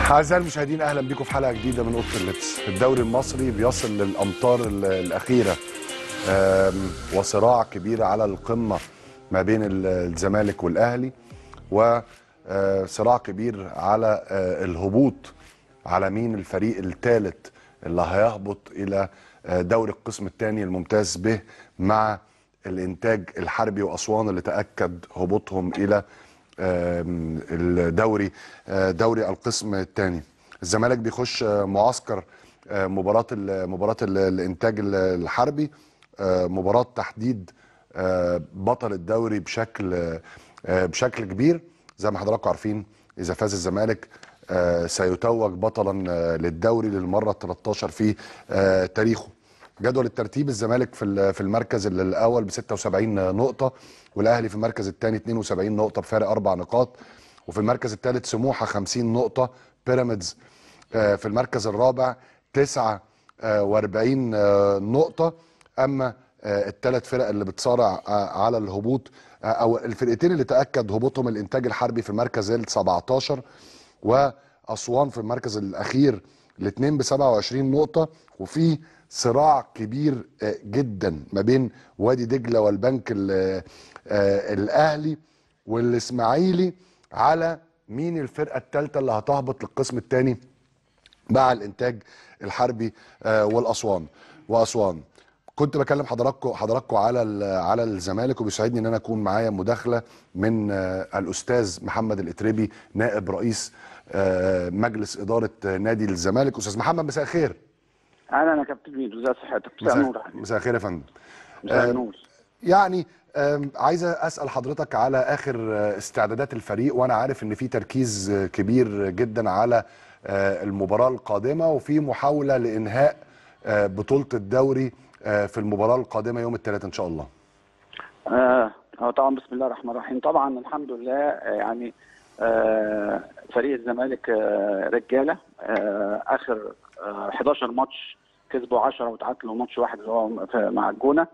أعزائي المشاهدين أهلا بكم في حلقة جديدة من أوضة اللبس الدوري المصري بيصل للأمطار ال- الأخيرة آم، وصراع كبير على القمة ما بين ال- الزمالك والأهلي وصراع كبير على آه، الهبوط على مين الفريق الثالث اللي هيهبط إلى آه، دوري القسم الثاني الممتاز به مع الإنتاج الحربي وأسوان اللي تأكد هبوطهم إلى آم، الدوري آه، دوري القسم الثاني الزمالك بيخش آه، معسكر آه، مباراة ال- مباراة ال- الإنتاج ال- الحربي آه، مباراة تحديد آه، بطل الدوري بشكل آه، بشكل كبير زي ما حضراتكم عارفين إذا فاز الزمالك آه، سيتوج بطلا آه، للدوري للمرة 13 في آه، تاريخه جدول الترتيب الزمالك في ال- في المركز ال- الاول ب 76 نقطه والاهلي في المركز الثاني 72 نقطه بفارق اربع نقاط وفي المركز الثالث سموحه 50 نقطه بيراميدز آه، في المركز الرابع 49 آه، نقطه اما الثلاث فرق اللي بتصارع آه، على الهبوط آه، او الفرقتين اللي تاكد هبوطهم الانتاج الحربي في المركز ال 17 واسوان في المركز الاخير الاثنين ب 27 نقطه وفي صراع كبير آه، جدا ما بين وادي دجله والبنك ال- آه، الاهلي والاسماعيلي على مين الفرقه الثالثه اللي هتهبط للقسم الثاني مع الانتاج الحربي آه، والاسوان واسوان كنت بكلم حضراتكم حضراتكم على ال- على الزمالك وبيسعدني ان انا اكون معايا مداخله من آه، الاستاذ محمد الاتربي نائب رئيس آه، مجلس اداره آه، نادي الزمالك استاذ محمد مساء الخير اهلا يا كابتن ميدو ازي صحتك مساء النور يا مساء حبيبي. مساء الخير يا فندم مساء آه، النور يعني آم، عايز اسال حضرتك على اخر آه، استعدادات الفريق وانا عارف ان في تركيز آه، كبير جدا على آه، المباراه القادمه وفي محاوله لانهاء آه، بطوله الدوري آه، في المباراه القادمه يوم الثلاثاء ان شاء الله آه آه، طبعا بسم الله الرحمن الرحيم طبعا الحمد لله آه، يعني آه فريق الزمالك آه رجاله آه اخر آه 11 ماتش كسبوا 10 وتعادلوا ماتش واحد اللي هو في- مع الجونه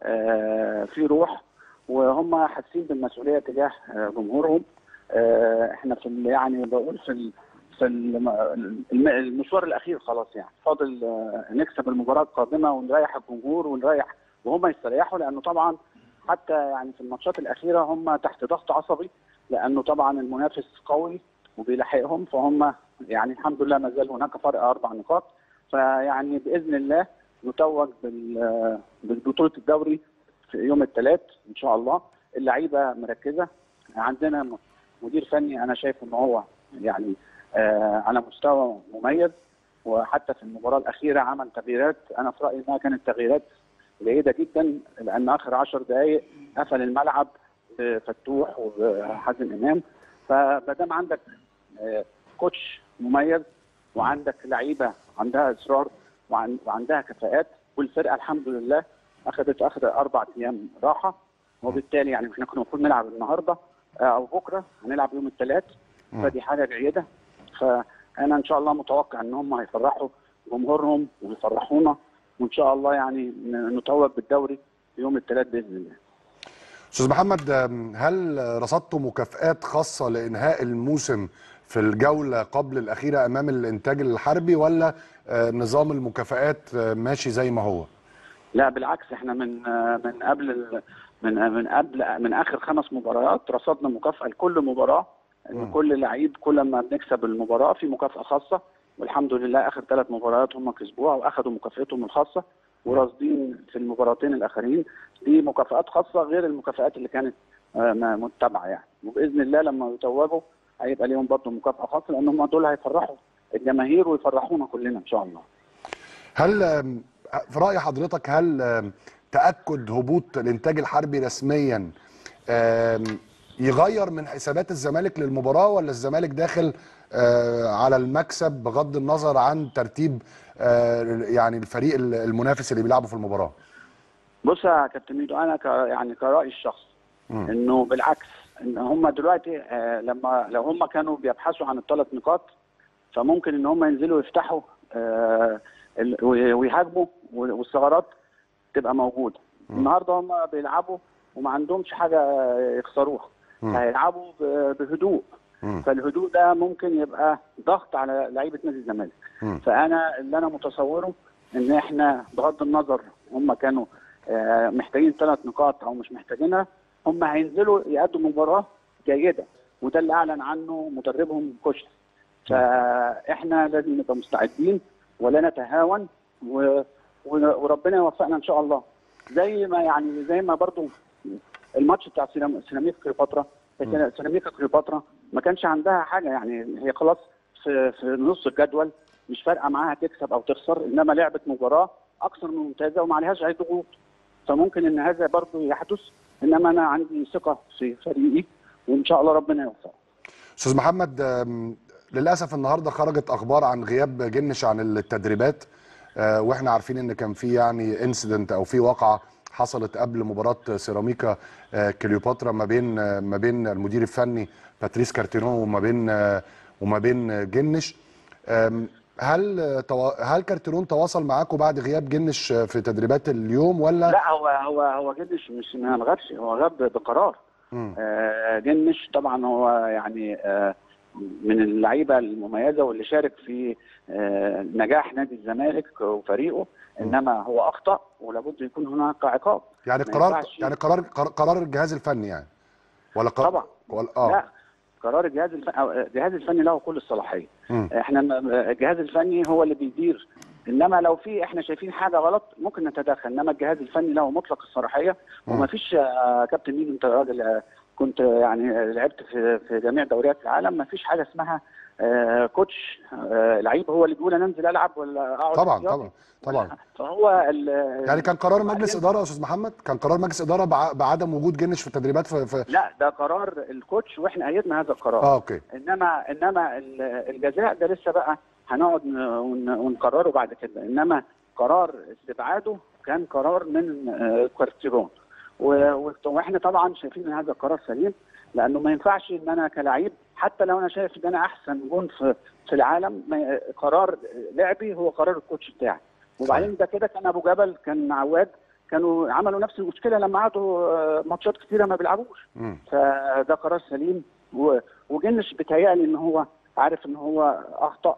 آه في روح وهم حاسين بالمسؤوليه تجاه آه، جمهورهم آه احنا في ال- يعني بقول في ال- في الم- الم- المشوار الاخير خلاص يعني فاضل آه، نكسب المباراه القادمه ونريح الجمهور ونريح وهم يستريحوا لانه طبعا حتى يعني في الماتشات الاخيره هم تحت ضغط عصبي لانه طبعا المنافس قوي وبيلاحقهم فهم يعني الحمد لله ما زال هناك فرق اربع نقاط فيعني باذن الله نتوج بال- بالبطوله الدوري في يوم الثلاث ان شاء الله اللعيبه مركزه عندنا م- مدير فني انا شايف ان هو يعني آه على مستوى مميز وحتى في المباراه الاخيره عمل تغييرات انا في رايي انها كانت تغييرات جيده جدا لان اخر 10 دقائق قفل الملعب بفتوح وحازم امام فما دام عندك آه، كوتش مميز وعندك لعيبه عندها اصرار وعن- وعندها كفاءات والفرقه الحمد لله اخذت اخذ اربع ايام راحه وبالتالي يعني احنا كنا المفروض نلعب النهارده آه، او بكره هنلعب يوم الثلاث فدي حاجه جيده فانا ان شاء الله متوقع ان هم هيفرحوا جمهورهم ويفرحونا وان شاء الله يعني ن- نتوج بالدوري يوم الثلاث باذن الله استاذ محمد آم، هل رصدتم مكافآت خاصه لانهاء الموسم في الجوله قبل الاخيره امام الانتاج الحربي ولا آه، نظام المكافآت آه، ماشي زي ما هو لا بالعكس احنا من آه، من قبل ال- من آه، من قبل من اخر خمس مباريات رصدنا مكافاه لكل مباراه ان كل لعيب كل ما بنكسب المباراه في مكافاه خاصه والحمد لله اخر ثلاث مباريات هم كسبوها واخذوا مكافاتهم الخاصه وراصدين في المباراتين الاخرين دي مكافآت خاصه غير المكافآت اللي كانت آه، ما- متبعه يعني وباذن الله لما يتوجوا هيبقى ليهم برضه مكافاه خاصه لان هم دول هيفرحوا الجماهير ويفرحونا كلنا ان شاء الله هل آم، في رأي حضرتك هل آم، تأكد هبوط الإنتاج الحربي رسميا آم، يغير من حسابات الزمالك للمباراة ولا الزمالك داخل آه، على المكسب بغض النظر عن ترتيب آه، يعني الفريق المنافس اللي بيلعبه في المباراة بص يا كابتن ميدو انا ك يعني كرأي الشخص مم. انه بالعكس ان هم دلوقتي آه لما لو هم كانوا بيبحثوا عن الثلاث نقاط فممكن ان هم ينزلوا يفتحوا آه ال- وي- ويهاجموا وال- والثغرات تبقى موجوده النهارده هم بيلعبوا وما عندهمش حاجه يخسروها مم. هيلعبوا ب- بهدوء فالهدوء ده ممكن يبقى ضغط على لعيبه نادي الزمالك مم. فانا اللي انا متصوره ان احنا بغض النظر هم كانوا آه، محتاجين ثلاث نقاط او مش محتاجينها هم هينزلوا يأدوا مباراه جيده وده اللي اعلن عنه مدربهم كوشت فاحنا لازم نبقى مستعدين ولا نتهاون و... و- وربنا يوفقنا ان شاء الله زي ما يعني زي ما برضو الماتش بتاع سيرام- سيراميكا كليوباترا سيراميكا كليوباترا ما كانش عندها حاجه يعني هي خلاص في في نص الجدول مش فارقه معاها تكسب او تخسر انما لعبت مباراه اكثر من ممتازه وما عليهاش اي ضغوط فممكن ان هذا برضو يحدث انما انا عندي ثقه في فريقي وان شاء الله ربنا يوفقه استاذ محمد آم، للاسف النهارده خرجت اخبار عن غياب جنش عن التدريبات آه، واحنا عارفين ان كان في يعني انسيدنت او في واقعه حصلت قبل مباراه سيراميكا آه، كليوباترا ما بين آه، ما بين المدير الفني باتريس كارتيرون وما بين آه، وما بين جنش آم، هل آه، توا- هل كارتيرون تواصل معاكم بعد غياب جنش آه، في تدريبات اليوم ولا لا هو هو هو جنش مش ما غابش هو غاب بقرار مم. آه، جنش طبعا هو يعني آه، من اللعيبه المميزه واللي شارك في آه، نجاح نادي الزمالك وفريقه انما هو اخطا ولابد يكون هناك عقاب يعني ما قرار ينفعش- يعني قرار قرار- قرار الجهاز الفني يعني ولا قرار طبعا. ولا اه لا قرار الجهاز الفني أو الجهاز الفني له كل الصلاحيه مم. احنا م- الجهاز الفني هو اللي بيدير انما لو في احنا شايفين حاجه غلط ممكن نتدخل انما الجهاز الفني له مطلق الصلاحيه وما فيش آه، كابتن ميدو انت راجل آه، كنت آه، يعني لعبت في في جميع دوريات العالم ما فيش حاجه اسمها آه، كوتش آه، لعيب هو اللي بيقول انا انزل العب ولا اقعد طبعا احتياطي. طبعا طبعا فهو ال- يعني كان قرار مجلس وبعدين- اداره يا استاذ محمد كان قرار مجلس اداره بع- بعدم وجود جنش في التدريبات في, في لا ده قرار الكوتش واحنا ايدنا هذا القرار اه اوكي انما انما ال- الجزاء ده لسه بقى هنقعد ن- ون- ونقرره بعد كده انما قرار استبعاده كان قرار من آه، كارتيرون و- و- واحنا طبعا شايفين ان هذا القرار سليم لانه ما ينفعش ان انا كلاعب حتى لو انا شايف ان انا احسن جون في في العالم ما- قرار لعبي هو قرار الكوتش بتاعي وبعدين ده كده كان ابو جبل كان عواد كانوا عملوا نفس المشكله لما قعدوا آه، ماتشات كتيره ما بيلعبوش مم. فده قرار سليم و- وجنش بيتهيألي ان هو عارف ان هو اخطا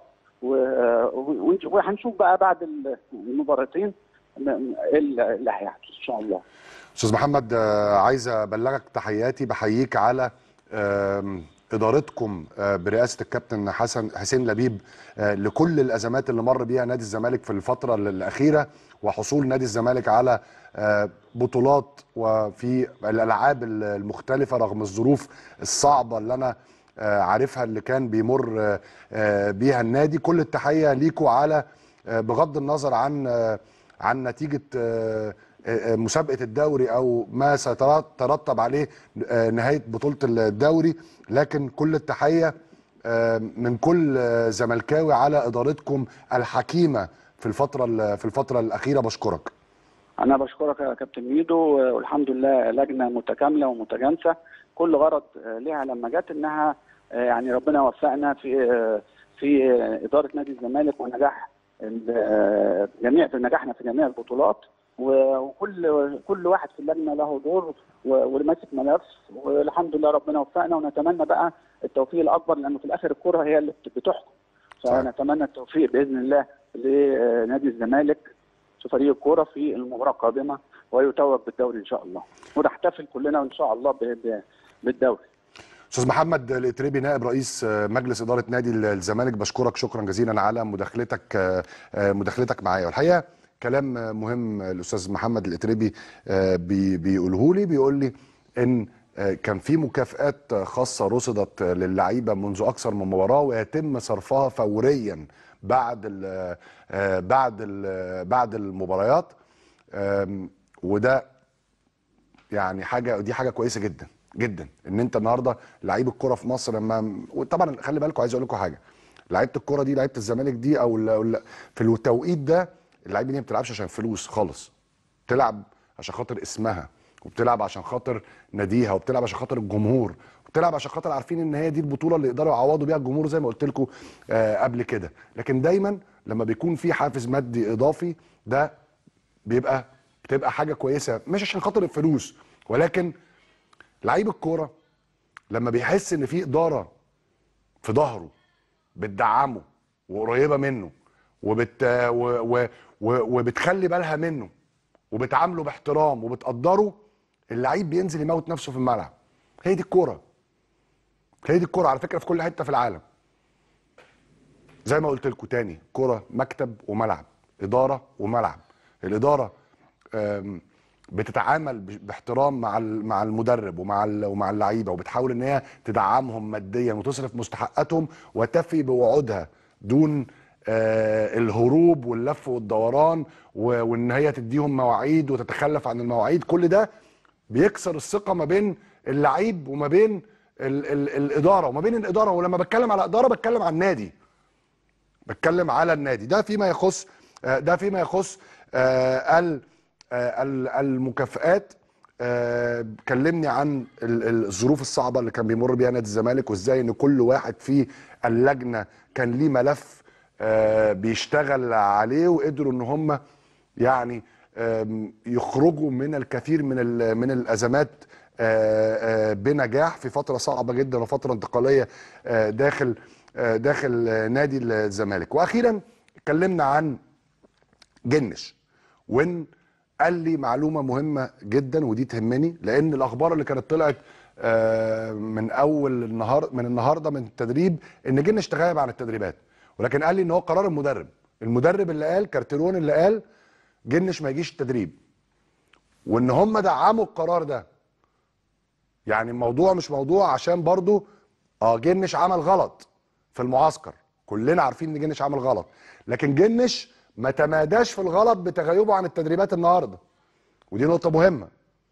و- و- وهنشوف بقى بعد المباراتين م- ايه اللي اللي هيحدث ان شاء الله استاذ محمد آه، عايز ابلغك تحياتي بحييك على آم، ادارتكم آه، برئاسه الكابتن حسن حسين لبيب آه، لكل الازمات اللي مر بيها نادي الزمالك في الفتره الاخيره وحصول نادي الزمالك على آه، بطولات وفي الالعاب المختلفه رغم الظروف الصعبه اللي انا آه، عارفها اللي كان بيمر آه، آه، بيها النادي كل التحيه ليكوا على آه، بغض النظر عن آه، عن نتيجه آه، آه، مسابقه الدوري او ما سيترتب عليه آه، نهايه بطوله الدوري لكن كل التحيه آه، من كل آه، زملكاوي على ادارتكم الحكيمه في الفتره ال- في الفتره الاخيره بشكرك انا بشكرك يا كابتن ميدو والحمد لله لجنه متكامله ومتجانسه كل غرض آه، ليها لما جت انها آه، يعني ربنا وفقنا في آه، في آه، اداره نادي الزمالك ونجاح ال- آه، جميع في نجاحنا في جميع البطولات و- وكل كل واحد في اللجنه له دور و- واللي ماسك ملف والحمد لله ربنا وفقنا ونتمنى بقى التوفيق الاكبر لانه في الاخر الكره هي اللي بت- بتحكم صحيح. فنتمنى التوفيق باذن الله لنادي الزمالك في فريق الكوره في المباراه القادمه ويتوج بالدوري ان شاء الله ونحتفل كلنا ان شاء الله ب- ب- بالدوري استاذ محمد الاتريبي نائب رئيس آه، مجلس اداره نادي الزمالك بشكرك شكرا جزيلا على مداخلتك آه، آه، مداخلتك معايا والحقيقه كلام آه، مهم الاستاذ محمد الاتريبي آه، بي- بيقوله لي بيقول لي ان آه، كان في مكافآت آه، خاصة رصدت آه، للعيبة منذ أكثر من مباراة ويتم صرفها فوريا بعد ال آه، بعد ال بعد المباريات آم، وده يعني حاجه دي حاجه كويسه جدا جدا ان انت النهارده لعيب الكره في مصر لما وطبعا خلي بالكم عايز اقول لكم حاجه لعيبه الكره دي لعيبه الزمالك دي او ال- أو ال- في التوقيت ده اللعيبه دي ما بتلعبش عشان فلوس خالص بتلعب عشان خاطر اسمها وبتلعب عشان خاطر ناديها وبتلعب عشان خاطر الجمهور وبتلعب عشان خاطر عارفين ان هي دي البطوله اللي يقدروا يعوضوا بيها الجمهور زي ما قلت لكم آه قبل كده لكن دايما لما بيكون في حافز مادي اضافي ده بيبقى بتبقى حاجه كويسه مش عشان خاطر الفلوس ولكن لعيب الكوره لما بيحس ان في اداره في ظهره بتدعمه وقريبه منه وبت و... و... و... وبتخلي بالها منه وبتعامله باحترام وبتقدره اللعيب بينزل يموت نفسه في الملعب هي دي الكوره هي دي الكوره على فكره في كل حته في العالم زي ما قلت لكم تاني كرة مكتب وملعب إدارة وملعب الإدارة آم، بتتعامل ب- باحترام مع ال- مع المدرب ومع ال- ومع اللعيبه وبتحاول ان هي تدعمهم ماديا وتصرف مستحقاتهم وتفي بوعودها دون آه، الهروب واللف والدوران و- وان هي تديهم مواعيد وتتخلف عن المواعيد كل ده بيكسر الثقه ما بين اللعيب وما بين ال ال الاداره وما بين الاداره ولما بتكلم على اداره بتكلم عن النادي بتكلم على النادي ده فيما يخص آه، ده فيما يخص آه، ال- آه، ال- المكافآت آه، كلمني عن ال- ال- الظروف الصعبه اللي كان بيمر بيها نادي الزمالك وازاي ان كل واحد في اللجنه كان ليه ملف آه، بيشتغل عليه وقدروا ان هم يعني آم، يخرجوا من الكثير من ال- من الازمات آه، آه، بنجاح في فتره صعبه جدا وفتره انتقاليه آه، داخل آه، داخل آه، نادي الزمالك واخيرا اتكلمنا عن جنش وان قال لي معلومه مهمه جدا ودي تهمني لان الاخبار اللي كانت طلعت آه، من اول النهار من النهارده من التدريب ان جنش تغيب عن التدريبات ولكن قال لي ان هو قرار المدرب المدرب اللي قال كارتيرون اللي قال جنش ما يجيش التدريب وان هم دعموا القرار ده يعني الموضوع مش موضوع عشان برضو اه جنش عمل غلط في المعسكر كلنا عارفين ان جنش عمل غلط لكن جنش ما تماداش في الغلط بتغيبه عن التدريبات النهارده ودي نقطه مهمه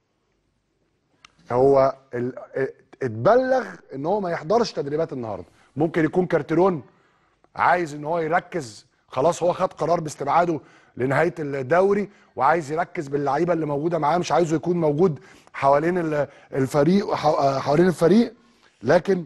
هو ال- اتبلغ ان هو ما يحضرش تدريبات النهارده ممكن يكون كارتيرون عايز ان هو يركز خلاص هو خد قرار باستبعاده لنهايه الدوري وعايز يركز باللعيبه اللي موجوده معاه مش عايزه يكون موجود حوالين ال- الفريق حو- حوالين الفريق لكن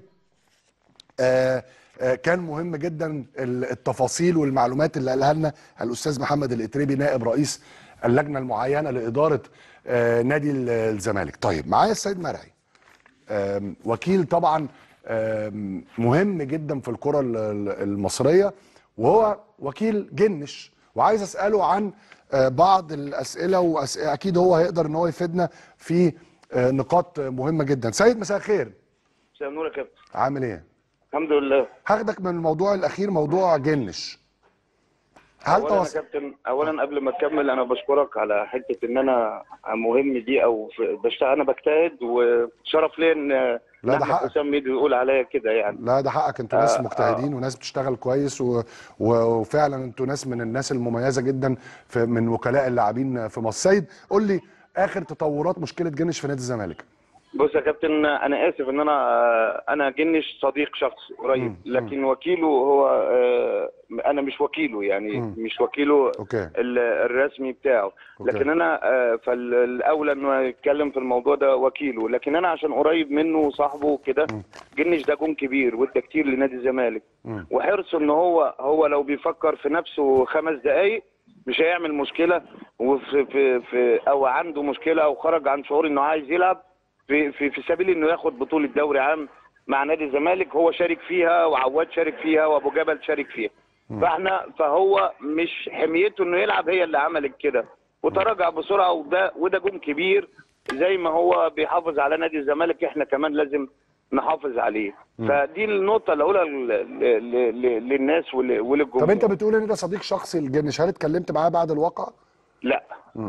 آه، آه، كان مهم جدا ال- التفاصيل والمعلومات اللي قالها لنا الاستاذ محمد الاتريبي نائب رئيس اللجنه المعينه لاداره آه، نادي ال- الزمالك طيب معايا السيد مرعي آم، وكيل طبعا آم، مهم جدا في الكره ال- ال- المصريه وهو وكيل جنش وعايز اساله عن آه، بعض الاسئله واكيد هو هيقدر ان هو يفيدنا في آه، نقاط مهمه جدا سيد مساء الخير مساء النور يا كابتن عامل ايه الحمد لله هاخدك من الموضوع الاخير موضوع جنش هل اولا يا توصل كابتن اولا قبل ما تكمل انا بشكرك على حته ان انا مهم دي او في- بشتغل انا بجتهد وشرف لي ان لا، ده أحمد حقك. حسام ميدو يقول عليا كده يعني لا ده حقك انتوا ناس آه، مجتهدين وناس بتشتغل كويس و... و... وفعلا انتوا ناس من الناس المميزه جدا في... من وكلاء اللاعبين في مصر سيد قول لي اخر تطورات مشكله جنش في نادي الزمالك بص يا كابتن انا اسف ان انا انا جنش صديق شخص قريب مم. لكن وكيله هو آه، انا مش وكيله يعني مم. مش وكيله اوكي ال- الرسمي بتاعه أوكي. لكن انا آه، فالاولى انه يتكلم في الموضوع ده وكيله لكن انا عشان قريب منه وصاحبه وكده جنش ده جون كبير وادى كتير لنادي الزمالك مم. وحرصه ان هو هو لو بيفكر في نفسه خمس دقائق مش هيعمل مشكله وفي في في او عنده مشكله او خرج عن شعور انه عايز يلعب في في في سبيل انه ياخد بطوله دوري عام مع نادي الزمالك هو شارك فيها وعواد شارك فيها وابو جبل شارك فيها فاحنا فهو مش حميته انه يلعب هي اللي عملت كده وتراجع بسرعه وده وده جون كبير زي ما هو بيحافظ على نادي الزمالك احنا كمان لازم نحافظ عليه فدي النقطه الاولى ل- ل- ل- للناس ول- وللجمهور طب انت بتقول ان ده صديق شخصي لجنش هل اتكلمت معاه بعد الواقع لا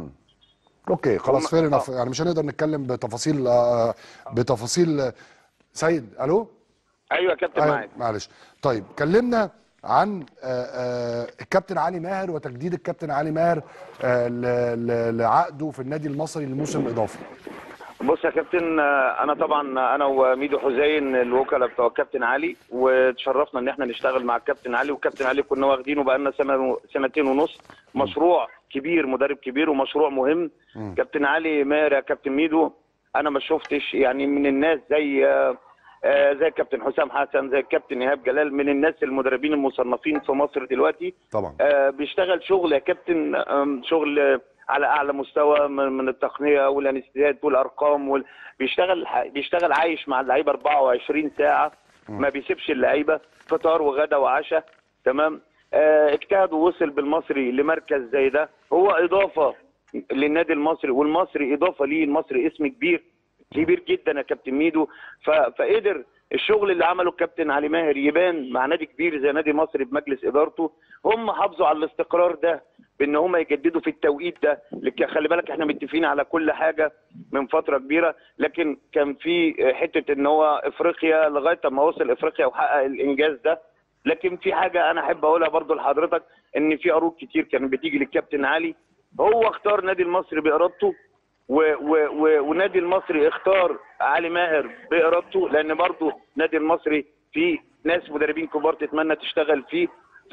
اوكي خلاص هم- فير انف يعني مش هنقدر نتكلم بتفاصيل آه، بتفاصيل آه، سيد الو ايوه يا كابتن أيوة معاك معلش طيب كلمنا عن آه، آه، الكابتن علي ماهر وتجديد الكابتن علي ماهر آه، ل- ل- لعقده في النادي المصري للموسم الاضافي بص يا كابتن آه، انا طبعا انا وميدو حسين الوكلاء بتوع الكابتن علي وتشرفنا ان احنا نشتغل مع الكابتن علي والكابتن علي كنا واخدينه بقالنا سنه سنتين ونص مشروع كبير مدرب كبير ومشروع مهم كابتن علي ماهر يا كابتن ميدو انا ما شفتش يعني من الناس زي آه، آه، زي الكابتن حسام حسن زي الكابتن ايهاب جلال من الناس المدربين المصنفين في مصر دلوقتي طبعا آه، بيشتغل شغل يا كابتن آم، شغل آه، على اعلى مستوى من من التقنيه والانستيات والارقام وال... بيشتغل ح- بيشتغل عايش مع اللعيبه 24 ساعه ما بيسيبش اللعيبه فطار وغدا وعشاء تمام آه اجتهد ووصل بالمصري لمركز زي ده هو اضافه للنادي المصري والمصري اضافه ليه المصري اسم كبير كبير جدا يا كابتن ميدو ف... فقدر الشغل اللي عمله الكابتن علي ماهر يبان مع نادي كبير زي نادي مصري بمجلس ادارته هم حافظوا على الاستقرار ده بان هم يجددوا في التوقيت ده لك خلي بالك احنا متفقين على كل حاجه من فتره كبيره لكن كان في حته ان هو افريقيا لغايه ما وصل افريقيا وحقق الانجاز ده لكن في حاجه انا احب اقولها برضو لحضرتك ان في عروض كتير كانت بتيجي للكابتن علي هو اختار نادي المصري بارادته و و و ونادي المصري اختار علي ماهر بارادته لان برضه نادي المصري في ناس مدربين كبار تتمنى تشتغل فيه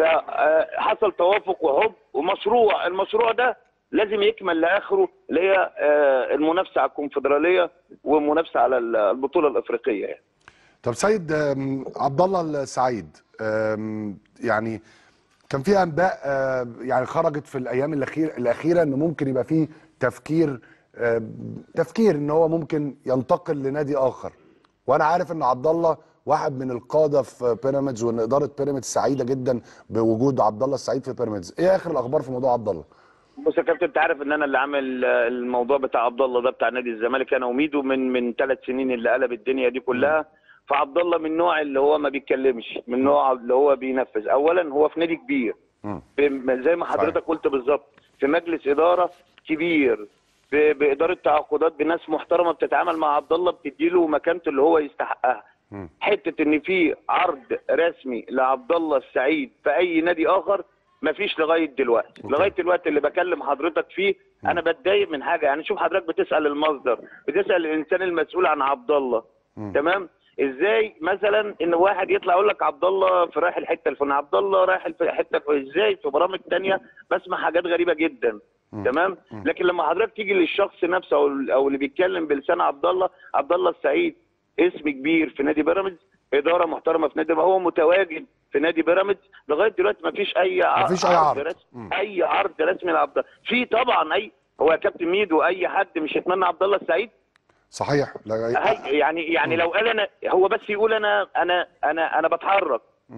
فحصل توافق وحب ومشروع المشروع ده لازم يكمل لاخره اللي هي آه، المنافسه على الكونفدراليه والمنافسه على البطوله الافريقيه يعني. طب سيد آم، عبد الله السعيد آم، يعني كان في انباء آه، يعني خرجت في الايام الاخيره الاخيره ان ممكن يبقى في تفكير آم، تفكير ان هو ممكن ينتقل لنادي اخر وانا عارف ان عبد الله واحد من القاده في بيراميدز وان اداره بيراميدز سعيده جدا بوجود عبد الله السعيد في بيراميدز ايه اخر الاخبار في موضوع عبد الله بص يا كابتن انت عارف ان انا اللي عامل آه، الموضوع بتاع عبد الله ده بتاع نادي الزمالك انا وميدو من من ثلاث سنين اللي قلب الدنيا دي كلها فعبد الله من النوع اللي هو ما بيتكلمش من النوع اللي هو بينفذ اولا هو في نادي كبير مم. ب- زي ما حضرتك قلت بالظبط في مجلس اداره كبير ب- باداره تعاقدات بناس محترمه بتتعامل مع عبد الله بتديله مكانته اللي هو يستحقها مم. حته ان في عرض رسمي لعبد الله السعيد في اي نادي اخر مفيش لغايه دلوقتي أوكي. لغايه الوقت اللي بكلم حضرتك فيه انا بتضايق من حاجه يعني شوف حضرتك بتسال المصدر بتسال الانسان المسؤول عن عبد الله مم. تمام ازاي مثلا ان واحد يطلع يقول لك عبد الله في رايح الحته الفلانيه عبد الله رايح الف- الحته الفلانية. ازاي في برامج تانية بسمع حاجات غريبه جدا تمام لكن لما حضرتك تيجي للشخص نفسه او او اللي بيتكلم بلسان عبد الله عبد الله السعيد اسم كبير في نادي بيراميدز اداره محترمه في نادي هو متواجد في نادي بيراميدز لغايه دلوقتي ما فيش اي ع- مفيش أي عرض. رسمي مم. اي عرض رسمي لعبد الله في طبعا اي هو يا كابتن ميدو اي حد مش يتمنى عبد الله السعيد صحيح لا هي يعني يعني لو قال انا هو بس يقول انا انا انا انا بتحرك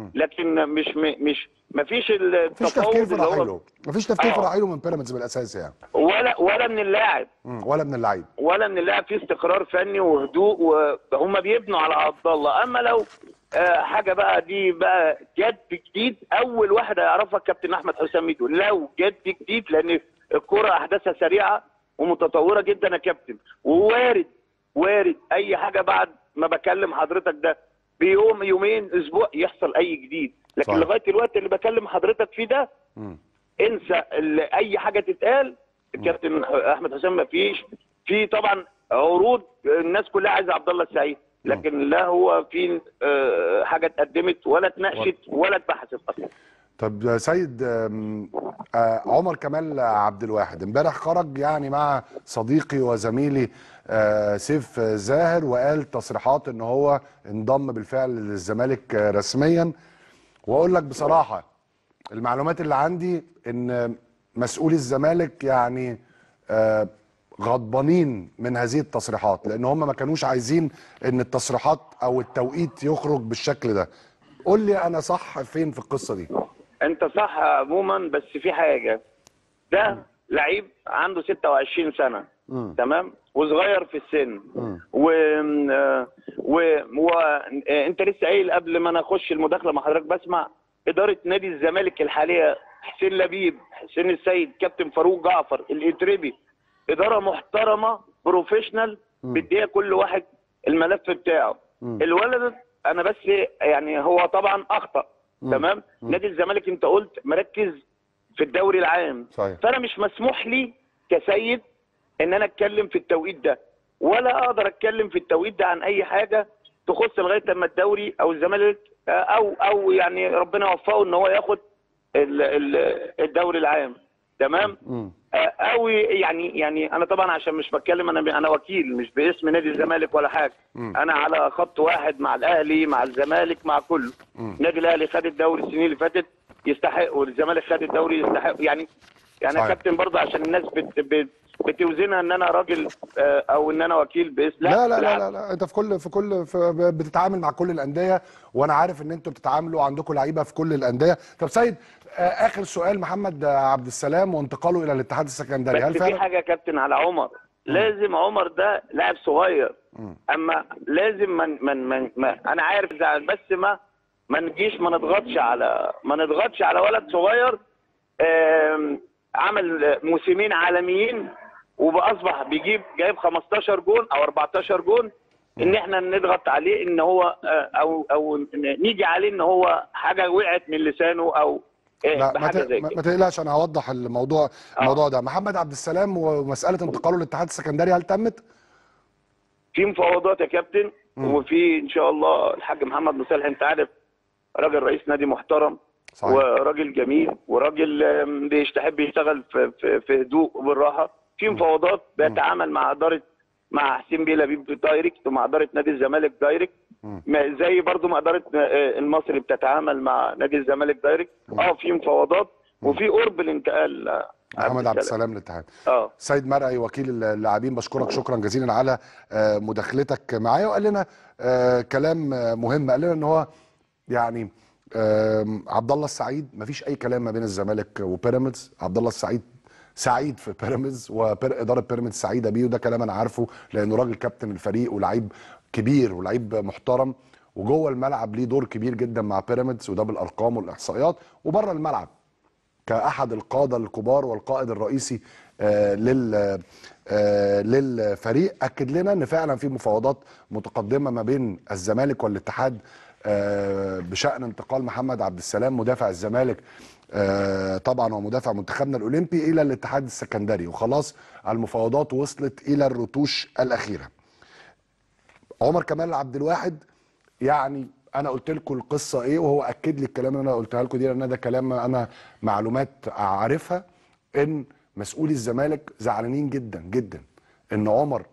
لكن مش م- مش ما فيش مفيش تفكير التفاوض في اللي هو رحيله مفيش تفكير في آه. رحيله من بيراميدز بالاساس يعني ولا ولا من اللاعب مم. ولا من اللعيب ولا من اللاعب في استقرار فني وهدوء وهم بيبنوا على عبد الله اما لو آه، حاجه بقى دي بقى جد جديد اول واحد هيعرفها الكابتن احمد حسام ميدو لو جد جديد لان الكره احداثها سريعه ومتطوره جدا يا كابتن ووارد وارد اي حاجه بعد ما بكلم حضرتك ده بيوم يومين اسبوع يحصل اي جديد لكن صحيح. لغايه الوقت اللي بكلم حضرتك فيه ده مم. انسى ال- اي حاجه تتقال الكابتن احمد حسام ما فيش في طبعا عروض الناس كلها عايزه عبد الله السعيد لكن لا هو في آه، حاجه اتقدمت ولا اتناقشت ولا اتبحثت اصلا طب يا سيد آم، آه، عمر كمال عبد الواحد امبارح خرج يعني مع صديقي وزميلي آه، سيف زاهر وقال تصريحات ان هو انضم بالفعل للزمالك آه، رسميا واقول لك بصراحه المعلومات اللي عندي ان مسؤولي الزمالك يعني آه، غضبانين من هذه التصريحات لان هم ما كانوش عايزين ان التصريحات او التوقيت يخرج بالشكل ده قول لي انا صح فين في القصه دي انت صح عموما بس في حاجه ده لعيب عنده 26 سنه تمام وصغير في السن و آه، و, و... آه، انت لسه قايل قبل ما انا اخش المداخله مع حضرتك بسمع اداره نادي الزمالك الحاليه حسين لبيب حسين السيد كابتن فاروق جعفر الاتربي اداره محترمه بروفيشنال بيديها كل واحد الملف بتاعه الولد انا بس يعني هو طبعا اخطا تمام نادي الزمالك انت قلت مركز في الدوري العام صحيح. فانا مش مسموح لي كسيد ان انا اتكلم في التوقيت ده ولا اقدر اتكلم في التوقيت ده عن اي حاجه تخص لغايه لما الدوري او الزمالك آه، او او يعني ربنا يوفقه ان هو ياخد ال- ال- الدوري العام تمام آه، او يعني يعني انا طبعا عشان مش بتكلم انا انا وكيل مش باسم نادي الزمالك ولا حاجه انا على خط واحد مع الاهلي مع الزمالك مع كله النادي الاهلي خد الدوري السنين اللي فاتت يستحق والزمالك خد الدوري يستحق يعني يعني يا صحيح. كابتن برضه عشان الناس بت بت بتوزنها ان انا راجل آه، او ان انا وكيل باسم لا لا لا بالعكس. لا, لا. انت في كل في كل في بتتعامل مع كل الانديه وانا عارف ان انتوا بتتعاملوا عندكم لعيبه في كل الانديه طب سيد آه، اخر سؤال محمد آه، عبد السلام وانتقاله الى الاتحاد السكندري هل بس في فعلا حاجه يا كابتن على عمر لازم عمر ده لاعب صغير اما لازم من من من ما انا عارف زعل بس ما ما نجيش ما نضغطش على ما نضغطش على ولد صغير آم، عمل موسمين عالميين وباصبح بيجيب جايب 15 جون او 14 جون ان احنا نضغط عليه ان هو آه، او او نيجي عليه ان هو حاجه وقعت من لسانه او آه، لا ما بحاجه ت- زي ما كده ما تقلقش انا هوضح الموضوع الموضوع ده محمد عبد السلام ومساله انتقاله للاتحاد السكندري هل تمت في مفاوضات يا كابتن وفي ان شاء الله الحاج محمد مصالح انت عارف راجل رئيس نادي محترم صحيح. وراجل جميل وراجل آم، بيحب يشتغل في في, في هدوء وبالراحه في مفاوضات بيتعامل مع اداره مع حسين بيه لبيب دايركت ومع اداره نادي الزمالك دايركت ما- زي برضو ما اداره آه، المصري بتتعامل مع نادي الزمالك دايركت اه في مفاوضات وفي قرب الانتقال آه، محمد عبد السلام للاتحاد اه سيد مرعي وكيل اللاعبين بشكرك شكرا جزيلا على آه، مداخلتك معايا وقال لنا آه، كلام آه، مهم قال لنا ان هو يعني آم، عبد الله السعيد مفيش اي كلام ما بين الزمالك وبيراميدز عبد الله السعيد سعيد في بيراميدز واداره بيراميدز سعيده بيه وده كلام انا عارفه لانه راجل كابتن الفريق ولعيب كبير ولعيب محترم وجوه الملعب ليه دور كبير جدا مع بيراميدز وده بالارقام والاحصائيات وبره الملعب كاحد القاده الكبار والقائد الرئيسي آه، لل آه، للفريق اكد لنا ان فعلا في مفاوضات متقدمه ما بين الزمالك والاتحاد آه، بشان انتقال محمد عبد السلام مدافع الزمالك آه، طبعا ومدافع منتخبنا الاولمبي الى الاتحاد السكندري وخلاص المفاوضات وصلت الى الرتوش الاخيره عمر كمال عبد الواحد يعني انا قلت لكم القصه ايه وهو اكد لي الكلام اللي انا قلتها لكم دي لان ده كلام انا معلومات عارفها ان مسؤولي الزمالك زعلانين جدا جدا ان عمر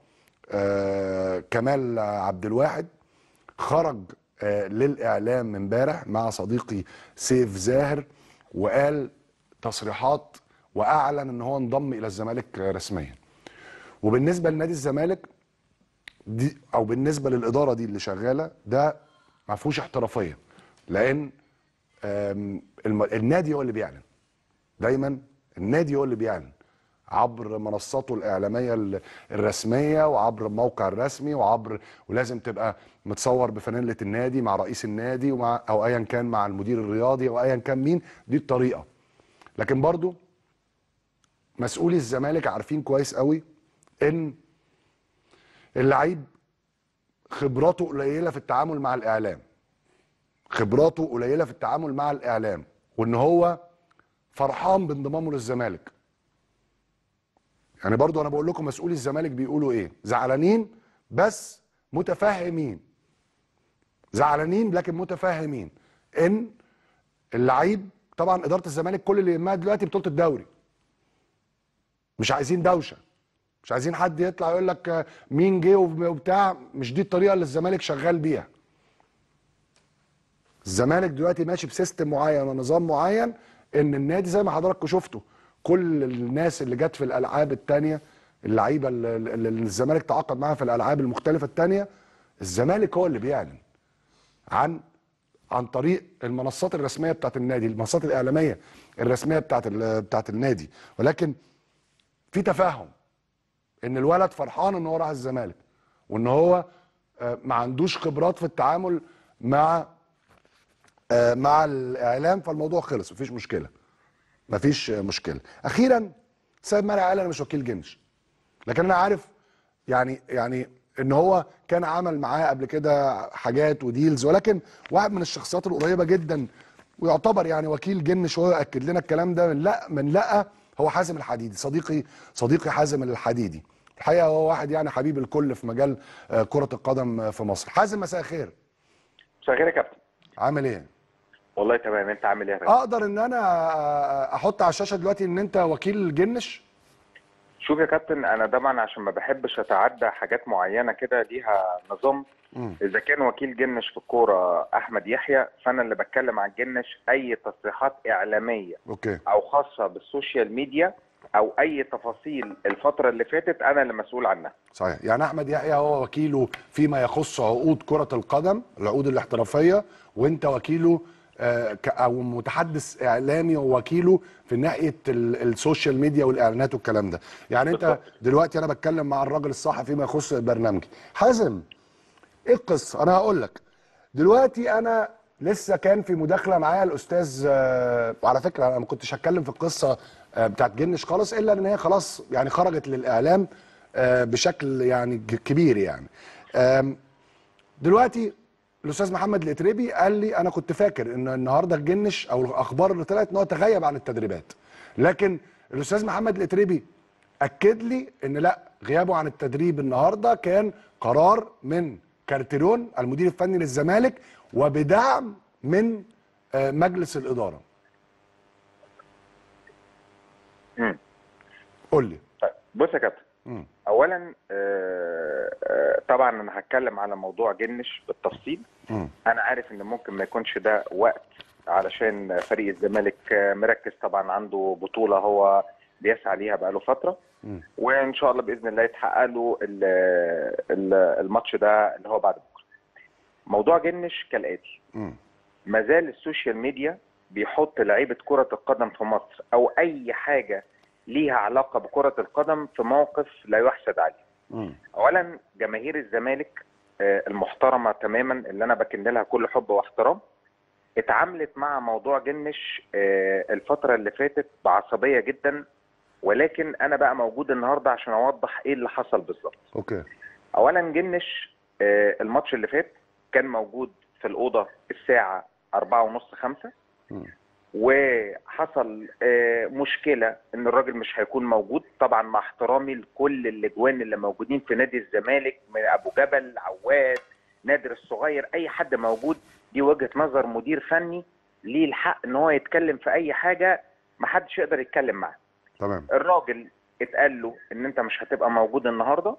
آه كمال عبد الواحد خرج آه للاعلام امبارح مع صديقي سيف زاهر وقال تصريحات واعلن ان هو انضم الى الزمالك رسميا وبالنسبه لنادي الزمالك دي او بالنسبه للاداره دي اللي شغاله ده ما فيهوش احترافيه لان آم، الم- النادي هو اللي بيعلن دايما النادي هو اللي بيعلن عبر منصاته الاعلاميه ال- الرسميه وعبر الموقع الرسمي وعبر ولازم تبقى متصور بفانيله النادي مع رئيس النادي ومع او ايا كان مع المدير الرياضي او ايا كان مين دي الطريقه لكن برضو مسؤولي الزمالك عارفين كويس قوي ان اللعيب خبراته قليله في التعامل مع الاعلام خبراته قليله في التعامل مع الاعلام وان هو فرحان بانضمامه للزمالك يعني برضو انا بقول لكم مسؤولي الزمالك بيقولوا ايه زعلانين بس متفهمين زعلانين لكن متفهمين ان اللعيب طبعا اداره الزمالك كل اللي يهمها دلوقتي بطوله الدوري مش عايزين دوشه مش عايزين حد يطلع يقول لك آه، مين جه وبتاع مش دي الطريقه اللي الزمالك شغال بيها الزمالك دلوقتي ماشي بسيستم معين ونظام معين ان النادي زي ما حضراتكم شفتوا كل الناس اللي جت في الالعاب التانية اللعيبه اللي اللي الزمالك تعاقد معاها في الالعاب المختلفه التانية الزمالك هو اللي بيعلن عن عن طريق المنصات الرسميه بتاعت النادي المنصات الاعلاميه الرسميه بتاعت ال- بتاعت النادي ولكن في تفاهم ان الولد فرحان ان هو راح الزمالك وان هو آه، ما عندوش خبرات في التعامل مع آه، مع الاعلام فالموضوع خلص مفيش مشكله مفيش آه، مشكله اخيرا سيد مرعي قال انا مش وكيل جنش لكن انا عارف يعني يعني ان هو كان عمل معاه قبل كده حاجات وديلز ولكن واحد من الشخصيات القريبه جدا ويعتبر يعني وكيل جنش وهو ياكد لنا الكلام ده من لا من لا هو حازم الحديدي صديقي صديقي حازم الحديدي الحقيقه هو واحد يعني حبيب الكل في مجال آه، كره القدم آه، في مصر حازم مساء الخير مساء الخير يا كابتن عامل ايه والله تمام انت عامل ايه يا فندم؟ اقدر ان انا آه، احط على الشاشه دلوقتي ان انت وكيل جنش شوف يا كابتن انا طبعا عشان ما بحبش اتعدى حاجات معينه كده ليها نظام مم. اذا كان وكيل جنش في الكوره احمد يحيى فانا اللي بتكلم عن جنش اي تصريحات اعلاميه اوكي او خاصه بالسوشيال ميديا او اي تفاصيل الفتره اللي فاتت انا اللي مسؤول عنها صحيح يعني احمد يحيى هو وكيله فيما يخص عقود كره القدم العقود الاحترافيه وانت وكيله آه، ك- او متحدث اعلامي ووكيله في ناحيه ال- السوشيال ميديا والاعلانات والكلام ده يعني انت بالظبط. دلوقتي انا بتكلم مع الراجل الصح فيما يخص برنامجي حازم ايه القصه انا هقول لك دلوقتي انا لسه كان في مداخله معايا الاستاذ آه، وعلى فكره انا ما كنتش هتكلم في القصه آه، بتاعت جنش خالص الا ان هي خلاص يعني خرجت للاعلام آه، بشكل يعني ج- كبير يعني آم، دلوقتي الاستاذ محمد الاتريبي قال لي انا كنت فاكر ان النهارده الجنش او الاخبار اللي طلعت ان هو تغيب عن التدريبات لكن الاستاذ محمد الاتريبي اكد لي ان لا غيابه عن التدريب النهارده كان قرار من كارتيرون المدير الفني للزمالك وبدعم من آه، مجلس الاداره مم. قول لي طيب بص يا كابتن مم. اولا آه، آه، طبعا انا هتكلم على موضوع جنش بالتفصيل مم. انا عارف ان ممكن ما يكونش ده وقت علشان فريق الزمالك آه، مركز طبعا عنده بطوله هو بيسعى ليها بقاله فتره مم. وان شاء الله باذن الله يتحقق له ال- ال- الماتش ده اللي هو بعد بكره موضوع جنش كالاتي مم. ما زال السوشيال ميديا بيحط لعيبه كره القدم في مصر او اي حاجه ليها علاقه بكره القدم في موقف لا يحسد عليه مم. اولا جماهير الزمالك آه، المحترمه تماما اللي انا بكن لها كل حب واحترام اتعاملت مع موضوع جنش آه، الفتره اللي فاتت بعصبيه جدا ولكن انا بقى موجود النهارده عشان اوضح ايه اللي حصل بالظبط اوكي اولا جنش آه، الماتش اللي فات كان موجود في الاوضه الساعه أربعة ونص خمسة مم. وحصل آه، مشكله ان الراجل مش هيكون موجود طبعا مع احترامي لكل الاجوان اللي موجودين في نادي الزمالك من ابو جبل عواد نادر الصغير اي حد موجود دي وجهه نظر مدير فني ليه الحق ان هو يتكلم في اي حاجه محدش يقدر يتكلم معاه تمام الراجل اتقال له ان انت مش هتبقى موجود النهارده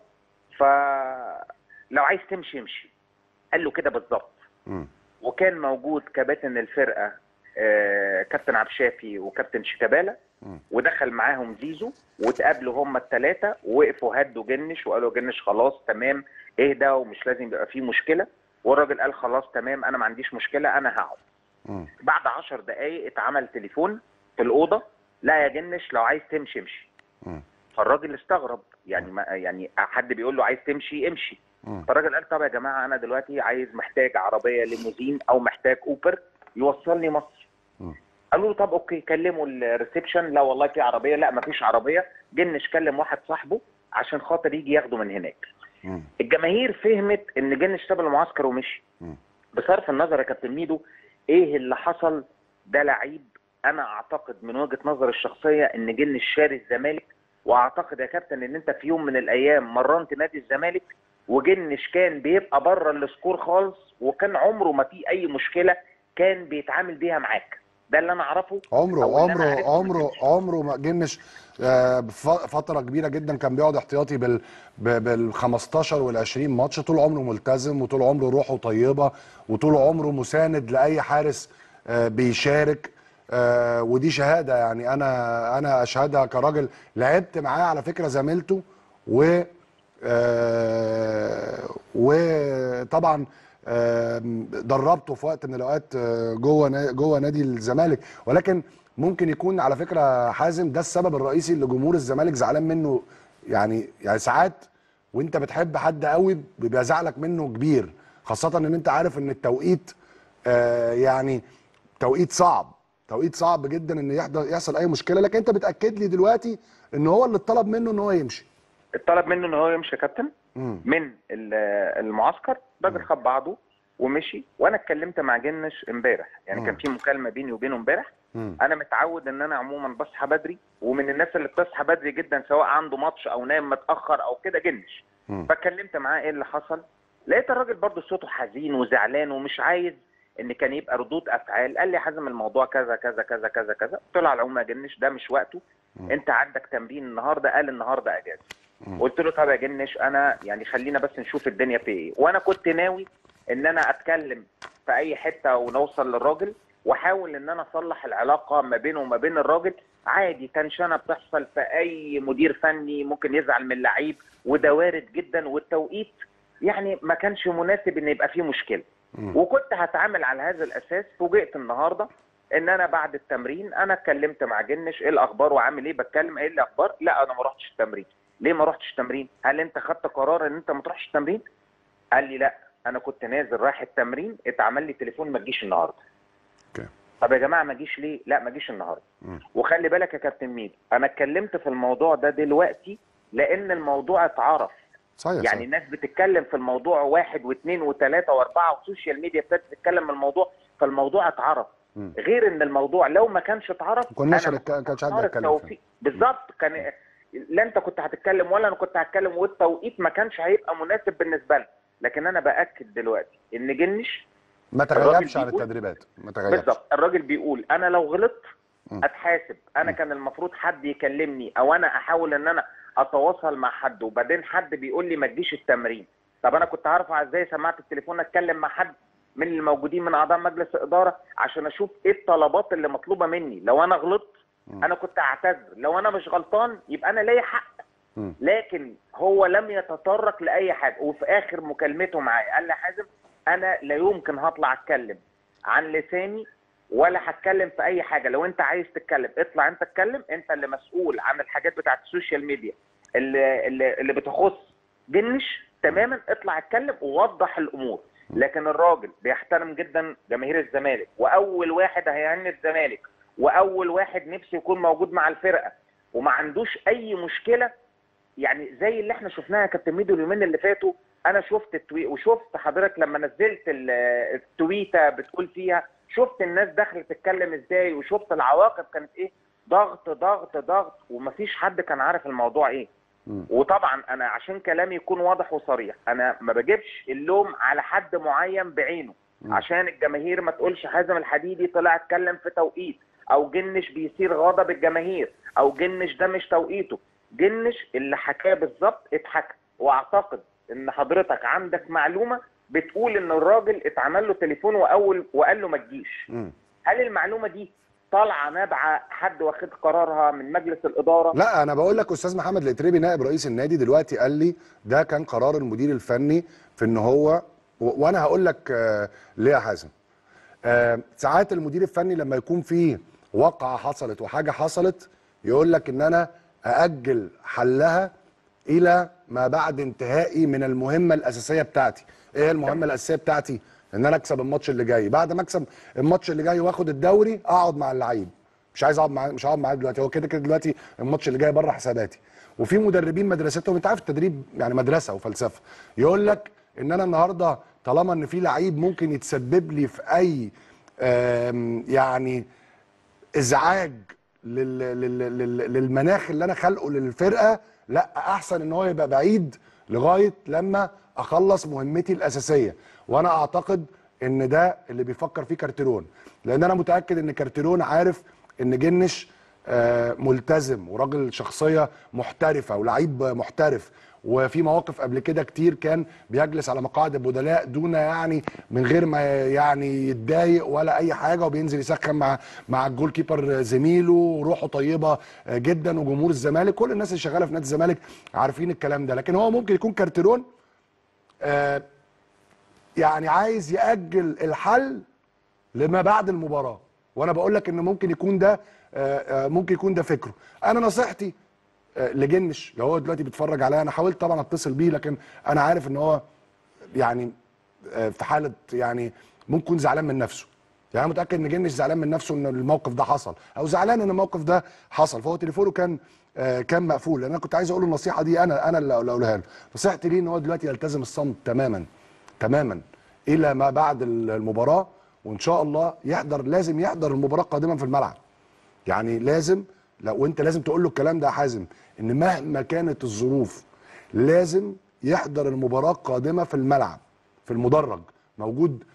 فلو عايز تمشي امشي قال له كده بالظبط مم. وكان موجود كباتن الفرقه آه، كابتن عبد الشافي وكابتن شيكابالا مم. ودخل معاهم زيزو واتقابلوا هم الثلاثه ووقفوا هدوا جنش وقالوا جنش خلاص تمام اهدى ومش لازم يبقى فيه مشكله والراجل قال خلاص تمام انا ما عنديش مشكله انا هقعد مم. بعد عشر دقايق اتعمل تليفون في الاوضه لا يا جنش لو عايز تمشي امشي مم. فالراجل استغرب يعني ما يعني حد بيقول له عايز تمشي امشي مم. فالراجل قال طب يا جماعه انا دلوقتي عايز محتاج عربيه ليموزين او محتاج اوبر يوصلني مصر مم. قالوا له طب اوكي كلموا الريسبشن لا والله في عربيه لا مفيش عربيه جنش كلم واحد صاحبه عشان خاطر يجي ياخده من هناك مم. الجماهير فهمت ان جنش ساب المعسكر ومشي مم. بصرف النظر يا كابتن ميدو ايه اللي حصل ده لعيب انا اعتقد من وجهه نظري الشخصيه ان جنش شاري الزمالك واعتقد يا كابتن ان انت في يوم من الايام مرنت نادي الزمالك وجنش كان بيبقى بره السكور خالص وكان عمره ما في اي مشكله كان بيتعامل بيها معاك ده اللي انا اعرفه عمره أو اللي أنا عمره عرفته من عمره جنش. عمره ما جنش آه، بف- فتره كبيره جدا كان بيقعد احتياطي بال بال 15 وال 20 ماتش طول عمره ملتزم وطول عمره روحه طيبه وطول عمره مساند لاي حارس آه، بيشارك آه، ودي شهاده يعني انا انا اشهدها كراجل لعبت معاه على فكره زميلته و آه، وطبعا آم، دربته في وقت من الاوقات آه، جوه نا- جوه نادي الزمالك ولكن ممكن يكون على فكره حازم ده السبب الرئيسي اللي جمهور الزمالك زعلان منه يعني يعني ساعات وانت بتحب حد قوي بيبقى زعلك منه كبير خاصه ان انت عارف ان التوقيت آه، يعني توقيت صعب توقيت صعب جدا ان يحضر يحصل اي مشكله لكن انت بتاكد لي دلوقتي ان هو اللي اتطلب منه ان هو يمشي اتطلب منه ان هو يمشي يا كابتن مم. من ال- المعسكر الراجل خد بعضه ومشي وانا اتكلمت مع جنش امبارح يعني مم. كان في مكالمه بيني وبينه امبارح مم. انا متعود ان انا عموما بصحى بدري ومن الناس اللي بتصحى بدري جدا سواء عنده ماتش او نايم متاخر او كده جنش مم. فاتكلمت معاه ايه اللي حصل لقيت الراجل برضه صوته حزين وزعلان ومش عايز ان كان يبقى ردود افعال قال لي يا حازم الموضوع كذا كذا كذا كذا كذا قلت له على العموم يا جنش ده مش وقته انت عندك تمرين النهارده قال النهارده اجازه قلت له طب يا جنش انا يعني خلينا بس نشوف الدنيا في ايه وانا كنت ناوي ان انا اتكلم في اي حته ونوصل للراجل واحاول ان انا اصلح العلاقه ما بينه وما بين الراجل عادي تنشنه بتحصل في اي مدير فني ممكن يزعل من لعيب وده وارد جدا والتوقيت يعني ما كانش مناسب ان يبقى فيه مشكله وكنت هتعامل على هذا الاساس فوجئت النهارده ان انا بعد التمرين انا اتكلمت مع جنش ايه الاخبار وعامل ايه بتكلم ايه الاخبار لا انا ما رحتش التمرين ليه ما رحتش التمرين هل انت خدت قرار ان انت ما تروحش التمرين قال لي لا انا كنت نازل رايح التمرين اتعمل لي تليفون ما تجيش النهارده اوكي طب يا جماعه ما اجيش ليه لا ما اجيش النهارده مم. وخلي بالك يا كابتن ميدو انا اتكلمت في الموضوع ده دلوقتي لان الموضوع اتعرف صحيح يعني صحيح. الناس بتتكلم في الموضوع واحد واثنين وثلاثه واربعه والسوشيال ميديا ابتدت تتكلم في الموضوع فالموضوع اتعرف مم. غير ان الموضوع لو ما كانش اتعرف كناش أنا هنتك- كانش حد اختار هيتكلم التوفيق فيه. بالظبط كان لا انت كنت هتتكلم ولا انا كنت هتكلم والتوقيت ما كانش هيبقى مناسب بالنسبه لنا لكن انا باكد دلوقتي ان جنش ما الراجل تغيبش عن بيقول- التدريبات ما تغيبش بالظبط الراجل بيقول انا لو غلطت مم. اتحاسب انا مم. كان المفروض حد يكلمني او انا احاول ان انا اتواصل مع حد وبعدين حد بيقول لي ما تجيش التمرين طب انا كنت هرفع ازاي سماعه التليفون اتكلم مع حد من الموجودين من اعضاء مجلس الاداره عشان اشوف ايه الطلبات اللي مطلوبه مني لو انا غلطت مم. انا كنت اعتذر لو انا مش غلطان يبقى انا ليا حق مم. لكن هو لم يتطرق لاي حاجه وفي اخر مكالمته معايا قال لي يا حازم انا لا يمكن هطلع اتكلم عن لساني ولا هتكلم في اي حاجه لو انت عايز تتكلم اطلع انت اتكلم انت اللي مسؤول عن الحاجات بتاعت السوشيال ميديا اللي اللي, اللي بتخص جنش تماما اطلع اتكلم ووضح الامور لكن الراجل بيحترم جدا جماهير الزمالك واول واحد هيهني الزمالك واول واحد نفسه يكون موجود مع الفرقه وما عندوش اي مشكله يعني زي اللي احنا شفناها يا كابتن ميدو اليومين اللي فاتوا انا شفت التويت وشفت حضرتك لما نزلت ال- التويته بتقول فيها شفت الناس داخله تتكلم ازاي وشفت العواقب كانت ايه ضغط ضغط ضغط ومفيش حد كان عارف الموضوع ايه مم. وطبعا انا عشان كلامي يكون واضح وصريح انا ما بجيبش اللوم على حد معين بعينه مم. عشان الجماهير ما تقولش حازم الحديدي طلع اتكلم في توقيت او جنش بيثير غضب الجماهير او جنش ده مش توقيته جنش اللي حكاه بالظبط اتحكى واعتقد ان حضرتك عندك معلومه بتقول ان الراجل اتعمل له تليفون واول وقال له ما تجيش مم. هل المعلومه دي طالعه نابعه حد واخد قرارها من مجلس الاداره لا انا بقول لك استاذ محمد الاتريبي نائب رئيس النادي دلوقتي قال لي ده كان قرار المدير الفني في ان هو و... وانا هقول لك آه، ليه يا حازم آه، ساعات المدير الفني لما يكون فيه واقعه حصلت وحاجه حصلت يقول لك ان انا ااجل حلها الى ما بعد انتهائي من المهمه الاساسيه بتاعتي ايه المهمه الاساسيه بتاعتي ان انا اكسب الماتش اللي جاي بعد ما اكسب الماتش اللي جاي واخد الدوري اقعد مع اللعيب مش عايز اقعد معاه مش هقعد معاه دلوقتي هو كده كده دلوقتي الماتش اللي جاي بره حساباتي وفي مدربين مدرستهم انت عارف التدريب يعني مدرسه وفلسفه يقول لك ان انا النهارده طالما ان في لعيب ممكن يتسبب لي في اي آم، يعني ازعاج لل... لل... لل... للمناخ اللي انا خلقه للفرقه لا احسن ان هو يبقى بعيد لغايه لما اخلص مهمتي الاساسيه وانا اعتقد ان ده اللي بيفكر فيه كارتيرون لان انا متاكد ان كارتيرون عارف ان جنش آه، ملتزم وراجل شخصيه محترفه ولعيب محترف وفي مواقف قبل كده كتير كان بيجلس على مقاعد البدلاء دون يعني من غير ما يعني يتضايق ولا اي حاجه وبينزل يسخن مع مع الجول كيبر زميله وروحه طيبه جدا وجمهور الزمالك كل الناس اللي شغاله في نادي الزمالك عارفين الكلام ده لكن هو ممكن يكون كارتيرون آه، يعني عايز ياجل الحل لما بعد المباراه وانا بقول لك ان ممكن يكون ده آه، آه، ممكن يكون ده فكره انا نصيحتي آه، لجنش لو هو دلوقتي بيتفرج عليا انا حاولت طبعا اتصل بيه لكن انا عارف ان هو يعني آه، في حاله يعني ممكن يكون زعلان من نفسه يعني انا متاكد ان جنش زعلان من نفسه ان الموقف ده حصل او زعلان ان الموقف ده حصل فهو تليفونه كان آه، كان مقفول لان انا كنت عايز اقول له النصيحه دي انا انا اللي اقولها له نصيحتي ليه ان هو دلوقتي يلتزم الصمت تماما تماما الى ما بعد المباراه وان شاء الله يحضر لازم يحضر المباراه قادما في الملعب يعني لازم لو وانت لازم تقول له الكلام ده يا حازم ان مهما كانت الظروف لازم يحضر المباراه القادمه في الملعب في المدرج موجود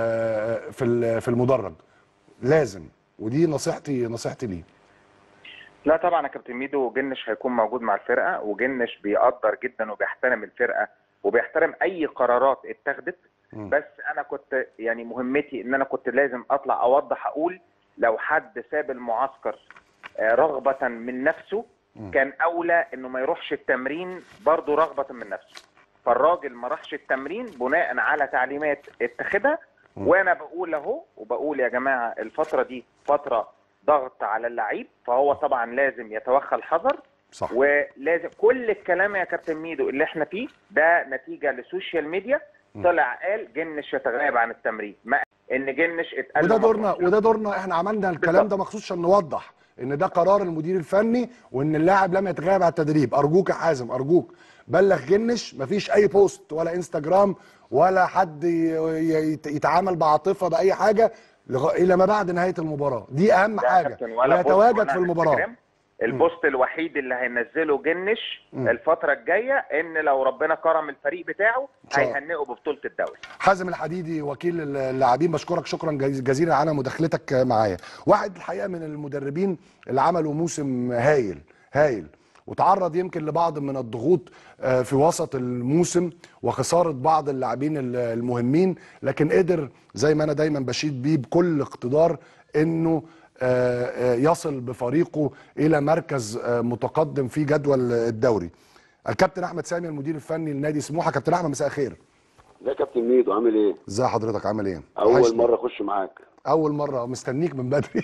آه، في ال- في المدرج لازم ودي نصيحتي نصيحتي ليه لا طبعا يا كابتن ميدو جنش هيكون موجود مع الفرقه وجنش بيقدر جدا وبيحترم الفرقه وبيحترم اي قرارات اتخذت مم. بس انا كنت يعني مهمتي ان انا كنت لازم اطلع اوضح اقول لو حد ساب المعسكر آه، رغبه من نفسه مم. كان اولى انه ما يروحش التمرين برضه رغبه من نفسه فالراجل ما راحش التمرين بناء على تعليمات اتخذها مم. وانا بقول اهو وبقول يا جماعه الفتره دي فتره ضغط على اللعيب فهو طبعا لازم يتوخى الحذر صح ولازم كل الكلام يا كابتن ميدو اللي احنا فيه ده نتيجه للسوشيال ميديا طلع قال جنش يتغيب عن التمرين ما ان جنش اتقال وده له دورنا مطلوب. وده دورنا احنا عملنا الكلام بالظبط. ده مخصوص عشان نوضح ان ده قرار المدير الفني وان اللاعب لم يتغيب عن التدريب ارجوك يا حازم ارجوك بلغ جنش مفيش اي بوست ولا انستجرام ولا حد ي- ي- يت- يتعامل بعاطفه باي حاجه لغا- الى ما بعد نهايه المباراه دي اهم لا يا حاجه كابتن، ولا بوست ويتواجد ولا في المباراه انستجرام. البوست الوحيد اللي هينزله جنش مم. الفتره الجايه ان لو ربنا كرم الفريق بتاعه شاء الله. هيهنئه ببطوله الدوري حازم الحديدي وكيل اللاعبين بشكرك شكرا جز- جزيلا على مداخلتك معايا واحد الحقيقه من المدربين اللي عملوا موسم هايل هايل وتعرض يمكن لبعض من الضغوط آه، في وسط الموسم وخساره بعض اللاعبين ال- المهمين لكن قدر زي ما انا دايما بشيد بيه بكل اقتدار انه آه، آه، يصل بفريقه الى مركز آه، متقدم في جدول الدوري الكابتن احمد سامي المدير الفني لنادي سموحه كابتن احمد مساء الخير ازيك يا كابتن ميدو عامل ايه؟ ازي حضرتك عامل ايه؟ اول وحشني. مره اخش معاك اول مره مستنيك من بدري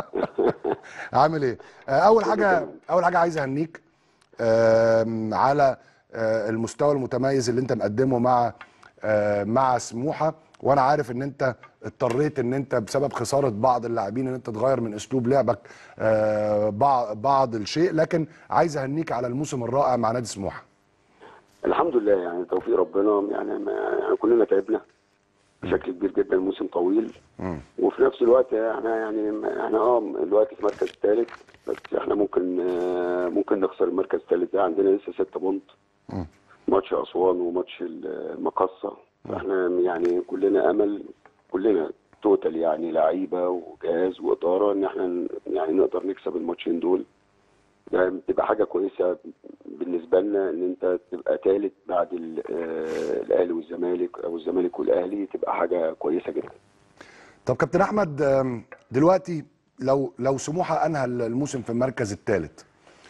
عامل ايه؟ آه، اول حاجه اول حاجه عايز اهنيك آم، على آه، المستوى المتميز اللي انت مقدمه مع آه، مع سموحه وانا عارف ان انت اضطريت ان انت بسبب خساره بعض اللاعبين ان انت تغير من اسلوب لعبك آه، بعض بعض الشيء لكن عايز اهنيك على الموسم الرائع مع نادي سموحه الحمد لله يعني توفيق ربنا يعني, ما يعني كلنا تعبنا بشكل كبير جدا موسم طويل وفي نفس الوقت احنا يعني احنا اه دلوقتي في المركز الثالث بس احنا ممكن آه، ممكن نخسر المركز الثالث ده عندنا لسه 6 بونت ماتش اسوان وماتش المقصه فاحنا يعني كلنا امل كلنا توتال يعني لعيبه وجهاز واداره ان احنا ن- يعني نقدر نكسب الماتشين دول يعني بتبقى حاجه كويسه بالنسبه لنا ان انت تبقى ثالث بعد ال- آه، الاهلي والزمالك او الزمالك والاهلي تبقى حاجه كويسه جدا طب كابتن احمد آم، دلوقتي لو لو سموحه انهى الموسم في المركز الثالث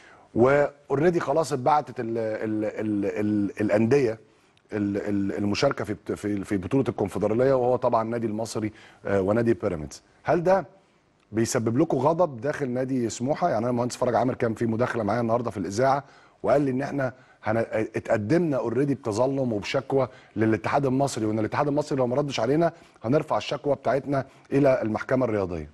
واوريدي خلاص اتبعتت ال ال ال ال الانديه ال- ال- المشاركه في بت- في في بطوله الكونفدراليه وهو طبعا النادي المصري آه، ونادي بيراميدز هل ده بيسبب لكم غضب داخل نادي سموحه يعني انا المهندس فرج عامر كان في مداخله معايا النهارده في الاذاعه وقال لي ان احنا هن... اتقدمنا اوريدي بتظلم وبشكوى للاتحاد المصري وان الاتحاد المصري لو ما ردش علينا هنرفع الشكوى بتاعتنا الى المحكمه الرياضيه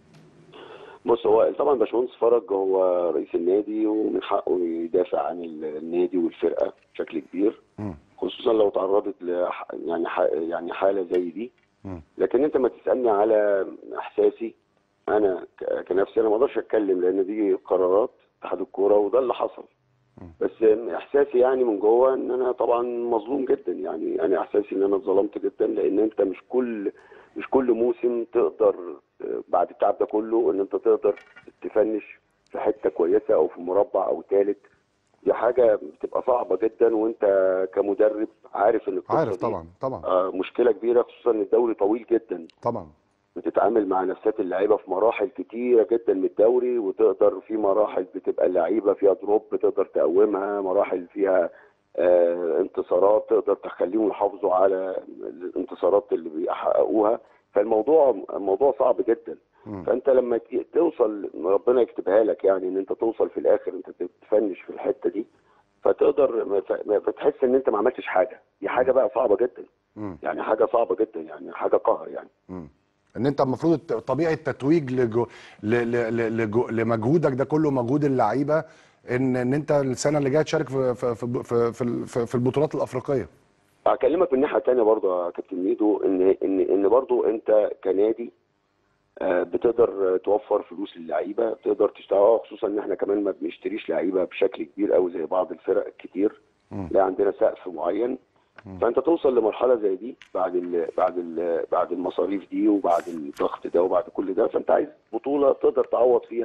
بص هو طبعا باشمهندس فرج هو رئيس النادي ومن حقه يدافع عن ال- النادي والفرقه بشكل كبير مم. خصوصا لو تعرضت لح يعني ح يعني حاله زي دي مم. لكن انت ما تسالني على احساسي انا ك- كنفسي انا ما اقدرش اتكلم لان دي قرارات اتحاد الكوره وده اللي حصل بس احساسي يعني من جوه ان انا طبعا مظلوم جدا يعني انا احساسي ان انا اتظلمت جدا لان انت مش كل مش كل موسم تقدر آه، بعد التعب ده كله ان انت تقدر تفنش في حته كويسه او في مربع او ثالث دي حاجه بتبقى صعبه جدا وانت كمدرب عارف ان القصه عارف دي طبعا طبعا آه، مشكله كبيره خصوصا ان الدوري طويل جدا طبعا بتتعامل مع نفسات اللعيبه في مراحل كتيره جدا من الدوري وتقدر في مراحل بتبقى اللعيبه فيها دروب تقدر تقومها مراحل فيها آه انتصارات تقدر تخليهم يحافظوا على الانتصارات اللي بيحققوها فالموضوع الموضوع صعب جدا مم. فانت لما ت- توصل ربنا يكتبها لك يعني ان انت توصل في الاخر انت تفنش في الحته دي فتقدر ما ف- ما- فتحس ان انت ما عملتش حاجه دي حاجه بقى صعبه جدا مم. يعني حاجه صعبه جدا يعني حاجه قهر يعني مم. ان انت المفروض الت- طبيعي التتويج لجو ل ل ل لجو لمجهودك ده كله مجهود اللعيبه ان ان انت السنه اللي جايه تشارك في في في في, في, في, في البطولات الافريقيه هكلمك من ناحيه تانية برضه يا كابتن ميدو ان ان ان برضه انت كنادي آه، بتقدر توفر فلوس للعيبه تقدر تشتغل خصوصا ان احنا كمان ما بنشتريش لعيبه بشكل كبير قوي زي بعض الفرق الكتير لا عندنا سقف معين فانت توصل لمرحله زي دي بعد ال بعد ال بعد المصاريف دي وبعد الضغط ده وبعد كل ده فانت عايز بطوله تقدر تعوض فيها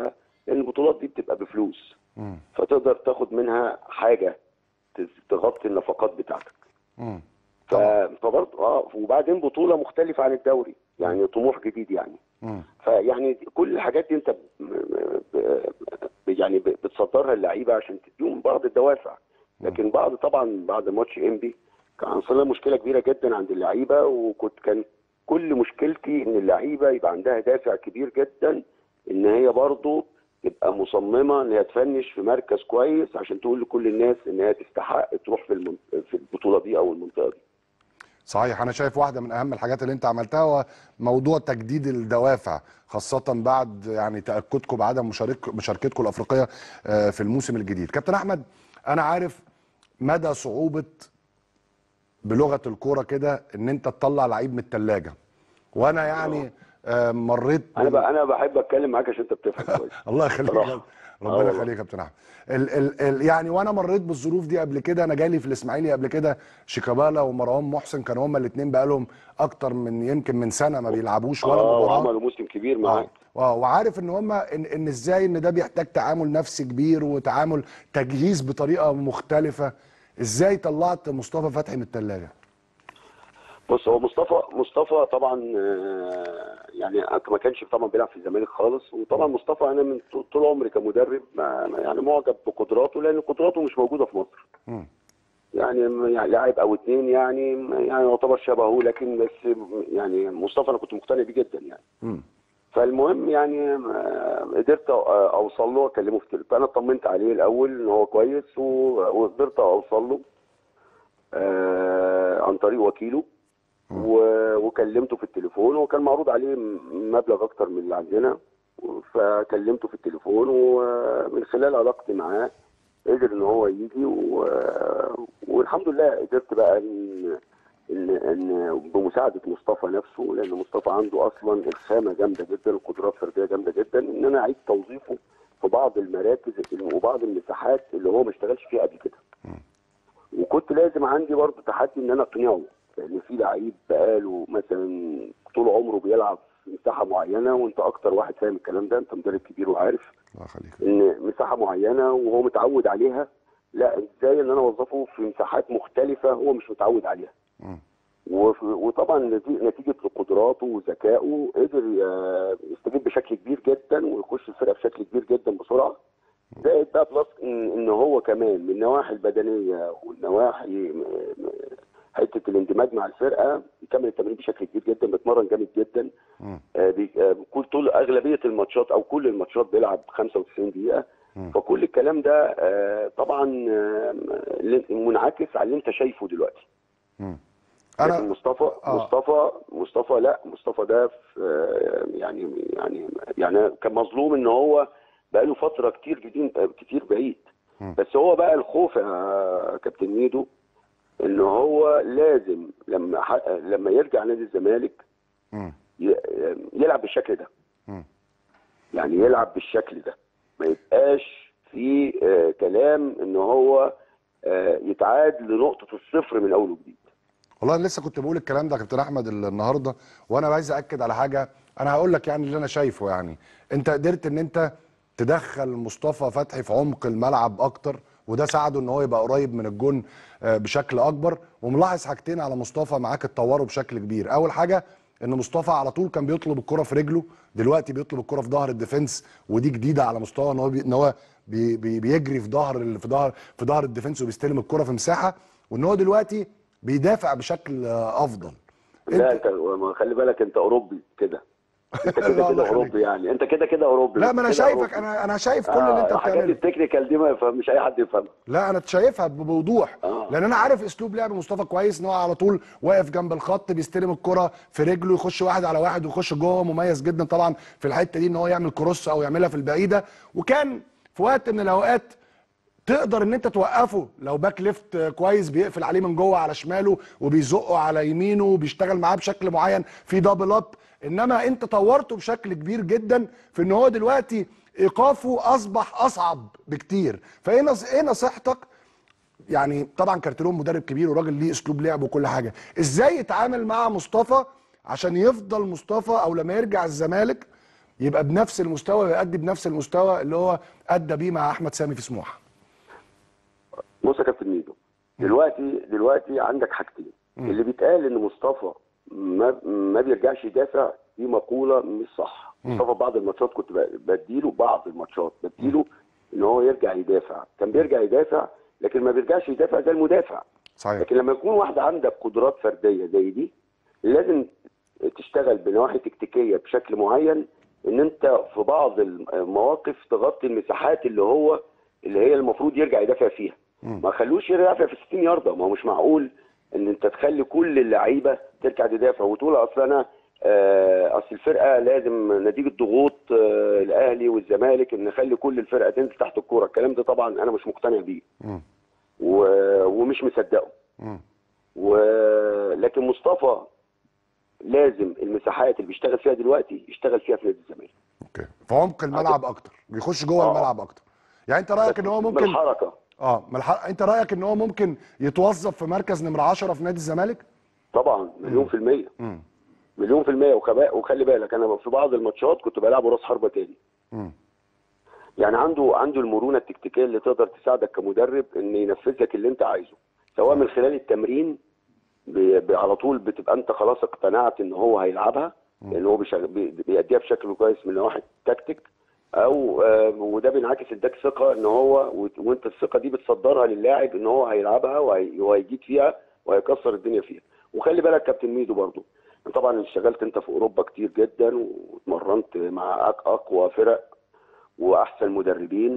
لان البطولات دي بتبقى بفلوس فتقدر تاخد منها حاجه ت- تغطي النفقات بتاعتك مم. ف- فبرضه اه وبعدين بطوله مختلفه عن الدوري يعني طموح جديد يعني مم. فيعني كل الحاجات دي انت ب... ب... ب... يعني ب- بتصدرها اللعيبه عشان تديهم بعض الدوافع لكن بعد طبعا بعد ماتش انبي كان حصل لنا مشكله كبيره جدا عند اللعيبه وكنت كان كل مشكلتي ان اللعيبه يبقى عندها دافع كبير جدا ان هي برضه تبقى مصممه ان هي تفنش في مركز كويس عشان تقول لكل الناس ان هي تستحق تروح في المن... في البطوله دي او المنطقه دي صحيح انا شايف واحده من اهم الحاجات اللي انت عملتها هو موضوع تجديد الدوافع خاصه بعد يعني تاكدكم بعدم مشارك مشاركتكم الافريقيه آه، في الموسم الجديد كابتن احمد انا عارف مدى صعوبه بلغه الكوره كده ان انت تطلع لعيب من الثلاجه وانا يعني آه، مريت انا ب... انا بحب اتكلم معاك عشان انت بتفهم كويس الله يخليك صراحة. يا- آه ربنا والله. يخليك يا كابتن احمد ال ال ال يعني وانا مريت بالظروف دي قبل كده انا جالي في الاسماعيلي قبل كده شيكابالا ومروان محسن كانوا هما الاثنين بقالهم اكتر من يمكن من سنه ما بيلعبوش ولا اه مباراه وعملوا موسم كبير معاك اه اه وعارف ان هما ان, ان ازاي ان ده بيحتاج تعامل نفسي كبير وتعامل تجهيز بطريقه مختلفه ازاي طلعت مصطفى فتحي من الثلاجه بص هو مصطفى مصطفى طبعا آه، يعني ما كانش طبعا بيلعب في الزمالك خالص وطبعا مصطفى انا من طول- طول عمري كمدرب ما- ما- يعني معجب بقدراته لان قدراته مش موجوده في مصر مم. يعني يعني لاعب او اتنين يعني يعني يعتبر شبهه لكن بس يعني مصطفى انا كنت مقتنع بيه جدا يعني مم. فالمهم يعني آه، قدرت أ- اوصل له واكلمه في التليفون انا اطمنت عليه الاول ان هو كويس و- وقدرت اوصل له آه، عن طريق وكيله و- وكلمته في التليفون وكان معروض عليه م- مبلغ اكتر من اللي عندنا فكلمته في التليفون ومن خلال علاقتي معاه قدر ان هو يجي و... والحمد لله قدرت بقى ان ان ان بمساعده مصطفى نفسه لان مصطفى عنده اصلا الخامه جامده جدا وقدرات فرديه جامده جدا ان انا اعيد توظيفه في بعض المراكز وبعض المساحات اللي هو ما اشتغلش فيها قبل كده. وكنت لازم عندي برضه تحدي ان انا اقنعه لان في لعيب بقاله مثلا طول عمره بيلعب في مساحه معينه وانت اكتر واحد فاهم الكلام ده انت مدرب كبير وعارف الله يخليك ان مساحه معينه وهو متعود عليها لا ازاي ان انا اوظفه في مساحات مختلفه هو مش متعود عليها مم. وف- وطبعا نتي- نتيجه لقدراته وذكائه قدر آه، يستجيب بشكل كبير جدا ويخش الفرقه بشكل كبير جدا بسرعه زائد بقى بلس ان إن هو كمان من النواحي البدنيه والنواحي م- م- حته الاندماج مع الفرقه بيكمل التمرين بشكل كبير جدا بيتمرن جامد جدا مم. آه، بي- آه، كل طول اغلبيه الماتشات او كل الماتشات بيلعب 95 دقيقه فكل الكلام ده آه، طبعا آه، منعكس على اللي انت شايفه دلوقتي مم. لكن انا مصطفى آه. مصطفى مصطفى لا مصطفى ده في آه، يعني يعني يعني كان مظلوم ان هو بقى له فتره كتير جديد كتير بعيد مم. بس هو بقى الخوف يا كابتن ميدو ان هو لازم لما ح- لما يرجع نادي الزمالك مم. ي- يلعب بالشكل ده مم. يعني يلعب بالشكل ده ما يبقاش في آه، كلام ان هو آه، يتعاد لنقطه الصفر من اول وجديد والله أنا لسه كنت بقول الكلام ده يا كابتن احمد ال- النهارده وانا عايز اكد على حاجه انا هقول لك يعني اللي انا شايفه يعني انت قدرت ان انت تدخل مصطفى فتحي في عمق الملعب اكتر وده ساعده ان هو يبقى قريب من الجون آه، بشكل اكبر وملاحظ حاجتين على مصطفى معاك اتطوروا بشكل كبير اول حاجه ان مصطفى على طول كان بيطلب الكره في رجله دلوقتي بيطلب الكره في ظهر الديفنس ودي جديده على مستوى ان هو بي ان هو بي بي بيجري في ظهر ال- في ظهر في ظهر الديفنس وبيستلم الكره في مساحه وان هو دلوقتي بيدافع بشكل آه، افضل لا انت ما خلي بالك انت اوروبي كده انت لا، كده الله كده يخليك. اوروبي يعني انت كده كده اوروبي لا ما انا كده شايفك أوروبي. انا انا شايف كل اللي انت آه، الحاجات بتعمله التكنيكال دي ما يفهمش اي حد يفهمها لا انا شايفها بوضوح آه. لان انا عارف اسلوب لعب مصطفى كويس ان هو على طول واقف جنب الخط بيستلم الكره في رجله يخش واحد على واحد ويخش جوه مميز جدا طبعا في الحته دي ان هو يعمل كروس او يعملها في البعيده وكان في وقت من الاوقات تقدر ان انت توقفه لو باك ليفت كويس بيقفل عليه من جوه على شماله وبيزقه على يمينه وبيشتغل معاه بشكل معين في دبل اب انما انت طورته بشكل كبير جدا في ان هو دلوقتي ايقافه اصبح اصعب بكتير فايه نص- ايه نصيحتك يعني طبعا كارتيرون مدرب كبير وراجل ليه اسلوب لعب وكل حاجه ازاي يتعامل مع مصطفى عشان يفضل مصطفى او لما يرجع الزمالك يبقى بنفس المستوى ويأدي بنفس المستوى اللي هو ادى بيه مع احمد سامي في سموحه بص يا كابتن ميدو دلوقتي دلوقتي عندك حاجتين اللي بيتقال ان مصطفى ما ما بيرجعش يدافع دي مقوله مش صح مصطفى بعض الماتشات كنت ب- بديله بعض الماتشات بديله ان هو يرجع يدافع كان بيرجع يدافع لكن ما بيرجعش يدافع زي المدافع صحيح لكن لما يكون واحد عندك قدرات فرديه زي دي لازم تشتغل بنواحي تكتيكيه بشكل معين ان انت في بعض المواقف تغطي المساحات اللي هو اللي هي المفروض يرجع يدافع فيها ما خلوش يدافع في 60 يارده ما هو مش معقول ان انت تخلي كل اللعيبه ترجع تدافع وتقول اصل انا آه، اصل الفرقه لازم نتيجه ضغوط آه، الاهلي والزمالك ان نخلي كل الفرقه تنزل تحت الكوره الكلام ده طبعا انا مش مقتنع بيه مم. و- ومش مصدقه مم. ولكن مصطفى لازم المساحات اللي بيشتغل فيها دلوقتي يشتغل فيها في نادي الزمالك اوكي في عمق الملعب اكتر بيخش جوه آه. الملعب اكتر يعني انت رايك ان هو ممكن بالحركه اه من الح... انت رايك ان هو ممكن يتوظف في مركز نمره 10 في نادي الزمالك طبعا مليون في المية مم. مليون في المية وخبا- وخلي بالك انا في بعض الماتشات كنت بلعبه راس حربة تاني مم. يعني عنده عنده المرونة التكتيكية اللي تقدر تساعدك كمدرب ان ينفذ لك اللي انت عايزه سواء من خلال التمرين ب- ب- على طول بتبقى انت خلاص اقتنعت ان هو هيلعبها لان هو بيشغ- بي- بيأديها بشكل كويس من نواحي التكتيك او آه، وده بينعكس اداك ثقه ان هو وت- وانت الثقه دي بتصدرها للاعب ان هو هيلعبها وهي- وهيجيد فيها وهيكسر الدنيا فيها وخلي بالك كابتن ميدو برضو طبعا اشتغلت انت في اوروبا كتير جدا واتمرنت مع أق- اقوى فرق واحسن مدربين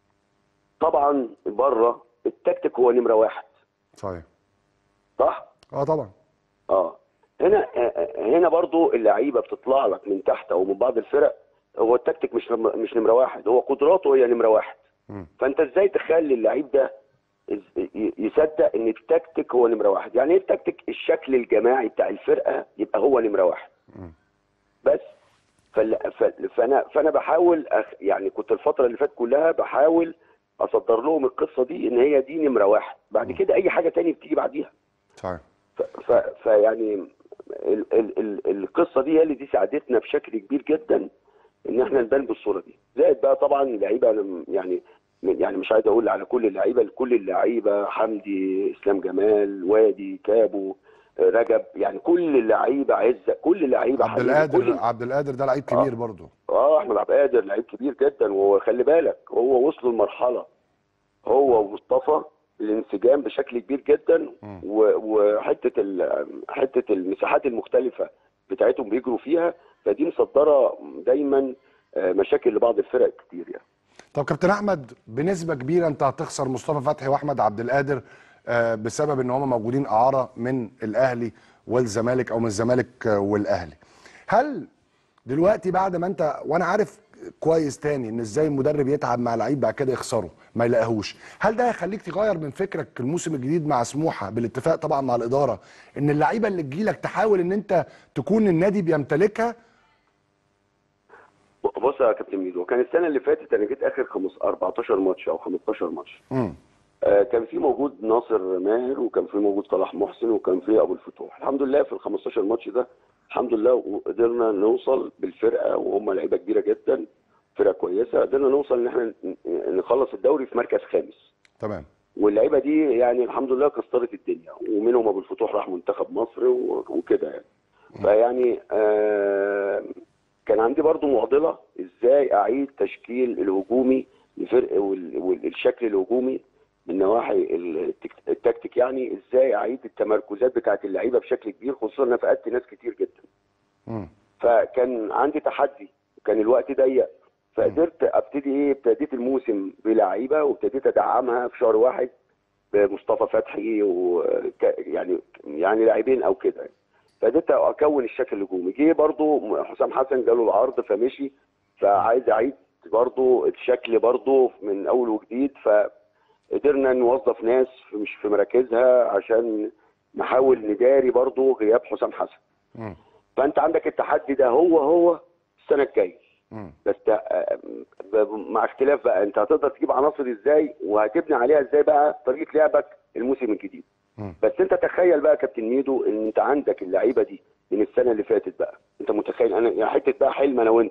طبعا بره التكتيك هو نمره واحد صحيح صح؟ اه طبعا اه هنا آه، آه، هنا برضو اللعيبه بتطلع لك من تحت او من بعض الفرق هو التكتيك مش نم- مش نمره واحد هو قدراته هي نمره واحد مم. فانت ازاي تخلي اللعيب ده إز- ي- يصدق ان التكتيك هو نمره واحد يعني ايه التكتيك الشكل الجماعي بتاع الفرقه يبقى هو نمره واحد مم. بس فال- ف- فانا فانا بحاول أخ يعني كنت الفتره اللي فاتت كلها بحاول اصدر لهم القصه دي ان هي دي نمره واحد بعد كده اي حاجه تاني بتيجي بعديها صحيح ف- ف- فيعني ال ال ال القصه دي هي اللي دي ساعدتنا بشكل كبير جدا ان احنا نبان بالصوره دي زائد بقى طبعا اللعيبه أنا م- يعني يعني مش عايز اقول على كل اللعيبه لكل اللعيبه حمدي اسلام جمال وادي كابو رجب يعني كل اللعيبه عزه كل اللعيبه عبد حبيبي، القادر كل عبد القادر ده لعيب كبير برضه اه احمد عبد القادر لعيب كبير جدا وخلي بالك هو وصلوا لمرحله هو ومصطفى الانسجام بشكل كبير جدا و- وحته ال- حته المساحات المختلفه بتاعتهم بيجروا فيها فدي مصدره دايما آه، مشاكل لبعض الفرق كتير يعني طب كابتن احمد بنسبه كبيره انت هتخسر مصطفى فتحي واحمد عبد القادر آه، بسبب ان هم موجودين اعاره من الاهلي والزمالك او من الزمالك آه، والاهلي هل دلوقتي بعد ما انت وانا عارف كويس تاني ان ازاي المدرب يتعب مع لعيب بعد كده يخسره ما يلاقيهوش هل ده هيخليك تغير من فكرك الموسم الجديد مع سموحه بالاتفاق طبعا مع الاداره ان اللعيبه اللي تجيلك تحاول ان انت تكون النادي بيمتلكها بص يا كابتن ميدو كان السنه اللي فاتت انا جيت اخر خمس 14 ماتش او 15 ماتش امم آه، كان في موجود ناصر ماهر وكان في موجود صلاح محسن وكان في ابو الفتوح الحمد لله في ال 15 ماتش ده الحمد لله وقدرنا نوصل بالفرقه وهم لعيبه كبيره جدا فرقه كويسه قدرنا نوصل ان احنا ن- نخلص الدوري في مركز خامس تمام واللعيبه دي يعني الحمد لله كسرت الدنيا ومنهم ابو الفتوح راح منتخب مصر و- وكده يعني فيعني آه كان عندي برضو معضله ازاي اعيد تشكيل الهجومي لفرق وال- والشكل الهجومي من نواحي التك- التكتيك يعني ازاي اعيد التمركزات بتاعت اللعيبه بشكل كبير خصوصا ان أنا فقدت ناس كتير جدا امم فكان عندي تحدي وكان الوقت ضيق فقدرت ابتدي ايه ابتديت الموسم بلعيبه وابتديت ادعمها في شهر واحد بمصطفى فتحي و يعني يعني لاعبين او كده يعني. فقدرت اكون الشكل الهجومي جه برضو حسام حسن جاله العرض فمشي فعايز اعيد برضو الشكل برضو من اول وجديد فقدرنا نوظف ناس في- مش في مراكزها عشان نحاول نداري برضو غياب حسام حسن امم فانت عندك التحدي ده هو هو السنه الجايه امم بس آه، ب- مع اختلاف بقى انت هتقدر تجيب عناصر ازاي وهتبني عليها ازاي بقى طريقه لعبك الموسم الجديد مم. بس انت تخيل بقى يا كابتن ميدو ان انت عندك اللعيبه دي من السنه اللي فاتت بقى انت متخيل انا يعني حته بقى حلم انا وانت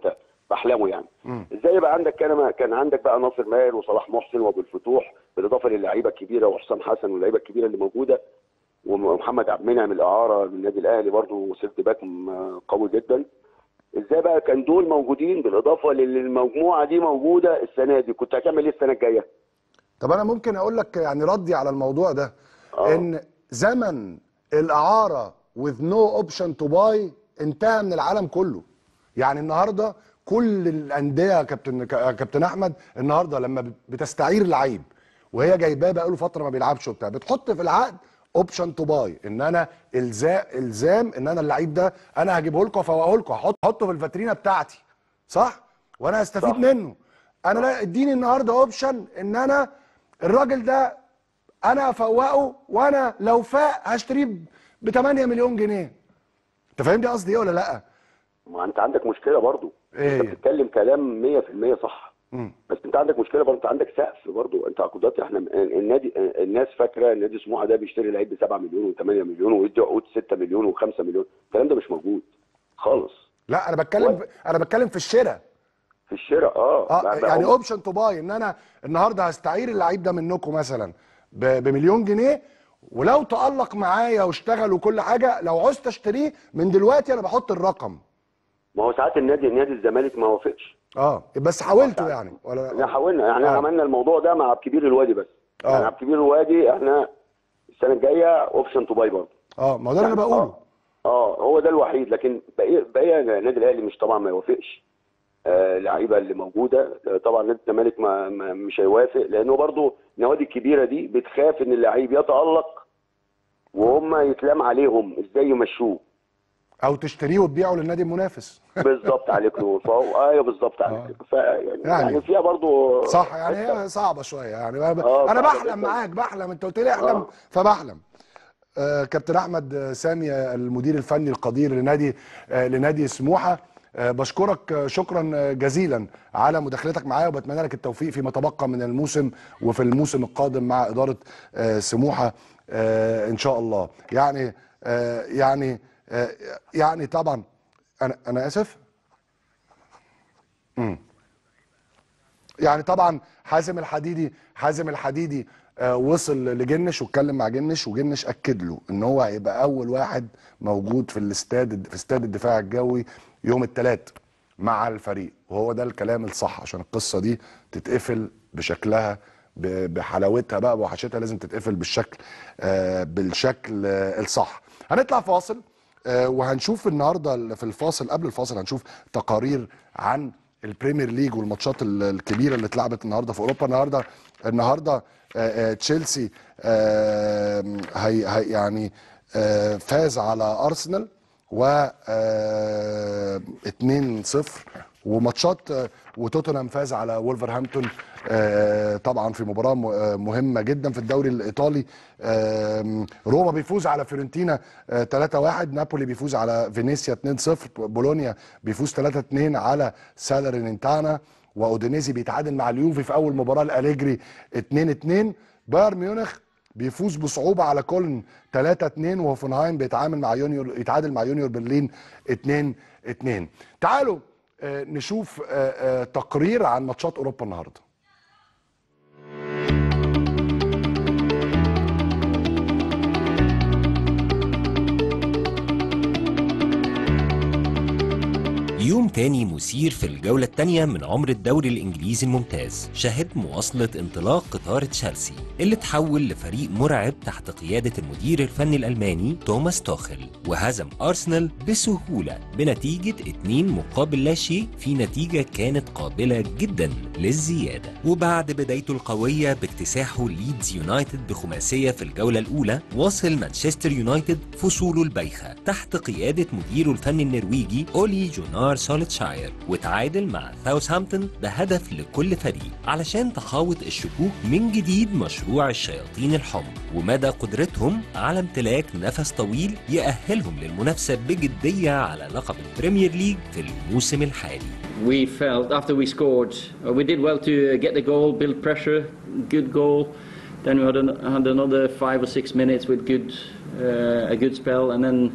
باحلامه يعني ازاي يبقى عندك كان كان عندك بقى ناصر ماهر وصلاح محسن وابو الفتوح بالاضافه للعيبه الكبيره وحسام حسن واللعيبه الكبيره اللي موجوده ومحمد عبد المنعم الاعاره من النادي الاهلي برضه سيرت باك م- قوي جدا ازاي بقى كان دول موجودين بالاضافه للمجموعه دي موجوده السنه دي كنت هتعمل ايه السنه الجايه؟ طب انا ممكن اقول لك يعني ردي على الموضوع ده آه. ان زمن الاعاره with no option to buy انتهى من العالم كله يعني النهارده كل الانديه يا كابتن يا كابتن احمد النهارده لما بت- بتستعير لعيب وهي جايباه بقاله فتره ما بيلعبش وبتاع بتحط في العقد اوبشن تو باي ان انا الزام الزام ان انا اللعيب ده انا هجيبه لكم وافوقه لكم هحط- احطه في الفاترينا بتاعتي صح وانا هستفيد صح. منه انا لا اديني النهارده اوبشن ان انا الراجل ده انا افوقه وانا لو فاق هشتريه ب 8 مليون جنيه انت فاهمني قصدي ايه ولا لا ما انت عندك مشكله برضو إيه؟ انت بتتكلم كلام 100% صح مم. بس انت عندك مشكله برضو انت عندك سقف برضو انت دلوقتي احنا النادي الناس فاكره النادي سموحه ده بيشتري لعيب ب 7 مليون و8 مليون ويدي عقود 6 مليون و5 مليون الكلام ده مش موجود خالص لا انا بتكلم انا بتكلم في الشراء في الشراء اه اه بقى- بقى يعني هم- اوبشن تو باي ان انا النهارده هستعير اللعيب ده منكم مثلا ب- بمليون جنيه ولو تألق معايا واشتغل وكل حاجه لو عوزت اشتريه من دلوقتي انا بحط الرقم ما هو ساعات النادي نادي الزمالك ما وافقش اه بس حاولته يعني ولا احنا حاولنا يعني آه. عملنا الموضوع ده مع عبد الكبير الوادي بس آه. يعني عبد الكبير الوادي احنا السنه الجايه اوبشن تو باي برضه اه ما هو ده اللي انا يعني بقوله اه اه هو ده الوحيد لكن بقيه بقيه النادي الاهلي مش طبعا ما يوافقش آه اللعيبه اللي موجوده آه، طبعا نادي الزمالك ما ما مش هيوافق لانه برضو النوادي الكبيره دي بتخاف ان اللعيب يتالق وهم يتلام عليهم ازاي يمشوه او تشتريه وتبيعه للنادي المنافس بالظبط عليك نور فهو ايوه بالظبط عليك ف يعني, يعني- يعني فيها برضو صح يعني هي صعبه شويه يعني انا, آه، أنا صعبة بحلم جداً. معاك بحلم انت قلت لي احلم آه. فبحلم آه كابتن احمد آه، سامي آه، المدير الفني القدير لنادي آه لنادي سموحه آه بشكرك آه، شكرا آه، جزيلا على مداخلتك معايا وبتمنى لك التوفيق فيما تبقى من الموسم وفي الموسم القادم مع اداره آه سموحه آه ان شاء الله يعني آه يعني آه يعني طبعا انا انا اسف يعني طبعا حازم الحديدي حازم الحديدي آه، وصل لجنش واتكلم مع جنش وجنش اكد له ان هو هيبقى اول واحد موجود في الاستاد في استاد الدفاع الجوي يوم الثلاث مع الفريق وهو ده الكلام الصح عشان القصه دي تتقفل بشكلها ب- بحلاوتها بقى بوحشتها لازم تتقفل بالشكل آه، بالشكل آه، الصح هنطلع فاصل آه، وهنشوف النهارده في الفاصل قبل الفاصل هنشوف تقارير عن البريمير ليج والماتشات ال- الكبيره اللي اتلعبت النهارده في اوروبا النهارده النهارده آه، آه، تشيلسي آه، هي هي يعني آه، فاز على ارسنال و 2-0 وماتشات آه، وتوتنهام فاز على وولفرهامبتون آه، طبعا في مباراه م- آه، مهمه جدا في الدوري الايطالي آم، روما بيفوز على فيورنتينا آه، 3-1 نابولي بيفوز على فينيسيا 2-0 بولونيا بيفوز 3-2 على سالرينيتانا واودينيزي بيتعادل مع اليوفي في اول مباراه الاليجري 2-2 بايرن ميونخ بيفوز بصعوبه على كولن 3-2 وهوفنهايم بيتعامل مع يونيور يتعادل مع يونيور برلين 2-2 تعالوا آه، نشوف آه، آه، تقرير عن ماتشات اوروبا النهارده يوم تاني مثير في الجولة التانية من عمر الدوري الإنجليزي الممتاز شهد مواصلة انطلاق قطار تشيلسي اللي تحول لفريق مرعب تحت قيادة المدير الفني الألماني توماس توخل وهزم أرسنال بسهولة بنتيجة 2 مقابل لا شيء في نتيجة كانت قابلة جدا للزيادة وبعد بدايته القوية باكتساحه ليدز يونايتد بخماسية في الجولة الأولى وصل مانشستر يونايتد فصوله البايخة تحت قيادة مديره الفني النرويجي أولي جونار سولتشاير وتعادل مع ساوثهامبتون بهدف لكل فريق علشان تحاوط الشكوك من جديد مشروع الشياطين الحمر ومدى قدرتهم على امتلاك نفس طويل يأهلهم للمنافسة بجدية على لقب البريمير ليج في الموسم الحالي we felt after we scored, uh, we did well to uh, get the goal, build pressure, good goal. Then we had, an, had another five or six minutes with good, uh, a good spell, and then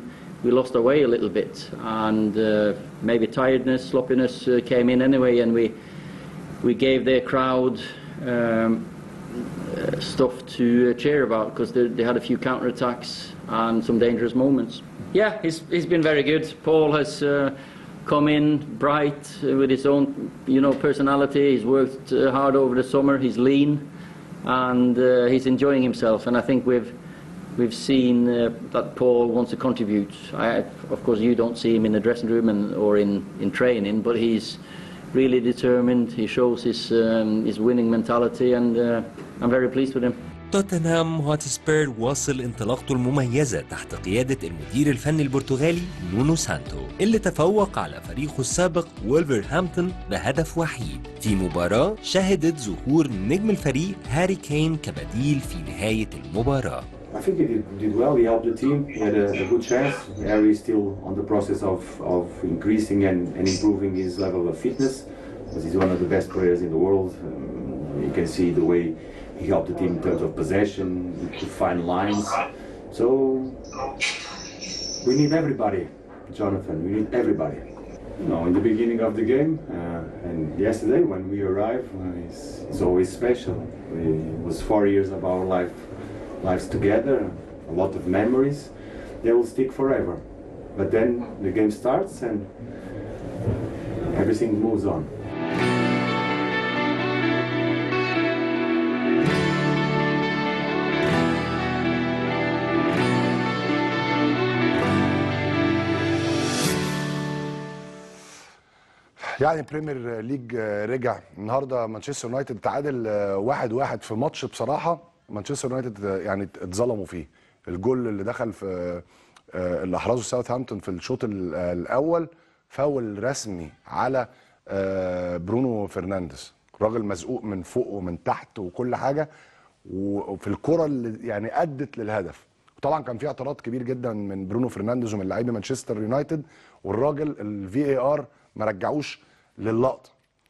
we lost our way a little bit, and uh, maybe tiredness, sloppiness uh, came in anyway, and we we gave their crowd um, uh, stuff to uh, cheer about because they, they had a few counter attacks and some dangerous moments. Yeah, he's he's been very good. Paul has. Uh, come in bright uh, with his own, you know, personality. He's worked uh, hard over the summer. He's lean, and uh, he's enjoying himself. And I think we've we've seen uh, that Paul wants to contribute. I, of course, you don't see him in the dressing room and, or in, in training, but he's really determined. He shows his um, his winning mentality, and uh, I'm very pleased with him. توتنهام هوتسبير واصل انطلاقته المميزة تحت قيادة المدير الفني البرتغالي نونو سانتو اللي تفوق على فريقه السابق وولفرهامبتون بهدف وحيد في مباراة شهدت ظهور نجم الفريق هاري كين كبديل في نهاية المباراة I think he did, did well. He helped the team. He had a, a good chance. Harry is still on the process of, of increasing and, and improving his level of fitness because he's one of the best players in the world. Um, you can see the way he helped the team in terms of possession, to find lines. So we need everybody, Jonathan. We need everybody. You know, in the beginning of the game uh, and yesterday when we arrived, uh, it's, it's always special. We, it was four years of our life lives together, a lot of memories. They will stick forever. But then the game starts and everything moves on. يعني بريمير ليج آه، رجع النهارده مانشستر يونايتد تعادل آه، واحد واحد في ماتش بصراحه مانشستر يونايتد آه، يعني اتظلموا فيه الجول اللي دخل في آه، اللي احرزه ساوثهامبتون في الشوط ال- آه، الاول فاول رسمي على آه، برونو فرنانديز راجل مزقوق من فوق ومن تحت وكل حاجه و- وفي الكره اللي يعني ادت للهدف طبعا كان في اعتراض كبير جدا من برونو فرنانديز ومن لاعبي مانشستر يونايتد والراجل الفي اي ار ما رجعوش للقطه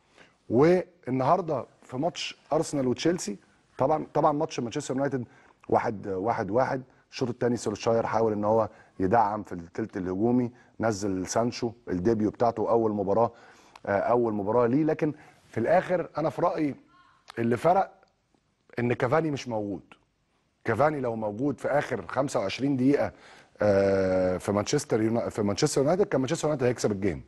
والنهارده في ماتش ارسنال وتشيلسي طبعا طبعا ماتش مانشستر يونايتد واحد واحد واحد الشوط الثاني سولشاير حاول ان هو يدعم في الثلث الهجومي نزل سانشو الديبيو بتاعته اول مباراه آه، اول مباراه ليه لكن في الاخر انا في رايي اللي فرق ان كافاني مش موجود كافاني لو موجود في اخر 25 دقيقه آه، في مانشستر يونا... في مانشستر يونايتد كان مانشستر يونايتد هيكسب الجيم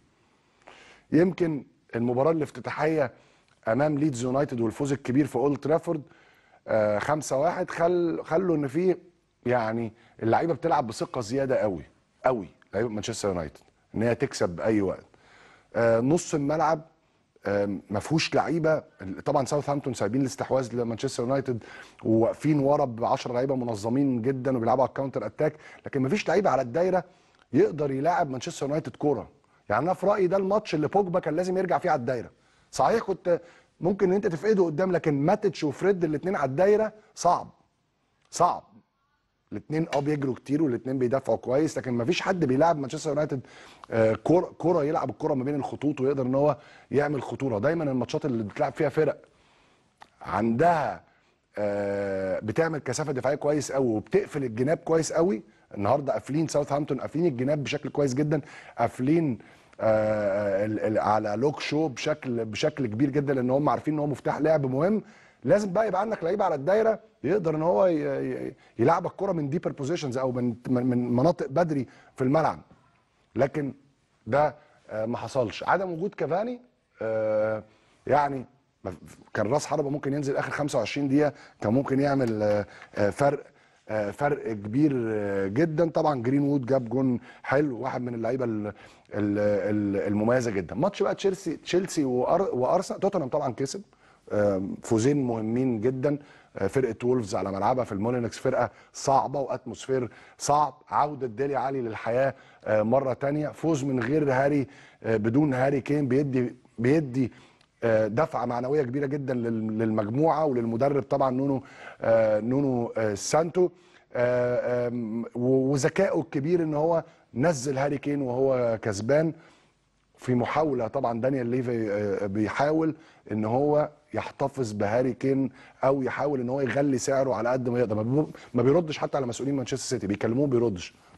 يمكن المباراه الافتتاحيه امام ليدز يونايتد والفوز الكبير في اولد ترافورد آه، 5-1 خل خلوا ان في يعني اللعيبه بتلعب بثقه زياده قوي قوي لعيبه مانشستر يونايتد ان هي تكسب باي وقت آه، نص الملعب آه، ما فيهوش لعيبه طبعا ساوثهامبتون سايبين الاستحواذ لمانشستر يونايتد وواقفين ورا ب 10 لعيبه منظمين جدا وبيلعبوا على الكاونتر اتاك لكن ما فيش لعيبه على الدايره يقدر يلاعب مانشستر يونايتد كوره يعني انا في رايي ده الماتش اللي بوجبا كان لازم يرجع فيه على الدايره صحيح كنت ممكن ان انت تفقده قدام لكن ماتيتش وفريد الاثنين على الدايره صعب صعب الاثنين اه بيجروا كتير والاثنين بيدافعوا كويس لكن ما فيش حد بيلعب مانشستر يونايتد آه، كوره كوره يلعب الكوره ما بين الخطوط ويقدر ان هو يعمل خطوره دايما الماتشات اللي بتلعب فيها فرق عندها آه، بتعمل كثافه دفاعيه كويس قوي وبتقفل الجناب كويس قوي النهارده قافلين ساوثهامبتون قافلين الجناب بشكل كويس جدا قافلين آه، ال- ال- على لوك شو بشكل بشكل كبير جدا لان هم عارفين ان هو مفتاح لعب مهم لازم بقى يبقى عندك لعيبه على الدايره يقدر ان هو ي- ي- يلعب الكره من ديبر بوزيشنز او من من من مناطق بدري في الملعب لكن ده آه، ما حصلش عدم وجود كافاني آه، يعني ما- كان راس حربه ممكن ينزل اخر 25 دقيقه كان ممكن يعمل آه، آه، فرق آه، فرق كبير آه، جدا طبعا جرين وود جاب جون حلو واحد من اللعيبه ال- ال- ال- المميزه جدا ماتش بقى تشيلسي تشيلسي وأر- وارسنال توتنهام طبعا كسب آم، فوزين مهمين جدا آه، فرقه وولفز على ملعبها في المولينكس فرقه صعبه واتموسفير صعب عوده ديلي علي للحياه آه، مره تانية فوز من غير هاري آه، بدون هاري كين بيدي بيدي آه، دفعه معنويه كبيره جدا لل- للمجموعه وللمدرب طبعا نونو آه، نونو آه، سانتو آه، آم، و- وذكائه الكبير ان هو نزل هاري كين وهو كسبان في محاولة طبعا دانيال ليفي آه، بيحاول ان هو يحتفظ بهاري كين او يحاول ان هو يغلي سعره على قد ما يقدر ما بي- ما بيردش حتى على مسؤولين مانشستر سيتي بيكلموه بيردش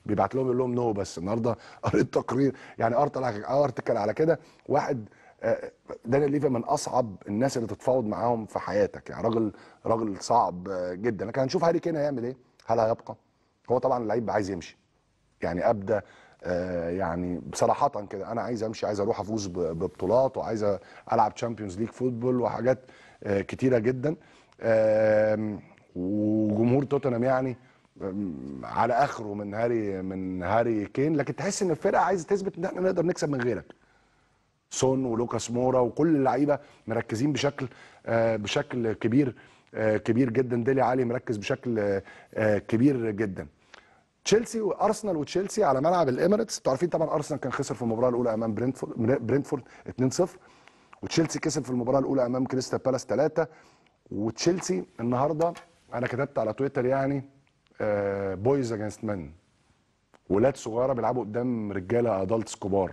بيبعت لهم يقول لهم نو بس النهارده قريت تقرير يعني قريت على- ارتكل على كده واحد آه، دانيال ليفا من اصعب الناس اللي تتفاوض معاهم في حياتك يعني راجل راجل صعب آه، جدا لكن هنشوف هاري كين هيعمل ايه هل هيبقى هو طبعا اللعيب عايز يمشي يعني ابدا آه، يعني بصراحه كده انا عايز امشي عايز اروح افوز ب- ببطولات وعايز العب تشامبيونز ليج فوتبول وحاجات آه، كتيره جدا آم، وجمهور توتنهام يعني آم، على اخره من هاري من هاري كين لكن تحس ان الفرقه عايزه تثبت ان احنا نقدر نكسب من غيرك سون ولوكاس مورا وكل اللعيبه مركزين بشكل آه، بشكل كبير آه، كبير جدا ديلي علي مركز بشكل آه، آه، كبير جدا تشيلسي وارسنال وتشيلسي على ملعب الاميريتس انتوا عارفين طبعا ارسنال كان خسر في المباراه الاولى امام برينتفورد برينتفورد 2-0 وتشيلسي كسب في المباراه الاولى امام كريستال بالاس 3 وتشيلسي النهارده انا كتبت على تويتر يعني بويز اجينست مان ولاد صغيره بيلعبوا قدام رجاله ادلتس كبار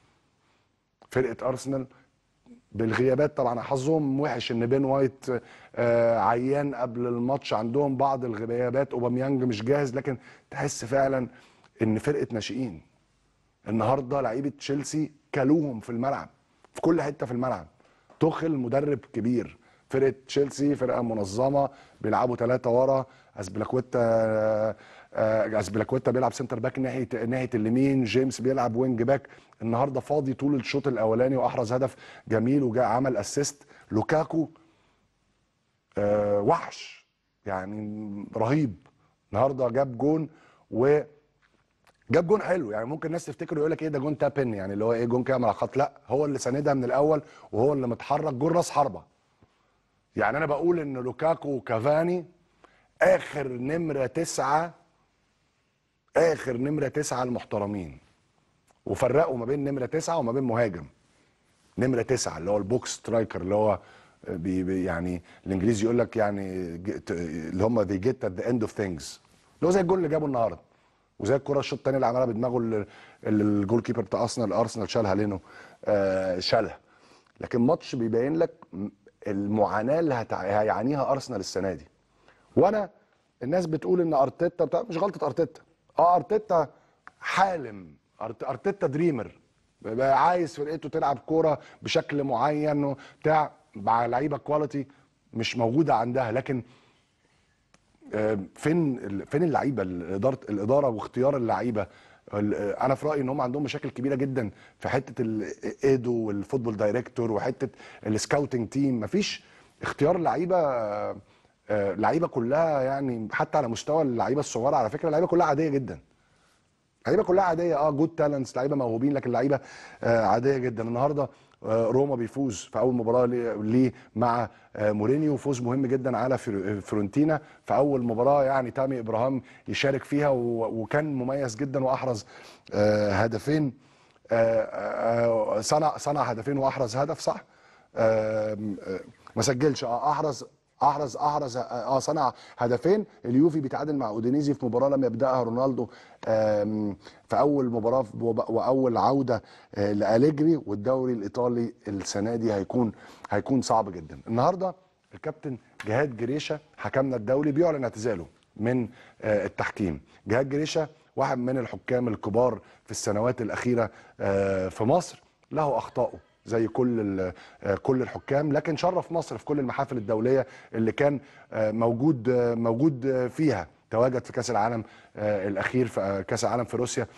فرقه ارسنال بالغيابات طبعا حظهم وحش ان بين وايت آه، عيان قبل الماتش عندهم بعض الغيابات اوباميانج مش جاهز لكن تحس فعلا ان فرقه ناشئين النهارده لعيبه تشيلسي كلوهم في الملعب في كل حته في الملعب توخل مدرب كبير فرقه تشيلسي فرقه منظمه بيلعبوا ثلاثه ورا اسبلاكويتا آه، آه، اسبلاكويتا بيلعب سنتر باك ناحيه ناحيه اليمين جيمس بيلعب وينج باك النهارده فاضي طول الشوط الاولاني واحرز هدف جميل وجاء عمل اسيست لوكاكو آه، وحش يعني رهيب النهارده جاب جون و جاب جون حلو يعني ممكن الناس تفتكر يقول لك ايه ده جون تابن يعني اللي هو ايه جون كده من على الخط لا هو اللي ساندها من الاول وهو اللي متحرك جون راس حربه يعني انا بقول ان لوكاكو وكافاني اخر نمره تسعه اخر نمره تسعه المحترمين وفرقوا ما بين نمره تسعه وما بين مهاجم نمره تسعه اللي هو البوكس سترايكر اللي هو بي بي يعني الانجليزي يقول لك يعني ج- اللي هم they get at the end of things اللي هو زي الجول اللي جابه النهارده وزي الكره الشوط الثاني اللي عملها بدماغه اللي اللي الجول كيبر بتاع ارسنال ارسنال شالها لينو آه شالها لكن ماتش بيبين لك م- المعاناه اللي هتع- هيعانيها ارسنال السنه دي وانا الناس بتقول ان ارتيتا بتاع مش غلطه ارتيتا اه ارتيتا حالم أرت- ارتيتا دريمر بقى عايز فرقته تلعب كوره بشكل معين وبتاع مع لعيبه كواليتي مش موجوده عندها لكن آه، فين ال- فين اللعيبه الاداره الاداره واختيار اللعيبه ال- آه، انا في رايي ان هم عندهم مشاكل كبيره جدا في حته الايدو والفوتبول دايركتور وحته السكاوتنج تيم مفيش اختيار لعيبه آه، آه، لعيبه كلها يعني حتى على مستوى اللعيبه الصغيره على فكره اللعيبه كلها عاديه جدا لعيبه كلها عاديه اه جود تالنتس لعيبه موهوبين لكن لعيبه آه عاديه جدا النهارده آه روما بيفوز في اول مباراه ليه ليه مع آه مورينيو فوز مهم جدا على فير- فيورنتينا في اول مباراه يعني تامي ابراهام يشارك فيها و- وكان مميز جدا واحرز آه هدفين آه آه صنع صنع هدفين واحرز هدف صح آه آه، ما سجلش اه احرز احرز احرز اه صنع هدفين اليوفي بيتعادل مع اودينيزي في مباراه لم يبداها رونالدو آم، في اول مباراه في- وب- واول عوده آه، لاليجري والدوري الايطالي السنه دي هيكون هيكون صعب جدا النهارده الكابتن جهاد جريشه حكمنا الدولي بيعلن اعتزاله من آه، التحكيم جهاد جريشه واحد من الحكام الكبار في السنوات الاخيره آه، في مصر له اخطائه زي كل ال- آه، كل الحكام لكن شرف مصر في كل المحافل الدوليه اللي كان آه، موجود آه، موجود آه، فيها تواجد في كاس العالم آه، الاخير في آه، كاس العالم في روسيا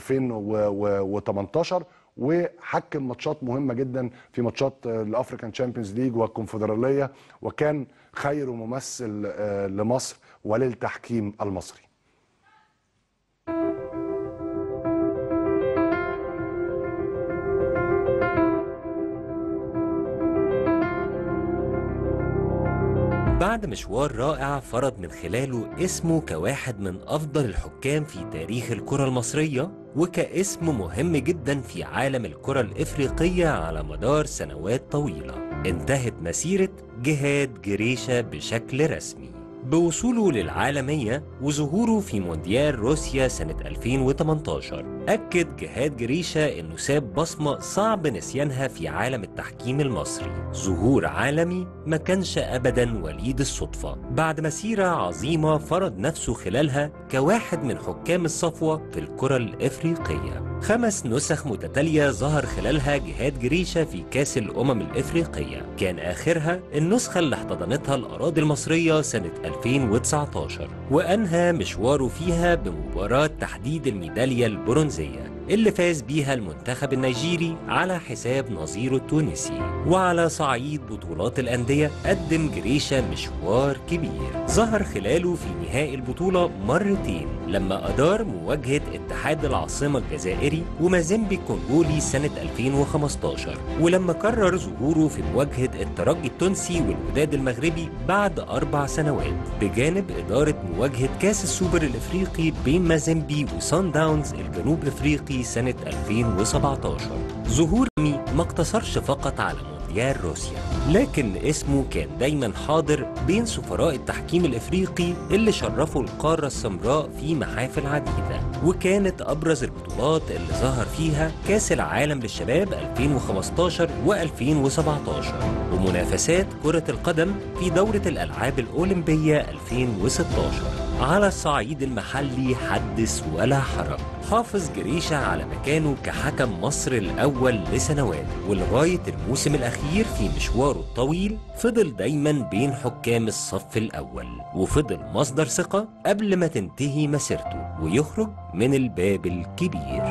2018 وحكم ماتشات مهمه جدا في ماتشات آه، الافريكان تشامبيونز ليج والكونفدراليه وكان خير ممثل آه، لمصر وللتحكيم المصري بعد مشوار رائع فرض من خلاله اسمه كواحد من أفضل الحكام في تاريخ الكرة المصرية وكاسم مهم جدا في عالم الكرة الإفريقية على مدار سنوات طويلة انتهت مسيرة جهاد جريشة بشكل رسمي بوصوله للعالمية وظهوره في مونديال روسيا سنة 2018 أكد جهاد جريشة إنه ساب بصمة صعب نسيانها في عالم التحكيم المصري ظهور عالمي ما كانش أبدا وليد الصدفة بعد مسيرة عظيمة فرض نفسه خلالها كواحد من حكام الصفوة في الكرة الإفريقية خمس نسخ متتالية ظهر خلالها جهاد جريشة في كأس الأمم الإفريقية كان آخرها النسخة اللي احتضنتها الأراضي المصرية سنة 2019 وأنهى مشواره فيها بمباراة تحديد الميدالية البرونزية اللي فاز بيها المنتخب النيجيري على حساب نظيره التونسي وعلى صعيد بطولات الأندية قدم جريشة مشوار كبير ظهر خلاله في نهائي البطولة مرتين لما أدار مواجهة اتحاد العاصمة الجزائري ومازيمبي الكونغولي سنة 2015 ولما قرر ظهوره في مواجهة الترجي التونسي والوداد المغربي بعد أربع سنوات بجانب إدارة مواجهة كأس السوبر الإفريقي بين مازيمبي وسان داونز الجنوب إفريقي سنة 2017 ظهور مي ما اقتصرش فقط على مونديال روسيا لكن اسمه كان دايما حاضر بين سفراء التحكيم الافريقي اللي شرفوا القاره السمراء في محافل عديده وكانت ابرز البطولات اللي ظهر فيها كاس العالم للشباب 2015 و2017 ومنافسات كره القدم في دوره الالعاب الاولمبيه 2016 على الصعيد المحلي حدث ولا حرج حافظ جريشة على مكانه كحكم مصر الأول لسنوات ولغاية الموسم الأخير في مشواره الطويل فضل دايما بين حكام الصف الأول وفضل مصدر ثقة قبل ما تنتهي مسيرته ويخرج من الباب الكبير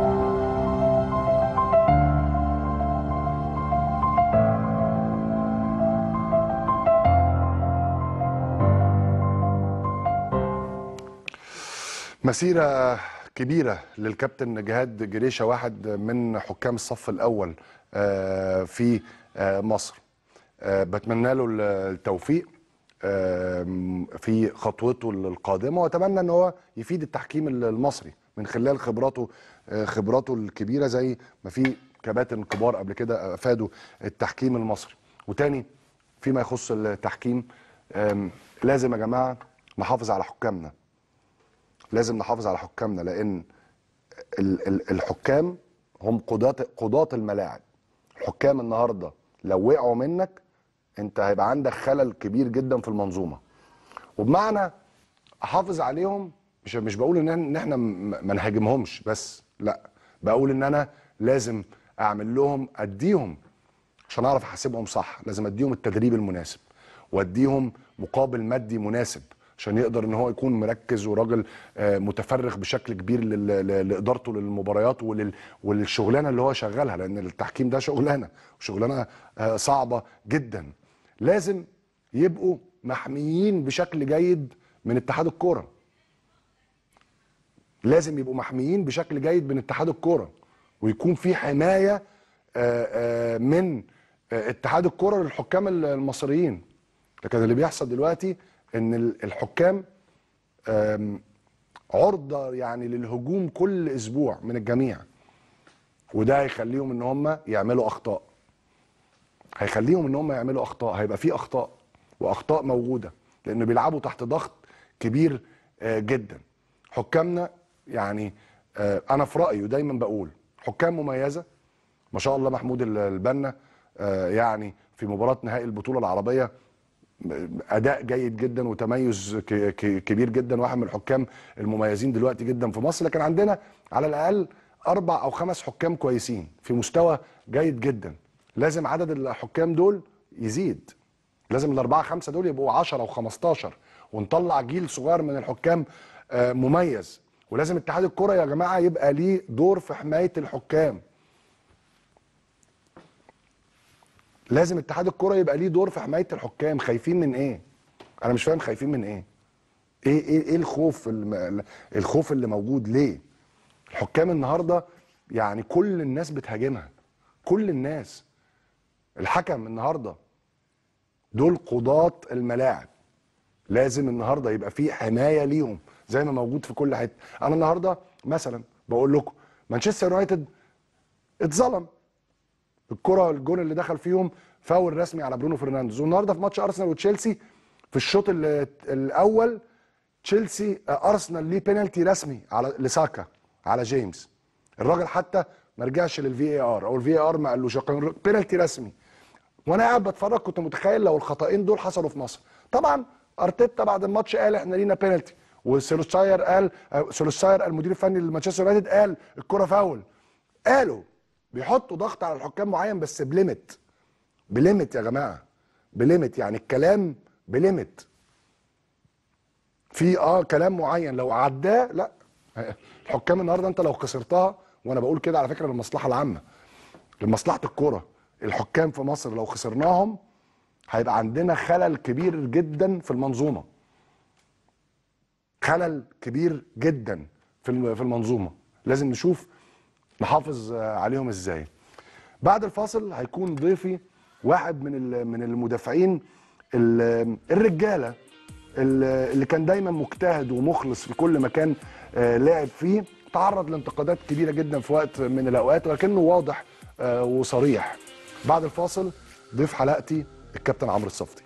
مسيرة كبيرة للكابتن جهاد جريشة واحد من حكام الصف الأول آه، في آه، مصر آه، بتمنى له التوفيق آم، في خطوته القادمة وأتمنى أن هو يفيد التحكيم المصري من خلال خبراته آه، خبراته الكبيرة زي ما في كباتن كبار قبل كده أفادوا التحكيم المصري وتاني فيما يخص التحكيم آم، لازم يا جماعة نحافظ على حكامنا لازم نحافظ على حكامنا لان ال- ال- الحكام هم قضاة قضاة الملاعب الحكام النهارده لو وقعوا منك انت هيبقى عندك خلل كبير جدا في المنظومه وبمعنى احافظ عليهم مش مش بقول ان ان احنا م- ما نهاجمهمش بس لا بقول ان انا لازم اعمل لهم اديهم عشان اعرف احاسبهم صح لازم اديهم التدريب المناسب واديهم مقابل مادي مناسب عشان يقدر ان هو يكون مركز وراجل آه، متفرغ بشكل كبير لل- ل- لادارته للمباريات ولل- وللشغلانه اللي هو شغالها لان التحكيم ده شغلانه وشغلانه آه، صعبه جدا لازم يبقوا محميين بشكل جيد من اتحاد الكوره لازم يبقوا محميين بشكل جيد من اتحاد الكوره ويكون في حمايه آه، آه، من آه، اتحاد الكوره للحكام المصريين لكن اللي بيحصل دلوقتي ان ال- الحكام آم، عرضه يعني للهجوم كل اسبوع من الجميع وده هيخليهم ان هم يعملوا اخطاء هيخليهم ان هم يعملوا اخطاء هيبقى في اخطاء واخطاء موجوده لانه بيلعبوا تحت ضغط كبير آه، جدا حكامنا يعني آه، انا في رايي ودايما بقول حكام مميزه ما شاء الله محمود ال- البنا آه، يعني في مباراه نهائي البطوله العربيه اداء جيد جدا وتميز ك- ك- كبير جدا واحد من الحكام المميزين دلوقتي جدا في مصر لكن عندنا على الاقل اربع او خمس حكام كويسين في مستوى جيد جدا لازم عدد الحكام دول يزيد لازم الاربعه خمسه دول يبقوا 10 و15 ونطلع جيل صغير من الحكام آه، مميز ولازم اتحاد الكره يا جماعه يبقى ليه دور في حمايه الحكام لازم اتحاد الكره يبقى ليه دور في حمايه الحكام خايفين من ايه انا مش فاهم خايفين من ايه ايه ايه ايه الخوف الم... الخوف اللي موجود ليه الحكام النهارده يعني كل الناس بتهاجمها كل الناس الحكم النهارده دول قضاة الملاعب لازم النهارده يبقى في حمايه ليهم زي ما موجود في كل حته انا النهارده مثلا بقول لكم مانشستر يونايتد اتظلم الكره الجون اللي دخل فيهم فاول رسمي على برونو فرنانديز والنهارده في ماتش ارسنال وتشيلسي في الشوط ال- الاول تشيلسي آه، ارسنال ليه بينالتي رسمي على لساكا على جيمس الراجل حتى ما رجعش للفي اي ار او الفي اي ار ما قالوش كان بينالتي رسمي وانا قاعد بتفرج كنت متخيل لو الخطأين دول حصلوا في مصر طبعا ارتيتا بعد الماتش قال احنا لينا بينالتي وسولوشاير قال آه، سولوشاير المدير الفني لمانشستر يونايتد قال الكره فاول قالوا بيحطوا ضغط على الحكام معين بس بليمت بليمت يا جماعه بليمت يعني الكلام بليمت في اه كلام معين لو عداه لا الحكام النهارده انت لو خسرتها وانا بقول كده على فكره للمصلحه العامه لمصلحه الكره الحكام في مصر لو خسرناهم هيبقى عندنا خلل كبير جدا في المنظومه خلل كبير جدا في الم- في المنظومه لازم نشوف نحافظ آه، عليهم ازاي بعد الفاصل هيكون ضيفي واحد من ال- من المدافعين ال- الرجاله ال- اللي كان دايما مجتهد ومخلص في كل مكان آه، لعب فيه تعرض لانتقادات كبيره جدا في وقت من الاوقات ولكنه واضح آه، وصريح بعد الفاصل ضيف حلقتي الكابتن عمرو الصفتي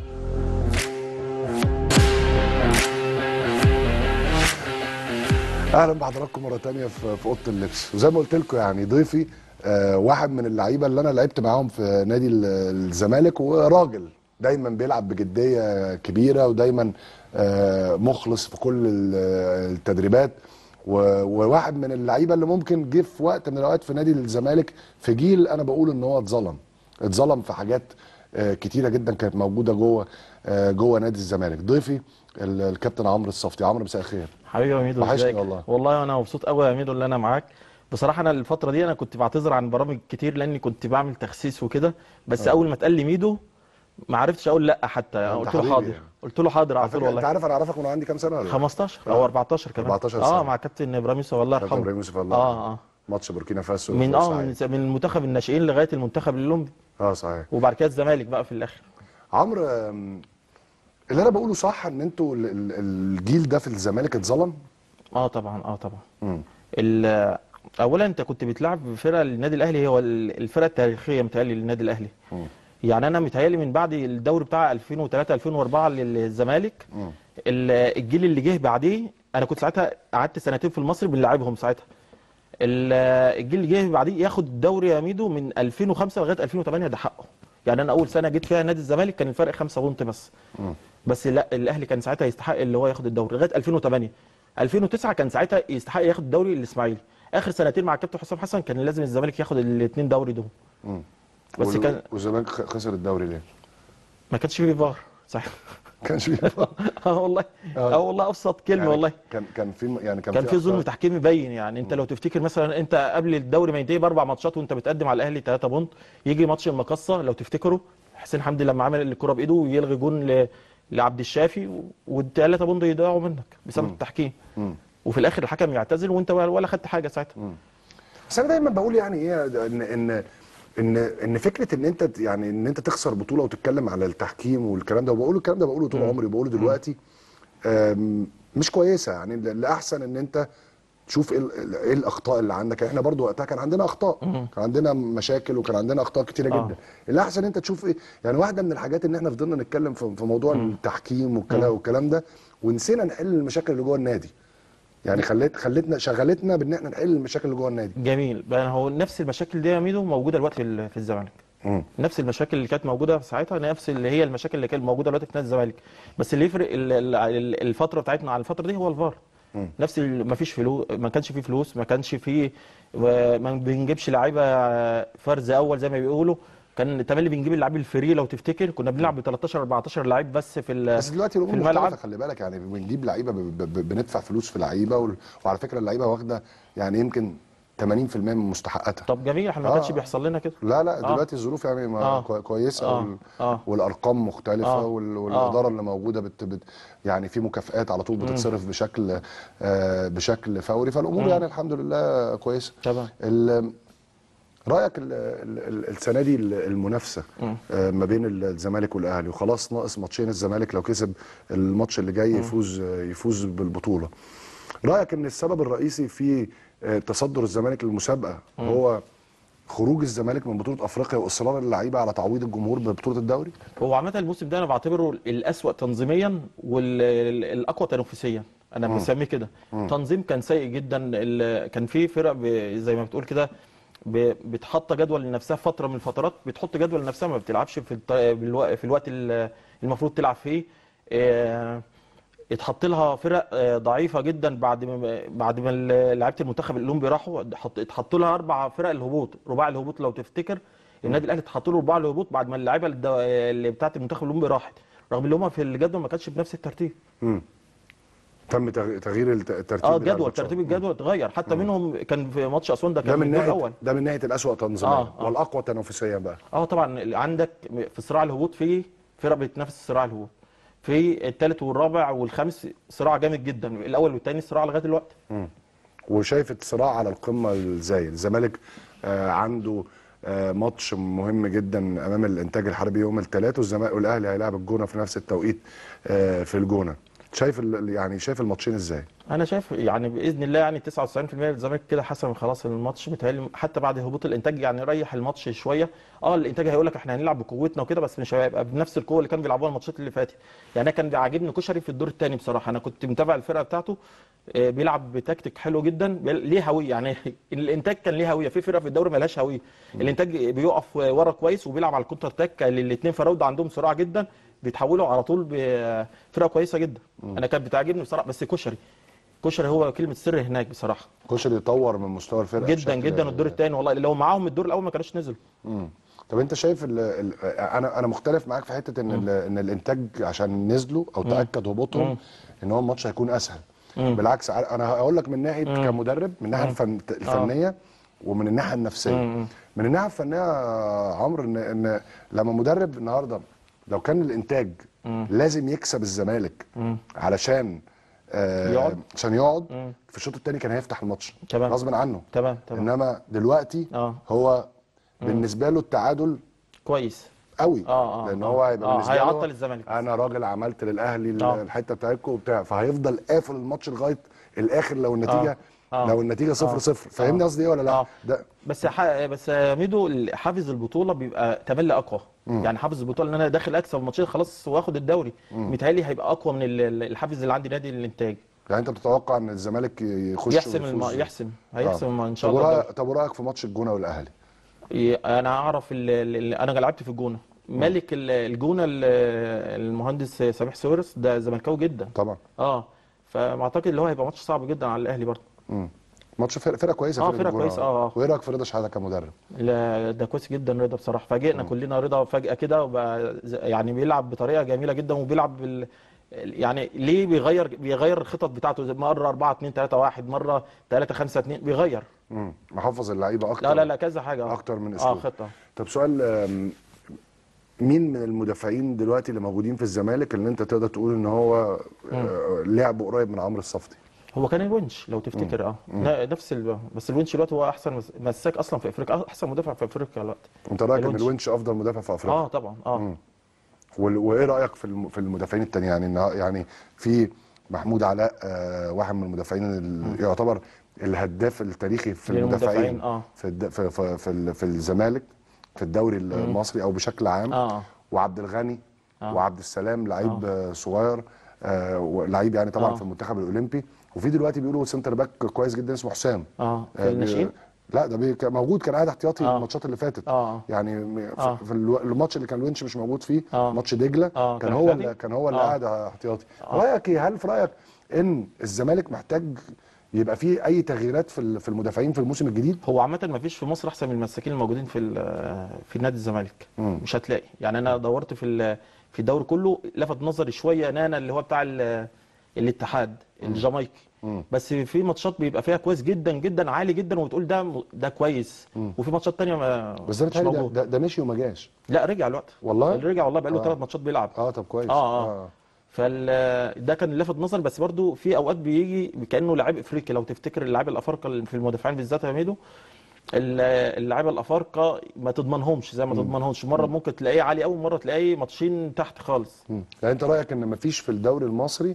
اهلا بحضراتكم مره تانية في في اوضه اللبس وزي ما قلت لكم يعني ضيفي آه واحد من اللعيبه اللي انا لعبت معاهم في نادي ال- الزمالك وراجل دايما بيلعب بجديه كبيره ودايما آه مخلص في كل ال- التدريبات و- وواحد من اللعيبه اللي ممكن جه في وقت من الاوقات في نادي الزمالك في جيل انا بقول ان هو اتظلم اتظلم في حاجات آه، كتيره جدا كانت موجوده جوه آه، جوه نادي الزمالك ضيفي ال- الكابتن عمرو الصفتي عمرو مساء الخير حبيبي يا ميدو وحشني ازيك؟ والله. والله انا مبسوط قوي يا ميدو اللي انا معاك بصراحه انا الفتره دي انا كنت بعتذر عن برامج كتير لاني كنت بعمل تخسيس وكده بس آه. اول ما اتقال لي ميدو ما عرفتش اقول لا حتى أنت قلت له حبيبي حاضر يعني. قلت له حاضر على على طول فكره انت والله عارف انا اعرفك وانا عندي كام سنه ولا لا؟ 15 او 14 كمان 14 اه سنة. مع كابتن ابراهيم يوسف الله كابتن يرحمه ابراهيم يوسف الله اه يرحمه. اه ماتش بوركينا فاسو من في اه بورسعيد. من من المنتخب الناشئين لغايه المنتخب الاولمبي اه صحيح وبعد كده الزمالك بقى في الاخر عمرو آم، اللي انا بقوله صح ان انتوا ال- ال- الجيل ده في الزمالك اتظلم اه طبعا اه طبعا مم. ال- اولا انت كنت بتلعب فرقه النادي الاهلي هو ال- الفرقه التاريخيه متهيألي للنادي الاهلي مم. يعني انا متهيألي من بعد الدوري بتاع 2003 2004 للزمالك مم. ال- الجيل اللي جه بعديه انا كنت ساعتها قعدت سنتين في المصري بنلعبهم ساعتها ال- الجيل اللي جه بعديه ياخد الدوري يا ميدو من 2005 لغايه 2008 ده حقه يعني انا اول سنه جيت فيها نادي الزمالك كان الفرق 5 بونت بس مم. بس لا الاهلي كان ساعتها يستحق اللي هو ياخد الدوري لغايه 2008 2009 كان ساعتها يستحق ياخد الدوري الاسماعيلي اخر سنتين مع الكابتن حسام حسن كان لازم الزمالك ياخد الاثنين دوري دول مم. بس وال- كان والزمالك خ- خسر الدوري ليه؟ ما كانش فيه فار صح كانش في اه والله اه والله ابسط كلمه يعني والله كان كان في يعني كان, كان في ظلم أخطاء. تحكيمي باين يعني انت لو تفتكر مثلا انت قبل الدوري ما ينتهي باربع ماتشات وانت بتقدم على الاهلي 3 بونت يجي ماتش المقصه لو تفتكروا حسين حمدي لما عمل الكره بايده ويلغي جون ل... لعبد الشافي والثلاثه بونت يضيعوا منك بسبب مم. التحكيم مم. وفي الاخر الحكم يعتزل وانت ولا ولا خدت حاجه ساعتها بس انا دايما بقول يعني ايه ان ان ان ان فكره ان انت يعني ان انت تخسر بطوله وتتكلم على التحكيم والكلام ده وبقول الكلام ده بقوله طول عمري بقوله دلوقتي أم، مش كويسه يعني الاحسن ان انت تشوف ايه ال- ايه الاخطاء اللي عندك احنا برضو وقتها كان عندنا اخطاء كان عندنا مشاكل وكان عندنا اخطاء كتيره آه. جدا الاحسن انت تشوف ايه يعني واحده من الحاجات ان احنا فضلنا نتكلم في في موضوع التحكيم والكلام والكلام ده ونسينا نحل المشاكل اللي جوه النادي يعني خليت خلتنا شغلتنا بان احنا نحل المشاكل اللي جوه النادي جميل بقى هو نفس المشاكل دي يا ميدو موجوده دلوقتي في ال- في الزمالك مم. نفس المشاكل اللي كانت موجوده ساعتها نفس اللي هي المشاكل اللي كانت موجوده دلوقتي في نادي الزمالك بس اللي يفرق ال- ال- ال- الفتره بتاعتنا عن الفتره دي هو الفار نفس ما فيش فلوس ما كانش فيه فلوس ما كانش فيه ما بنجيبش لعيبه فرز اول زي ما بيقولوا كان تملي بنجيب اللعيب الفري لو تفتكر كنا بنلعب ب 13 14 لعيب بس في ال- بس دلوقتي الامور في الملعب مختلفه خلي بالك يعني بنجيب لعيبه ب- ب- ب- بندفع فلوس في لعيبه وال- وعلى فكره اللعيبه واخده يعني يمكن 80% من مستحقاتها طب جميل احنا ما آه. كانش بيحصل لنا كده لا لا آه. دلوقتي الظروف يعني ما آه. كوي- كويسه آه. وال... آه. والارقام مختلفه آه. وال... والاداره اللي موجوده بت... بت... يعني في مكافآت على طول بتتصرف بشكل آه بشكل فوري فالامور يعني الحمد لله كويسه تمام ال... رايك ال... ال... ال- السنه دي ال- المنافسه آه ما بين الزمالك والاهلي وخلاص ناقص ماتشين الزمالك لو كسب الماتش اللي جاي يفوز آه، يفوز بالبطوله رايك ان السبب الرئيسي في آه، تصدر الزمالك للمسابقه هو خروج الزمالك من بطوله افريقيا واصرار اللعيبه على تعويض الجمهور ببطوله الدوري هو عامة الموسم ده انا بعتبره الأسوأ تنظيميا والأقوى تنافسيا انا بسميه كده تنظيم كان سيء جدا ال- كان في فرق ب- زي ما بتقول كده ب- بتحط جدول لنفسها في فتره من الفترات بتحط جدول لنفسها ما بتلعبش في الط- بالو- في الوقت ال- المفروض تلعب فيه آه، اتحط لها فرق آه، ضعيفه جدا بعد ما بعد ما ال- لعيبه المنتخب الاولمبي راحوا حط- اتحط لها اربع فرق الهبوط رباع الهبوط لو تفتكر النادي الاهلي اتحط له رباع الهبوط بعد ما اللعيبه الدو- اللي بتاعه المنتخب الاولمبي راحت رغم ان هم في الجدول ما كانتش بنفس الترتيب تم تغ- تغيير الت- الترتيب اه بتاع الجدول الماتشات. ترتيب الجدول اتغير حتى منهم كان في ماتش اسوان ده ده كان من في الدور ناحيه الاول ده من ناحيه الاسوأ تنظيميا آه، آه. والاقوى تنافسيا بقى اه طبعا عندك في صراع الهبوط في فرق بتنافس صراع الهبوط في الثالث والرابع والخامس صراع جامد جدا الاول والثاني صراع لغايه دلوقتي وشايف الصراع على القمه ازاي الزمالك آه عنده آه ماتش مهم جدا امام الانتاج الحربي يوم الثلاث والزمالك والاهلي هيلاعب الجونه في نفس التوقيت آه في الجونه شايف ال- يعني شايف الماتشين ازاي انا شايف يعني باذن الله يعني 99% الزمالك كده حسم خلاص الماتش متهيألي حتى بعد هبوط الانتاج يعني ريح الماتش شويه اه الانتاج هيقول لك احنا هنلعب بقوتنا وكده بس مش هيبقى بنفس القوه اللي كانوا بيلعبوها الماتشات اللي فاتت يعني انا كان عاجبني كشري في الدور الثاني بصراحه انا كنت متابع الفرقه بتاعته آه، بيلعب بتكتيك حلو جدا بيل- ليه هويه يعني الانتاج كان ليه هويه في فرق في الدوري مالهاش هويه الانتاج بيقف ورا كويس وبيلعب على الكونتر تاك الاثنين فراوده عندهم سرعه جدا بيتحولوا على طول بفرقه كويسه جدا انا كانت بتعجبني بصراحه بس كشري كشري هو كلمه سر هناك بصراحه كشري يطور من مستوى الفرقه جدا بشكل- جدا الدور الثاني والله لو معاهم الدور الاول ما كانوش نزلوا مم. طب انت شايف ال ال انا انا مختلف معاك في حته ان ال ان الانتاج عشان نزلوا او تاكد هبوطهم ان هو الماتش هيكون اسهل بالعكس ع- انا هقول لك من ناحيه كمدرب من الناحيه الفن الفنيه ومن الناحيه النفسيه من الناحيه الفنيه يا عمرو ان ان لما مدرب النهارده لو كان الانتاج لازم يكسب الزمالك علشان آه يقعد. عشان يقعد في الشوط الثاني كان هيفتح الماتش تمام. غصب عنه تمام تمام انما دلوقتي اه هو بالنسبه له التعادل كويس قوي آه، آه، لان آه. هو هيبقى آه، بالنسبه له هيعطل الزمالك. انا راجل عملت للاهلي ال- آه. الحته بتاعتكم وبتاع فهيفضل قافل الماتش لغايه الاخر لو النتيجه آه. لو النتيجه صفر آه. صفر فاهمني آه. قصدي ايه ولا لا آه. ده بس ح... بس يا ميدو حافز البطوله بيبقى تملي اقوى يعني حافز البطوله ان انا داخل اكسب الماتشين خلاص واخد الدوري متهيألي هيبقى اقوى من ال- ال- الحافز اللي عندي نادي الانتاج يعني انت بتتوقع ان الزمالك يخش يحسم الم... ويفوز؟ يحسم هيحسم آه. ان شاء طب الله ورأيك- الدوري. طب ورايك في ماتش الجونه والاهلي ي- انا اعرف ال... ال... انا لعبت في الجونه ملك ال- الجونه ال- المهندس سميح سويرس ده زملكاوي جدا طبعا اه فاعتقد اللي هو هيبقى ماتش صعب جدا على الاهلي برضه ماتش فرقه فرقه كويسه آه، فرقة فرقة الجونة. كويسة، آه، آه. وايه رايك في رضا شحاته كمدرب لا ده كويس جدا رضا بصراحه فاجئنا كلنا رضا فجاه كده وبقى ز- يعني بيلعب بطريقه جميله جدا وبيلعب بال يعني ليه بيغير بيغير الخطط بتاعته زي مره 4 2 3 1 مره 3 5 2 بيغير مم. محفظ اللعيبه اكتر لا لا لا كذا حاجه آه. اكتر من اه اسلوب خطه طب سؤال آم، مين من المدافعين دلوقتي اللي موجودين في الزمالك اللي انت تقدر تقول ان هو آه، لعب قريب من عمرو الصفتي هو كان الونش لو تفتكر اه ن- نفس ال... بس الونش دلوقتي هو احسن مس- مساك اصلا في افريقيا احسن مدافع في افريقيا دلوقتي انت رايك ان الونش. الونش افضل مدافع في افريقيا اه طبعا اه وال- وايه رايك في الم- في المدافعين التانيين يعني إن- يعني في محمود علاء آه، واحد من المدافعين اللي يعتبر الهداف التاريخي في للمدافعين، المدافعين آه. في الد- في في في, ال- في الزمالك في الدوري المصري او بشكل عام اه وعبد الغني آه. وعبد السلام لعيب آه. صغير آه، ولعيب يعني طبعا آه. في المنتخب الاولمبي وفي دلوقتي بيقولوا سنتر باك كويس جدا اسمه حسام اه في آه، بي- الناشئين لا ده بي- كان موجود كان قاعد احتياطي آه. الماتشات اللي فاتت آه. يعني م- في- آه. في الو- الماتش اللي كان الونش مش موجود فيه آه. ماتش دجله آه، كان كان هو احتياطي؟ اللي كان هو اللي آه. قاعد احتياطي رايك ايه هل في رايك ان الزمالك محتاج يبقى فيه اي تغييرات في ال- في المدافعين في الموسم الجديد هو عامة ما فيش في مصر أحسن من المساكين الموجودين في ال- في نادي الزمالك مش هتلاقي يعني أنا دورت في ال- في الدوري كله لفت نظري شوية نانا اللي هو بتاع ال- الاتحاد الجامايكي بس في ماتشات بيبقى فيها كويس جدا جدا عالي جدا وتقول ده ده كويس وفي ماتشات تانية ما بس ده مش بيتهيألي ده, موجود ده, ده مشي وما جاش لا رجع الوقت والله؟ رجع والله بقى له آه. ثلاث ماتشات بيلعب اه طب كويس اه اه فال ده كان لفت نظري بس برضو في اوقات بيجي كانه لاعب افريقي لو تفتكر اللاعب الافارقه اللي في المدافعين بالذات يا ميدو ال- اللعيبه الافارقه ما تضمنهمش زي ما تضمنهمش مره ممكن تلاقيه عالي قوي مره تلاقيه ماتشين تحت خالص مم. يعني انت رايك ان مفيش في الدوري المصري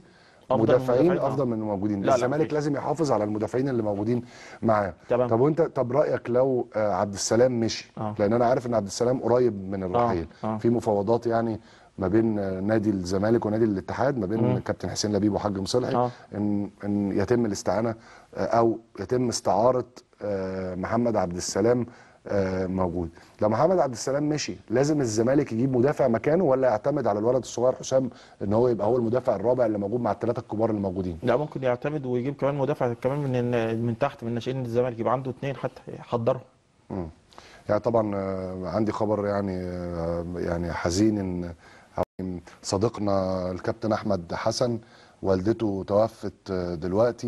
أفضل من مدافعين المدافعين، آه. افضل من الموجودين لا، لا، الزمالك مفيش. لازم يحافظ على المدافعين اللي موجودين معاه تمام. طب وانت طب رايك لو آه، عبد السلام مشي آه. لان انا عارف ان عبد السلام قريب من الرحيل آه. في مفاوضات يعني ما بين آه، نادي الزمالك ونادي الاتحاد ما بين مم. كابتن حسين لبيب وحاج مصلحي آه. ان ان يتم الاستعانه آه، او يتم استعاره آه، محمد عبد السلام آه، موجود لو محمد عبد السلام مشي لازم الزمالك يجيب مدافع مكانه ولا يعتمد على الولد الصغير حسام ان هو يبقى هو المدافع الرابع اللي موجود مع الثلاثه الكبار اللي موجودين لا ممكن يعتمد ويجيب كمان مدافع كمان من من تحت من ناشئين الزمالك يبقى عنده اثنين حتى يحضرهم مم. يعني طبعا آه، عندي خبر يعني آه، يعني حزين ان يعني صديقنا الكابتن احمد حسن والدته توفت آه، دلوقتي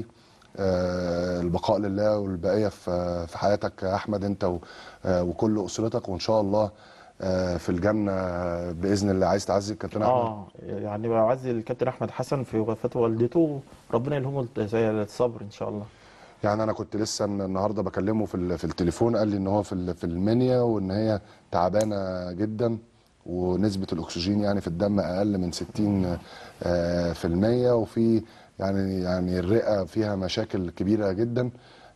آه، البقاء لله والبقيه في في حياتك يا احمد انت و- آه، وكل اسرتك وان شاء الله آه، في الجنه باذن الله عايز تعزي الكابتن احمد اه يعني بعزي الكابتن احمد حسن في وفاه والدته ربنا يلهمه زي الصبر ان شاء الله يعني انا كنت لسه النهارده بكلمه في ال- في التليفون قال لي ان هو في ال- في المنيا وان هي تعبانه جدا ونسبه الاكسجين يعني في الدم اقل من 60 آه، في المية وفي يعني يعني الرئه فيها مشاكل كبيره جدا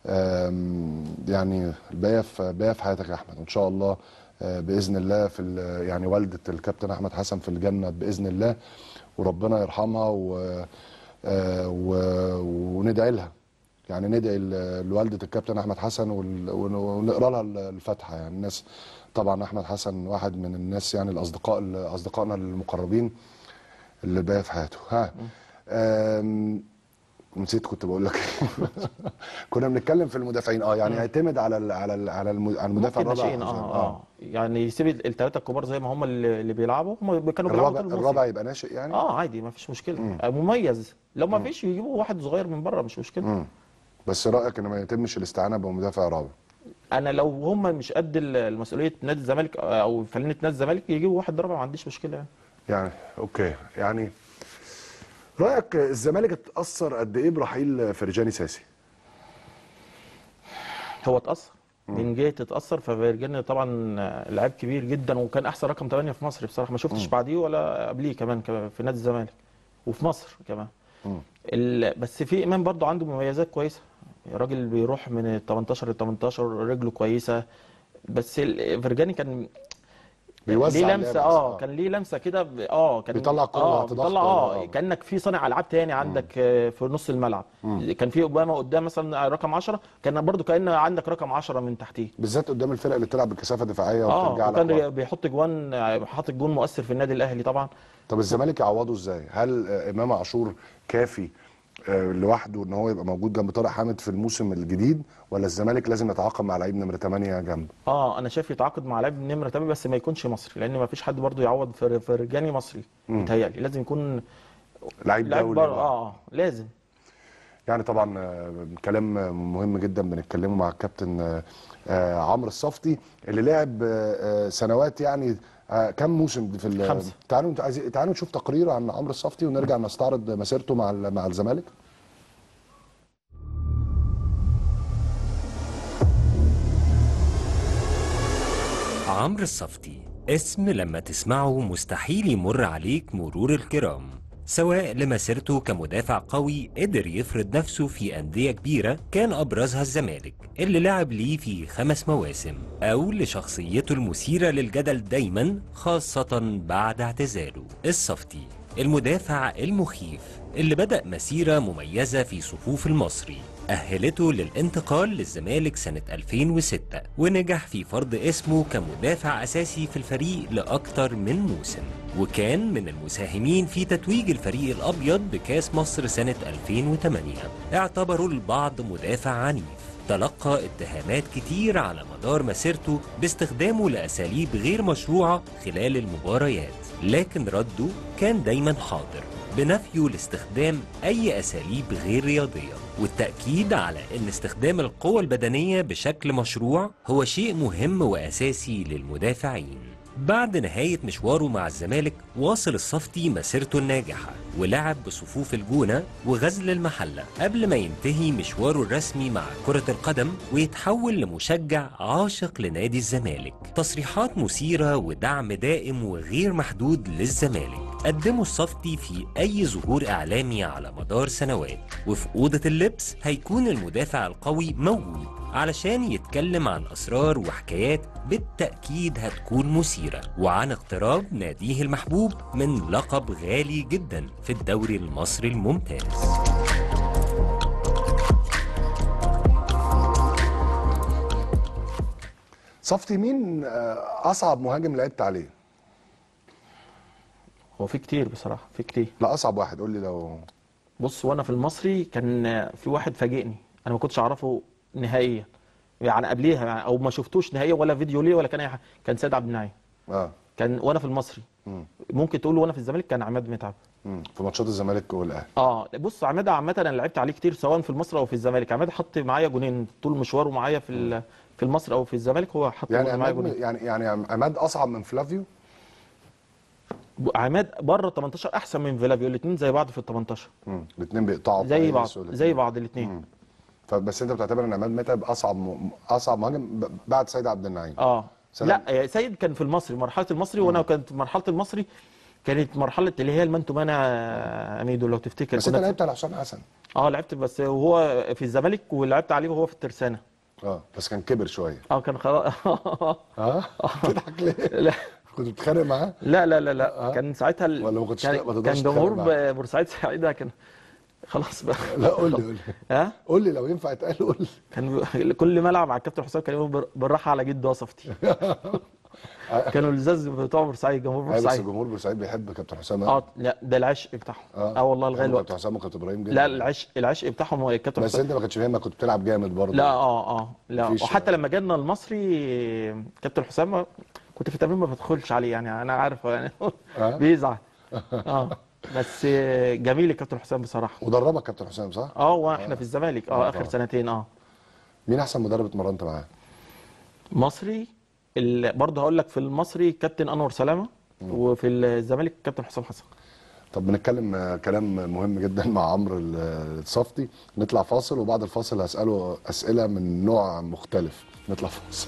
آم، يعني الباقيه في الباقيه في حياتك يا احمد وان شاء الله آه، باذن الله في ال- يعني والده الكابتن احمد حسن في الجنه باذن الله وربنا يرحمها و آه، و- وندعي لها يعني ندعي ل- لوالده الكابتن احمد حسن وال- ون- ونقرا لها الفاتحه يعني الناس طبعا احمد حسن واحد من الناس يعني الاصدقاء اصدقائنا المقربين اللي باقي في حياته ها آم، نسيت كنت بقول لك كنا بنتكلم في المدافعين اه يعني يعتمد على ال على ال على الم- على المدافع ممكن الرابع ناشئين اه اه يعني يسيب الثلاثه الكبار زي ما هم اللي اللي بيلعبوا هم كانوا بيلعبوا الرابع طول الموسم. الرابع يبقى ناشئ يعني اه عادي ما فيش مشكله آه مميز لو ما فيش يجيبوا واحد صغير من بره مش مشكله مم. بس رايك ان ما يتمش الاستعانه بمدافع رابع انا لو هم مش قد ال- المسؤوليه نادي الزمالك او فنانه نادي الزمالك يجيبوا واحد رابع ما عنديش مشكله يعني يعني اوكي يعني رايك الزمالك اتاثر قد ايه برحيل فرجاني ساسي هو اتاثر من جهه اتاثر ففيرجينيا طبعا لعيب كبير جدا وكان احسن رقم 8 في مصر بصراحه ما شفتش بعديه ولا قبليه كمان كمان في نادي الزمالك وفي مصر كمان ال... بس في امام برضو عنده مميزات كويسه الراجل بيروح من ال 18 ل 18 رجله كويسه بس ال- فيرجاني كان بيوزع ليه اللعب لمسه بس، اه آه. كان ليه لمسه كده ب- اه كان بيطلع الكرة اه تحت ضغط بيطلع اه ولا- كانك في صانع العاب تاني عندك آه، في نص الملعب كان في اوباما قدام مثلا رقم 10 كان برضو كان عندك رقم 10 من تحتيه بالذات قدام الفرق اللي بتلعب بكثافه دفاعيه اه وبترجع لك وكان ورا. بيحط جوان آه، حاطط جون مؤثر في النادي الاهلي طبعا طب الزمالك يعوضه ازاي؟ هل آه، امام عاشور كافي آه، لوحده ان هو يبقى موجود جنب طارق حامد في الموسم الجديد ولا الزمالك لازم يتعاقد مع لعيب نمره 8 جنب؟ اه انا شايف يتعاقد مع لاعب نمره 8 بس ما يكونش مصري لان ما فيش حد برضو يعوض فر- فرجاني مصري متهيألي لازم يكون لعيب لاعب دولي بره بقى. اه اه لازم يعني طبعا آه، كلام مهم جدا بنتكلمه مع الكابتن آه، آه، عمرو الصفتي اللي لعب آه، آه، سنوات يعني آه، كم موسم في ال- خمسة. تعالوا عايزين تعالوا نشوف تقرير عن عمرو الصفتي ونرجع نستعرض مسيرته مع ال- مع الزمالك عمرو الصفتي اسم لما تسمعه مستحيل يمر عليك مرور الكرام سواء لمسيرته كمدافع قوي قدر يفرض نفسه في أندية كبيرة كان أبرزها الزمالك اللي لعب ليه في خمس مواسم أو لشخصيته المثيرة للجدل دايما خاصة بعد اعتزاله الصفتي المدافع المخيف اللي بدأ مسيرة مميزة في صفوف المصري أهلته للانتقال للزمالك سنة 2006 ونجح في فرض اسمه كمدافع أساسي في الفريق لأكثر من موسم وكان من المساهمين في تتويج الفريق الأبيض بكاس مصر سنة 2008 اعتبروا البعض مدافع عنيف تلقى اتهامات كتير على مدار مسيرته باستخدامه لأساليب غير مشروعة خلال المباريات لكن رده كان دايما حاضر بنفيه لاستخدام أي أساليب غير رياضية والتأكيد على أن استخدام القوة البدنية بشكل مشروع هو شيء مهم وأساسي للمدافعين بعد نهاية مشواره مع الزمالك واصل الصفتي مسيرته الناجحة ولعب بصفوف الجونة وغزل المحلة قبل ما ينتهي مشواره الرسمي مع كرة القدم ويتحول لمشجع عاشق لنادي الزمالك تصريحات مثيرة ودعم دائم وغير محدود للزمالك قدمه الصفتي في أي ظهور إعلامي على مدار سنوات وفي أوضة اللبس هيكون المدافع القوي موجود علشان يتكلم عن أسرار وحكايات بالتأكيد هتكون مثيرة وعن اقتراب ناديه المحبوب من لقب غالي جدا في الدوري المصري الممتاز صفتي مين آه، اصعب مهاجم لعبت عليه هو في كتير بصراحه في كتير لا اصعب واحد قول لي لو بص وانا في المصري كان في واحد فاجئني انا ما كنتش اعرفه نهائيا يعني قبليها يعني او ما شفتوش نهائيا ولا فيديو ليه ولا كان اي حاجه كان سيد عبد النعيم اه كان وانا في المصري مم. ممكن تقول وانا في الزمالك كان عماد متعب مم. في ماتشات الزمالك والاهلي اه بص عماد عامه انا لعبت عليه كتير سواء في المصري او في الزمالك عماد حط معايا جونين طول مشواره معايا في ال- في المصري او في الزمالك هو حط يعني معايا عماد جونين يعني يعني عماد اصعب من فلافيو عماد بره ال 18 احسن من فيلافيو الاثنين زي بعض في ال 18 الاثنين بيقطعوا زي كويس بعض والاتنين. زي بعض الاثنين فبس انت بتعتبر ان عماد متعب اصعب م... اصعب مهاجم ب- بعد سيد عبد النعيم اه سلام. لا يا سيد كان في المصري مرحله المصري وانا كانت في مرحله المصري كانت مرحله اللي هي المان تو مان يا اميدو لو تفتكر بس انت كنا- لعبت على حسام حسن اه لعبت بس وهو في الزمالك ولعبت عليه وهو في الترسانه اه بس كان كبر شويه اه كان خلاص اه بتضحك ليه؟ لا كنت بتتخانق معاه؟ لا لا لا, لا. كان ساعتها ال... ولا ما كنتش- كان, ما تقدرش كان تتخانق جمهور معاه؟ ب- بورسعيد سعيده كان خلاص بقى لا قول لي قول لي ها قول لي لو ينفع يتقال قول لي كان بي- كل ما العب مع الكابتن حسام كان يقول بر- بالراحه على جد وصفتي كانوا الزاز بتوع بورسعيد جمهور ايوه بس بورسعيد جمهور بورسعيد بيحب كابتن حسام اه لا ده العشق بتاعهم اه اه والله لغايه بيحبوا دلوقتي كابتن حسام وكابتن ابراهيم جدا لا العشق العشق بتاعهم هو الكابتن بس حسام انت ما كانش فاهم كنت بتلعب جامد برضه لا اه اه لا مفيش- وحتى لما جالنا المصري كابتن حسام كنت في التمرين ما بدخلش عليه يعني انا عارف يعني آه. بيزعل اه بس جميل الكابتن حسام بصراحه ودربك كابتن حسام صح؟ اه واحنا في الزمالك آه، اه اخر طبعا. سنتين اه مين احسن مدرب اتمرنت معاه؟ مصري ال- برضه هقول لك في المصري كابتن انور سلامه وفي الزمالك كابتن حسام حسن طب بنتكلم آه، كلام مهم جدا مع عمرو ال- الصفتي نطلع فاصل وبعد الفاصل هسأله أسئلة من نوع مختلف نطلع فاصل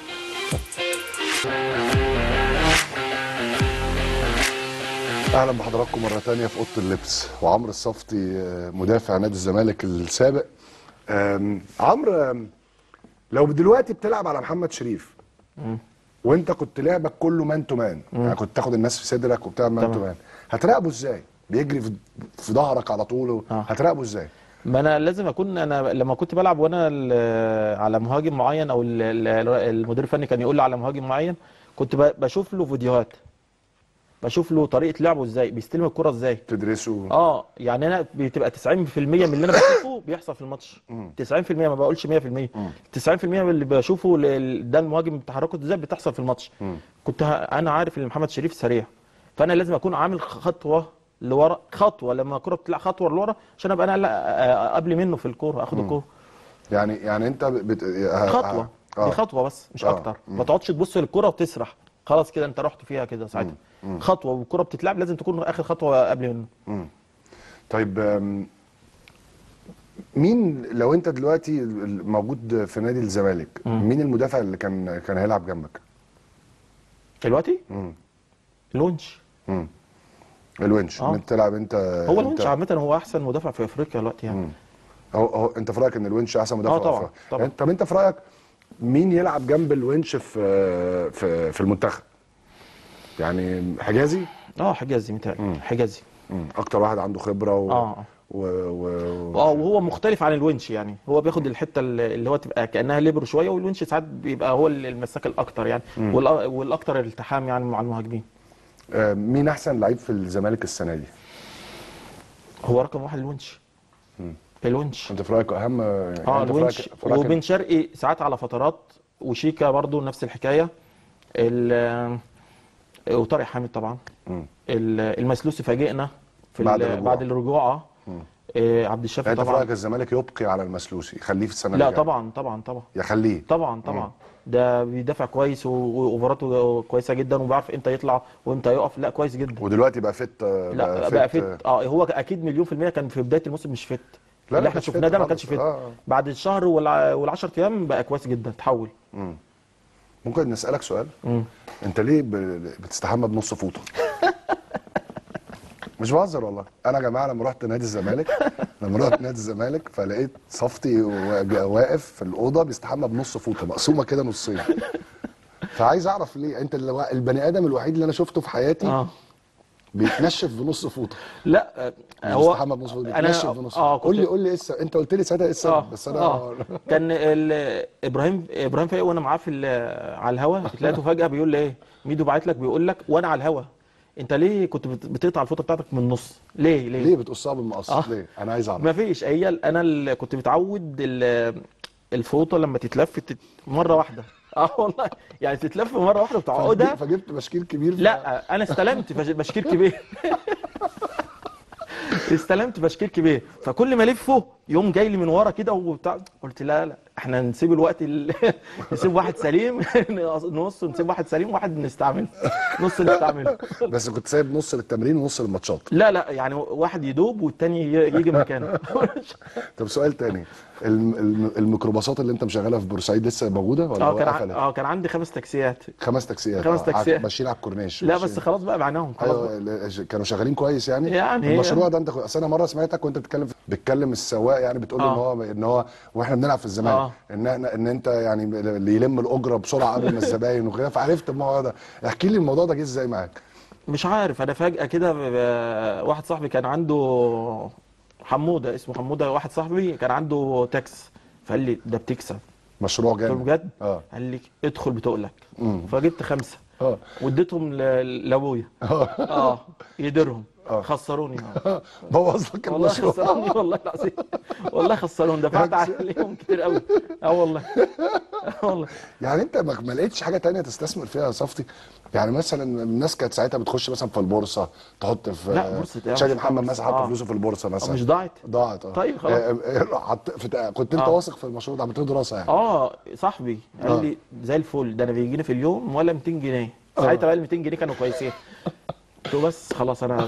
اهلا بحضراتكم مره تانية في اوضه اللبس وعمرو الصفتي آه، مدافع نادي الزمالك السابق آم، عمرو آم، لو دلوقتي بتلعب على محمد شريف وانت كنت لعبك كله مان تو مان يعني كنت تاخد الناس في صدرك وبتاع مان تو تمام. مان هتراقبه ازاي بيجري في في ظهرك على طول و- آه. هتراقبه ازاي ما انا لازم اكون انا لما كنت بلعب وانا ال- على مهاجم معين او ال- ال- المدير الفني كان يقول لي على مهاجم معين كنت ب- بشوف له فيديوهات بشوف له طريقه لعبه ازاي بيستلم الكره ازاي تدرسه اه يعني انا بتبقى 90% من اللي انا بشوفه بيحصل في الماتش 90% ما بقولش 100% 90% من اللي بشوفه ل- ده المهاجم تحركه ازاي بتحصل في الماتش كنت ه- انا عارف ان محمد شريف سريع فانا لازم اكون عامل خطوه لورا خطوه لما الكره بتطلع خطوه لورا عشان ابقى انا لا- قبل منه في الكوره اخد الكوره يعني يعني انت بت... ه- خطوه ه- دي خطوه بس مش آه. اكتر ما تقعدش تبص للكره وتسرح خلاص كده انت رحت فيها كده ساعتها خطوه والكره بتتلعب لازم تكون اخر خطوه قبل منه طيب آم، مين لو انت دلوقتي ال- موجود في نادي الزمالك مين المدافع اللي كان كان هيلعب جنبك دلوقتي مم. الونش مم. الونش آه. انت تلعب انت هو انت- الونش عامه هو احسن مدافع في افريقيا دلوقتي يعني هو, هو انت في رايك ان الونش احسن مدافع آه طبعاً، في أفريقيا. طبعاً. يعني طب انت في رايك مين يلعب جنب الونش في في في المنتخب يعني حجازي اه حجازي متهيألي حجازي مم. اكتر واحد عنده خبره و... اه و... و... اه وهو مختلف عن الونش يعني هو بياخد الحته اللي اللي هو تبقى كانها ليبرو شويه والونش ساعات بيبقى هو المساك الاكتر يعني والأ- والاكتر التحام يعني مع المهاجمين آه، مين احسن لعيب في الزمالك السنه دي هو رقم واحد الونش الونش انت في رايك اهم يعني اه انت في الونش رأيك- في رأيك وبن شرقي ساعات على فترات وشيكا برضو نفس الحكايه ال- وطارق حامد طبعا مم. ال- المسلوسي فاجئنا في بعد ال- الرجوع. بعد الرجوع اه آه، عبد الشافي يعني انت في طبعا رايك الزمالك يبقي على المسلوسي يخليه في السنه لا اللي جايه طبعا طبعا طبعا يخليه طبعا طبعا ده بيدافع كويس و- واوفراته كويسه جدا وبيعرف امتى يطلع وامتى يقف لا كويس جدا ودلوقتي بقى فت آه، لا بقى فت اه هو اكيد مليون في الميه كان في بدايه الموسم مش فت لا، اللي ما احنا كانش شفناه فت ده ما خالص. كانش فت آه، آه. بعد الشهر والع... وال10 ايام بقى كويس جدا اتحول ممكن نسالك سؤال مم. انت ليه ب- بتستحمى بنص فوطه مش بهزر والله انا يا جماعه لما رحت نادي الزمالك لما رحت نادي الزمالك فلقيت صفتي وا- واقف في الاوضه بيستحمى بنص فوطه مقسومه كده نصين فعايز اعرف ليه انت اللي البني ادم الوحيد اللي انا شفته في حياتي اه بيتنشف بنص فوطه لا آه، هو هو بيستحمى بنص فوطه أنا- بيتنشف بنص اه فوطه قول لي كنت- قول لي ايه السبب انت قلت لي ساعتها ايه السبب اه بس انا اه كان ال- ابراهيم ابراهيم فايق وانا معاه في ال- على الهوا لقيته فجاه بيقول لي ايه ميدو باعت لك بيقول لك وانا على الهوا انت ليه كنت بت- بتقطع الفوطه بتاعتك من النص ليه ليه, ليه بتقصها بالمقص آه. ليه انا عايز اعرف ما فيش هي ال- انا اللي كنت متعود ال- الفوطه لما تتلف تت- مره واحده اه والله يعني تتلف مره واحده وتعقدها فجبت بشكيل كبير ف- لا انا استلمت فش- بشكير كبير استلمت بشكير كبير فكل ما الفه يوم جاي لي من ورا كده وبتاع قلت لا لا احنا نسيب الوقت ال... نسيب واحد سليم نص نسيب واحد سليم واحد نستعمله نص نستعمله بس كنت سايب نص للتمرين ونص للماتشات لا لا يعني واحد يدوب والتاني ي- يجي مكانه طب سؤال تاني الم- الم- الميكروباصات اللي انت مشغلها في بورسعيد لسه موجوده ولا اه هو كان ع- قفلت؟ اه كان عندي خمس تاكسيات خمس تاكسيات خمس آه، تاكسيات. ماشيين على الكورنيش لا ماشيين. بس خلاص بقى معناهم خلاص ايوه بقى. ال- كانوا شغالين كويس يعني يعني المشروع ده انت كنت- اصل انا مره سمعتك وانت بتتكلم بتكلم السواق يعني بتقول له آه. ان هو ان هو واحنا بنلعب في الزمالك آه. ان احنا ان انت يعني اللي يلم الاجره بسرعه قبل ما الزباين وكده فعرفت الموضوع ده احكي لي الموضوع ده جه ازاي معاك مش عارف انا فجأة كده ب- ب- واحد صاحبي كان عنده حمودة اسمه حمودة واحد صاحبي كان عنده تاكس فقال لي ده بتكسب مشروع قلت له جامد بجد اه قال لي ادخل بتقلك مم. فجبت خمسة اه واديتهم ل- لابويا اه اه يديرهم آه. خسروني آه. بوظ لك والله المشروع خسروني والله العظيم والله خسروني دفعت عليهم كتير قوي اه والله اه والله يعني انت ما ما لقيتش حاجه تانية تستثمر فيها يا صفتي يعني مثلا الناس كانت ساعتها بتخش مثلا في البورصه تحط في لا، بورصة ايه؟ شادي مش محمد بورصة. مثلا حط آه. فلوسه في البورصه مثلا مش ضاعت ضاعت اه طيب خلاص. آه، آه، حط في كنت انت آه. واثق في المشروع ده عملت له دراسه يعني اه صاحبي آه. قال لي زي الفل ده انا بيجيني في اليوم ولا 200 جنيه ساعتها بقى ال 200 جنيه كانوا كويسين قلت له بس خلاص انا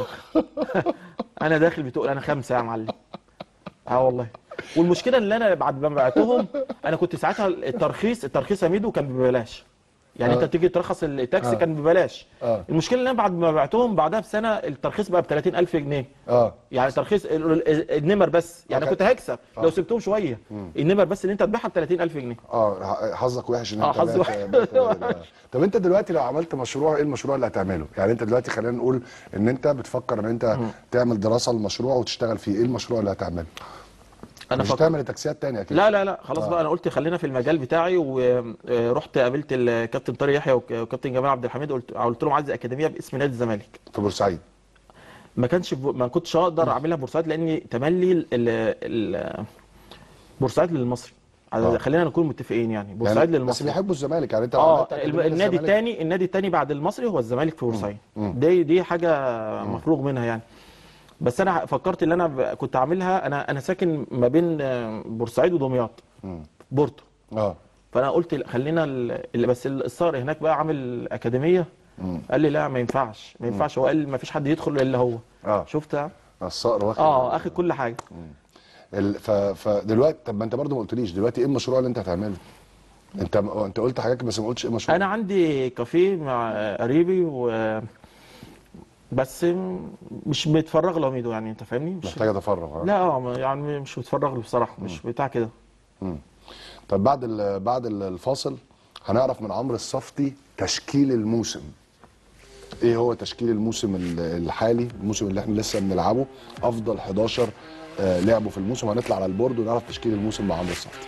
انا داخل بتقول انا خمسه يا معلم اه والله والمشكله ان انا بعد ما بعتهم انا كنت ساعتها الترخيص الترخيص يا ميدو كان ببلاش يعني آه. انت بتيجي ترخص التاكسي آه. كان ببلاش اه المشكله ان انا بعد ما بعتهم بعدها بسنه الترخيص بقى ب 30000 جنيه اه يعني ترخيص ال- ال- النمر بس يعني آه. كنت هكسب لو آه. سبتهم شويه النمر بس اللي انت تبيعها ب 30000 جنيه اه حظك وحش ان آه، انت حظي بعت- وحش. بعت- آه. طب انت دلوقتي لو عملت مشروع ايه المشروع اللي هتعمله يعني انت دلوقتي خلينا نقول ان انت بتفكر ان انت تعمل دراسه للمشروع وتشتغل فيه ايه المشروع اللي هتعمله انا مش فكرت هتعمل تاكسيات تانية اكيد لا لا لا خلاص آه. بقى انا قلت خلينا في المجال بتاعي ورحت قابلت الكابتن طارق يحيى وك- وكابتن جمال عبد الحميد قلت قلت لهم عايز اكاديميه باسم نادي الزمالك في بورسعيد ما كانش في- ما كنتش اقدر اعملها في بورسعيد لاني تملي ال- ال- ال- بورسعيد للمصري آه. خلينا نكون متفقين يعني بورسعيد يعني بس للمصري بيحبوا الزمالك يعني انت لو اه عملت الم- أكاديمية النادي للزمالك- الثاني النادي الثاني بعد المصري هو الزمالك في بورسعيد مم. دي دي حاجه مفروغ منها يعني بس انا فكرت ان انا ب- كنت عاملها انا انا ساكن ما بين آه، بورسعيد ودمياط مم. بورتو اه فانا قلت لا، خلينا ال- اللي بس الصقر هناك بقى عامل اكاديميه مم. قال لي لا ما ينفعش ما ينفعش هو قال ما فيش حد يدخل الا هو اه شفت الصقر واخد اه اخد كل حاجه ال... ف... فدلوقتي طب ما انت برضو ما قلتليش دلوقتي ايه المشروع اللي انت هتعمله انت انت قلت حاجات بس ما قلتش ايه المشروع انا عندي كافيه مع قريبي و بس مش متفرغ له ميدو يعني انت فاهمني مش محتاج اتفرغ آه. لا اه يعني مش متفرغ له بصراحه مش بتاع كده طب بعد ال... بعد ال- الفاصل هنعرف من عمرو الصفتي تشكيل الموسم ايه هو تشكيل الموسم ال- الحالي الموسم اللي احنا لسه بنلعبه افضل 11 آه لعبوا في الموسم هنطلع على البورد ونعرف تشكيل الموسم مع عمرو الصفتي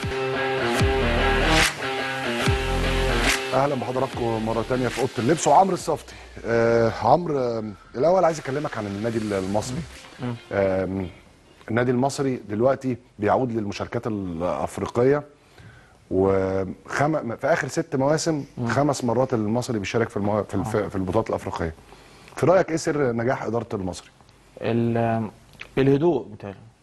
اهلا بحضراتكم مره تانية في اوضه اللبس وعمرو الصفتي آه عمرو آه الاول عايز اكلمك عن النادي المصري آم، النادي المصري دلوقتي بيعود للمشاركات الافريقيه وخم... في اخر ست مواسم خمس مرات المصري بيشارك في المو... في, الف... في البطولات الافريقيه في رايك ايه سر نجاح اداره المصري ال- الهدوء بتاعي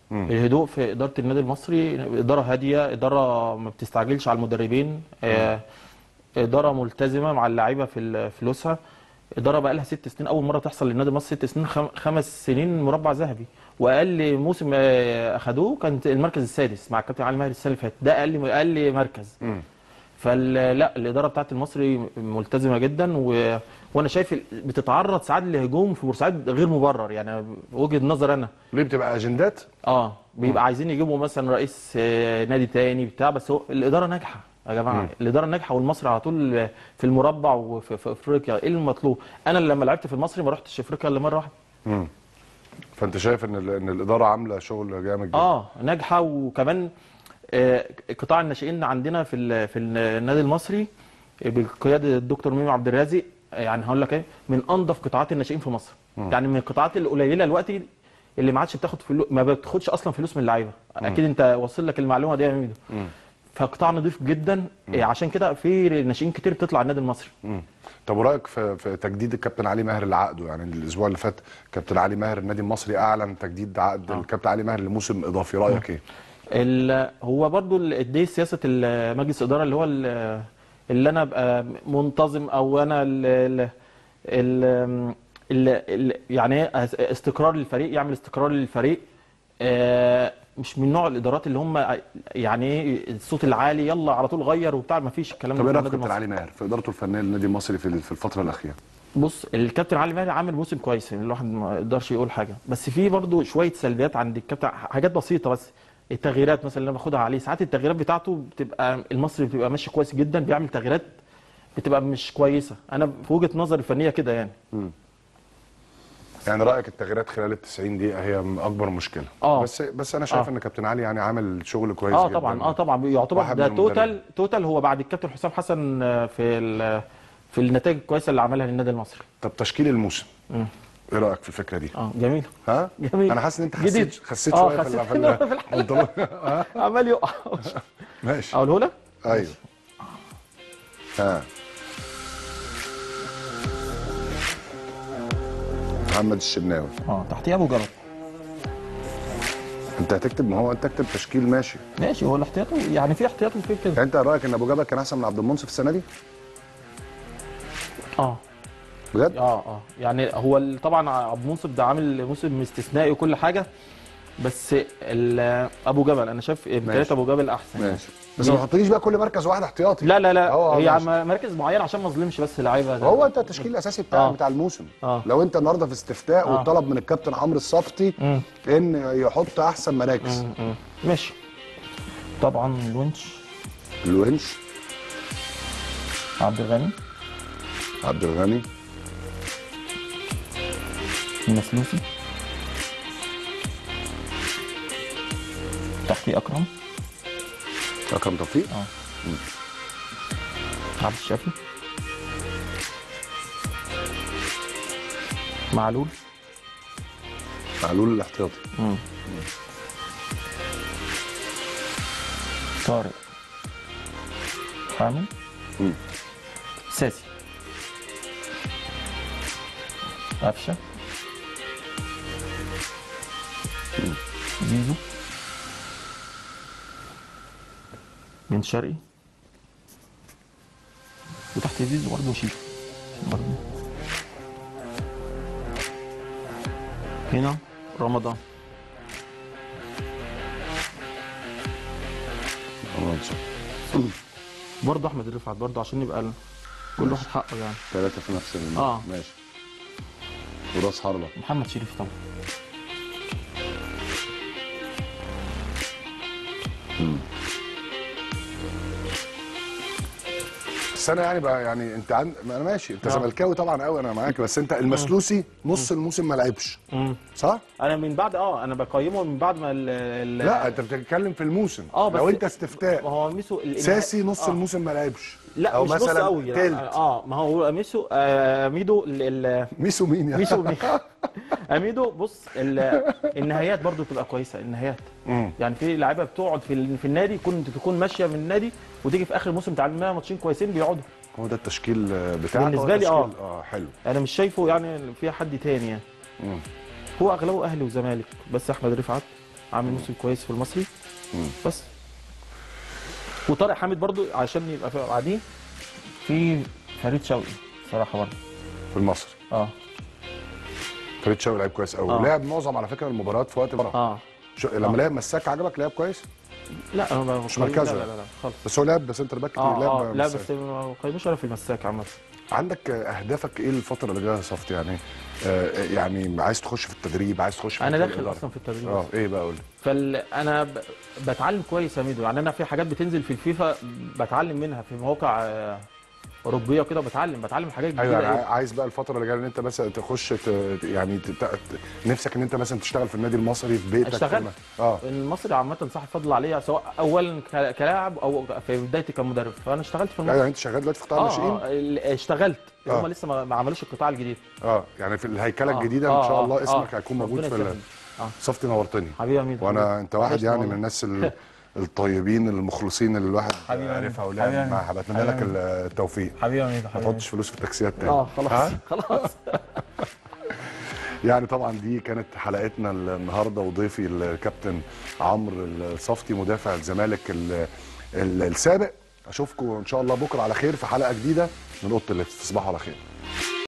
الهدوء في اداره النادي المصري اداره هاديه اداره ما بتستعجلش على المدربين آه، اداره ملتزمه مع اللعيبه في ال- فلوسها اداره بقى لها ست سنين اول مره تحصل للنادي المصري ست سنين خم- خمس سنين مربع ذهبي واقل موسم آه، اخدوه كان المركز السادس مع الكابتن علي ماهر السنه اللي فاتت ده اقل اقل مركز فلا الاداره بتاعت المصري ملتزمه جدا و... وانا شايف ال- بتتعرض ساعات لهجوم في بورسعيد غير مبرر يعني وجهه نظر انا ليه بتبقى اجندات اه بيبقى عايزين يجيبوا مثلا رئيس آه، نادي تاني بتاع بس هو الاداره ناجحه يا جماعه الاداره ناجحه والمصري على طول في المربع وفي في افريقيا ايه المطلوب انا لما لعبت في المصري ما رحتش افريقيا الا مره واحده فانت شايف ان ال- ان الاداره عامله شغل جامد جدا اه ناجحه وكمان آه، قطاع الناشئين عندنا في ال- في النادي المصري بقياده الدكتور ميمو عبد الرازق آه، يعني هقول لك ايه من انظف قطاعات الناشئين في مصر يعني من القطاعات القليله دلوقتي اللي ما عادش بتاخد فلوس ما بتاخدش اصلا فلوس من اللعيبه اكيد انت واصل لك المعلومه دي يا ميدو فقطاع نظيف جدا آه، عشان كده في ناشئين كتير بتطلع النادي المصري طب ورايك في, في تجديد الكابتن علي ماهر لعقده يعني الاسبوع اللي فات كابتن علي ماهر النادي المصري اعلن تجديد عقد الكابتن علي ماهر لموسم اضافي رايك ايه ال- هو برضو ال- دي سياسه ال- مجلس الاداره اللي هو ال- اللي انا ابقى منتظم او انا ال ال ال ال ال يعني إيه استقرار للفريق يعمل استقرار للفريق آه، مش من نوع الادارات اللي هم يعني ايه الصوت العالي يلا على طول غير وبتاع ما فيش الكلام طب ده ايه في رايك في النادي كابتن المصري. علي ماهر في ادارته الفنيه للنادي المصري في في الفتره الاخيره بص الكابتن علي ماهر عامل موسم كويس يعني الواحد ما يقدرش يقول حاجه بس في برضو شويه سلبيات عند الكابتن حاجات بسيطه بس التغييرات مثلا اللي انا باخدها عليه ساعات التغييرات بتاعته بتبقى المصري بتبقى ماشي كويس جدا بيعمل تغييرات بتبقى مش كويسه انا في وجهه نظري الفنيه كده يعني يعني رايك التغييرات خلال ال 90 دقيقه هي م- اكبر مشكله آه. بس بس انا شايف آه. ان كابتن علي يعني عامل شغل كويس اه جدا طبعا اه طبعا يعتبر واحد ده من المدربين. توتال توتال هو بعد الكابتن حسام حسن آه، في ال- في النتائج الكويسه اللي عملها للنادي المصري طب تشكيل الموسم ايه رايك في الفكره دي اه جميل ها جميل. انا حاسس ان انت جديد. خسيت خسيت آه، شويه في ال- خسيت في ال- في الحلقة. البنطلون. ها؟ عمال يقع ماشي اقوله لك ايوه ها محمد الشناوي اه تحتيه ابو جبل انت هتكتب ما هو انت تكتب تشكيل ماشي ماشي هو الاحتياطي يعني في احتياطي في كده يعني انت رايك ان ابو جبل كان احسن من عبد المنصف السنه دي اه بجد اه اه يعني هو ال- طبعا عبد المنصف ده عامل موسم استثنائي وكل حاجه بس ال- ابو جبل انا شايف امكانيات ابو جبل احسن يعني. ماشي بس ما تحطليش بقى كل مركز واحد احتياطي لا لا لا هو- هي ماشي. عم- مركز معين عشان ما اظلمش بس لعيبه هو انت التشكيل الاساسي بتاع آه. بتاع الموسم آه. لو انت النهارده في استفتاء آه. وطلب من الكابتن عمرو الصفتي مم. ان يحط احسن مراكز مم. مم. ماشي طبعا الونش الونش عبد الغني عبد الغني المسلوسي تحتيه اكرم اكرم توفيق اه عبد الشافي معلول معلول الاحتياطي مم. طارق حامد مم. ساسي قفشه زيزو بن شرقي وتحت زيزو برضه شيكو برضه هنا رمضان برضه احمد رفعت برضه عشان يبقى ال- كل واحد حقه يعني ثلاثة في نفس ال آه. ماشي وراس حربة محمد شريف طبعا بس انا يعني بقى يعني انت عند ما انا ماشي انت آه. زملكاوي طبعا قوي انا معاك بس انت المسلوسي نص الموسم ما لعبش مم. صح؟ انا من بعد اه انا بقيمه من بعد ما ال ال لا انت بتتكلم في الموسم اه بس لو انت استفتاء ما هو ميسو ال- ساسي نص آه. الموسم ما لعبش لا او مش نص مثلا قوي تلت اه ما هو ميسو آه ميدو ال- ال- ميسو مين يعني ميسو اميدو بص ال- النهايات برضو بتبقى كويسه النهايات مم. يعني في لعيبه بتقعد في ال- في النادي كنت تكون ماشيه من النادي وتيجي في اخر الموسم تعمل لها ماتشين كويسين بيقعدوا هو ده التشكيل آه، بتاعك بالنسبة هو لي آه. التشكيل- اه حلو انا مش شايفه يعني في حد تاني يعني مم. هو اغلبه اهلي وزمالك بس احمد رفعت عامل موسم كويس في المصري بس وطارق حامد برضو عشان يبقى في- قاعدين في فريد شوقي صراحه برضه في المصري اه فريد شوقي لعيب كويس قوي آه. ولعب معظم على فكره المباريات في وقت المباراه اه شو لما لعب مساك عجبك لعب كويس لا انا ما- مش مركزه لا لا لا خالص بس هو لعب بسنتر باك كتير اه لعب اه لا مساك. بس ما قيموش ولا في المساك عامه عندك اهدافك ايه الفتره اللي جايه يا صفت يعني آه يعني عايز تخش في التدريب عايز تخش في انا مجال داخل الإدارة. اصلا في التدريب اه ايه بقى قول لي فانا ب... بتعلم كويس يا ميدو يعني انا في حاجات بتنزل في الفيفا بتعلم منها في مواقع آه، اوروبيه وكده بتعلم بتعلم حاجات جديده ايوه يعني أوي. عايز بقى الفتره اللي جايه ان انت مثلا تخش ت... يعني ت... ت... نفسك ان انت مثلا تشتغل في النادي المصري في بيتك اشتغلت. في- اه المصري عامه صاحب فضل عليا سواء اولا ك- كلاعب او في بدايتي كمدرب فانا اشتغلت في ايوه المصري يعني انت شغال دلوقتي في قطاع اه, الناشئين آه ال- اشتغلت آه. هم لسه ما ما عملوش القطاع الجديد اه يعني في الهيكله آه، الجديده آه، ان شاء آه، الله آه. اسمك هيكون موجود ربنا في ال... يسلمك. اه صفتي نورتني حبيبي يا ميدو وانا حبيبي. انت واحد وحشني يعني والله. من الناس ال... الطيبين المخلصين اللي الواحد حبيبي يا عارفها ميدو. ولعب حبيبي يا معاها ميدو. بتمنى لك حبيبي التوفيق حبيبي يا ميدو ما حبيبي يا تحطش فلوس في التاكسيات تاني اه خلاص ها؟ خلاص يعني طبعا دي كانت حلقتنا النهارده وضيفي الكابتن عمرو الصفتي مدافع الزمالك ال- ال- السابق اشوفكم ان شاء الله بكره على خير في حلقه جديده من اوضه اللبس تصبحوا على خير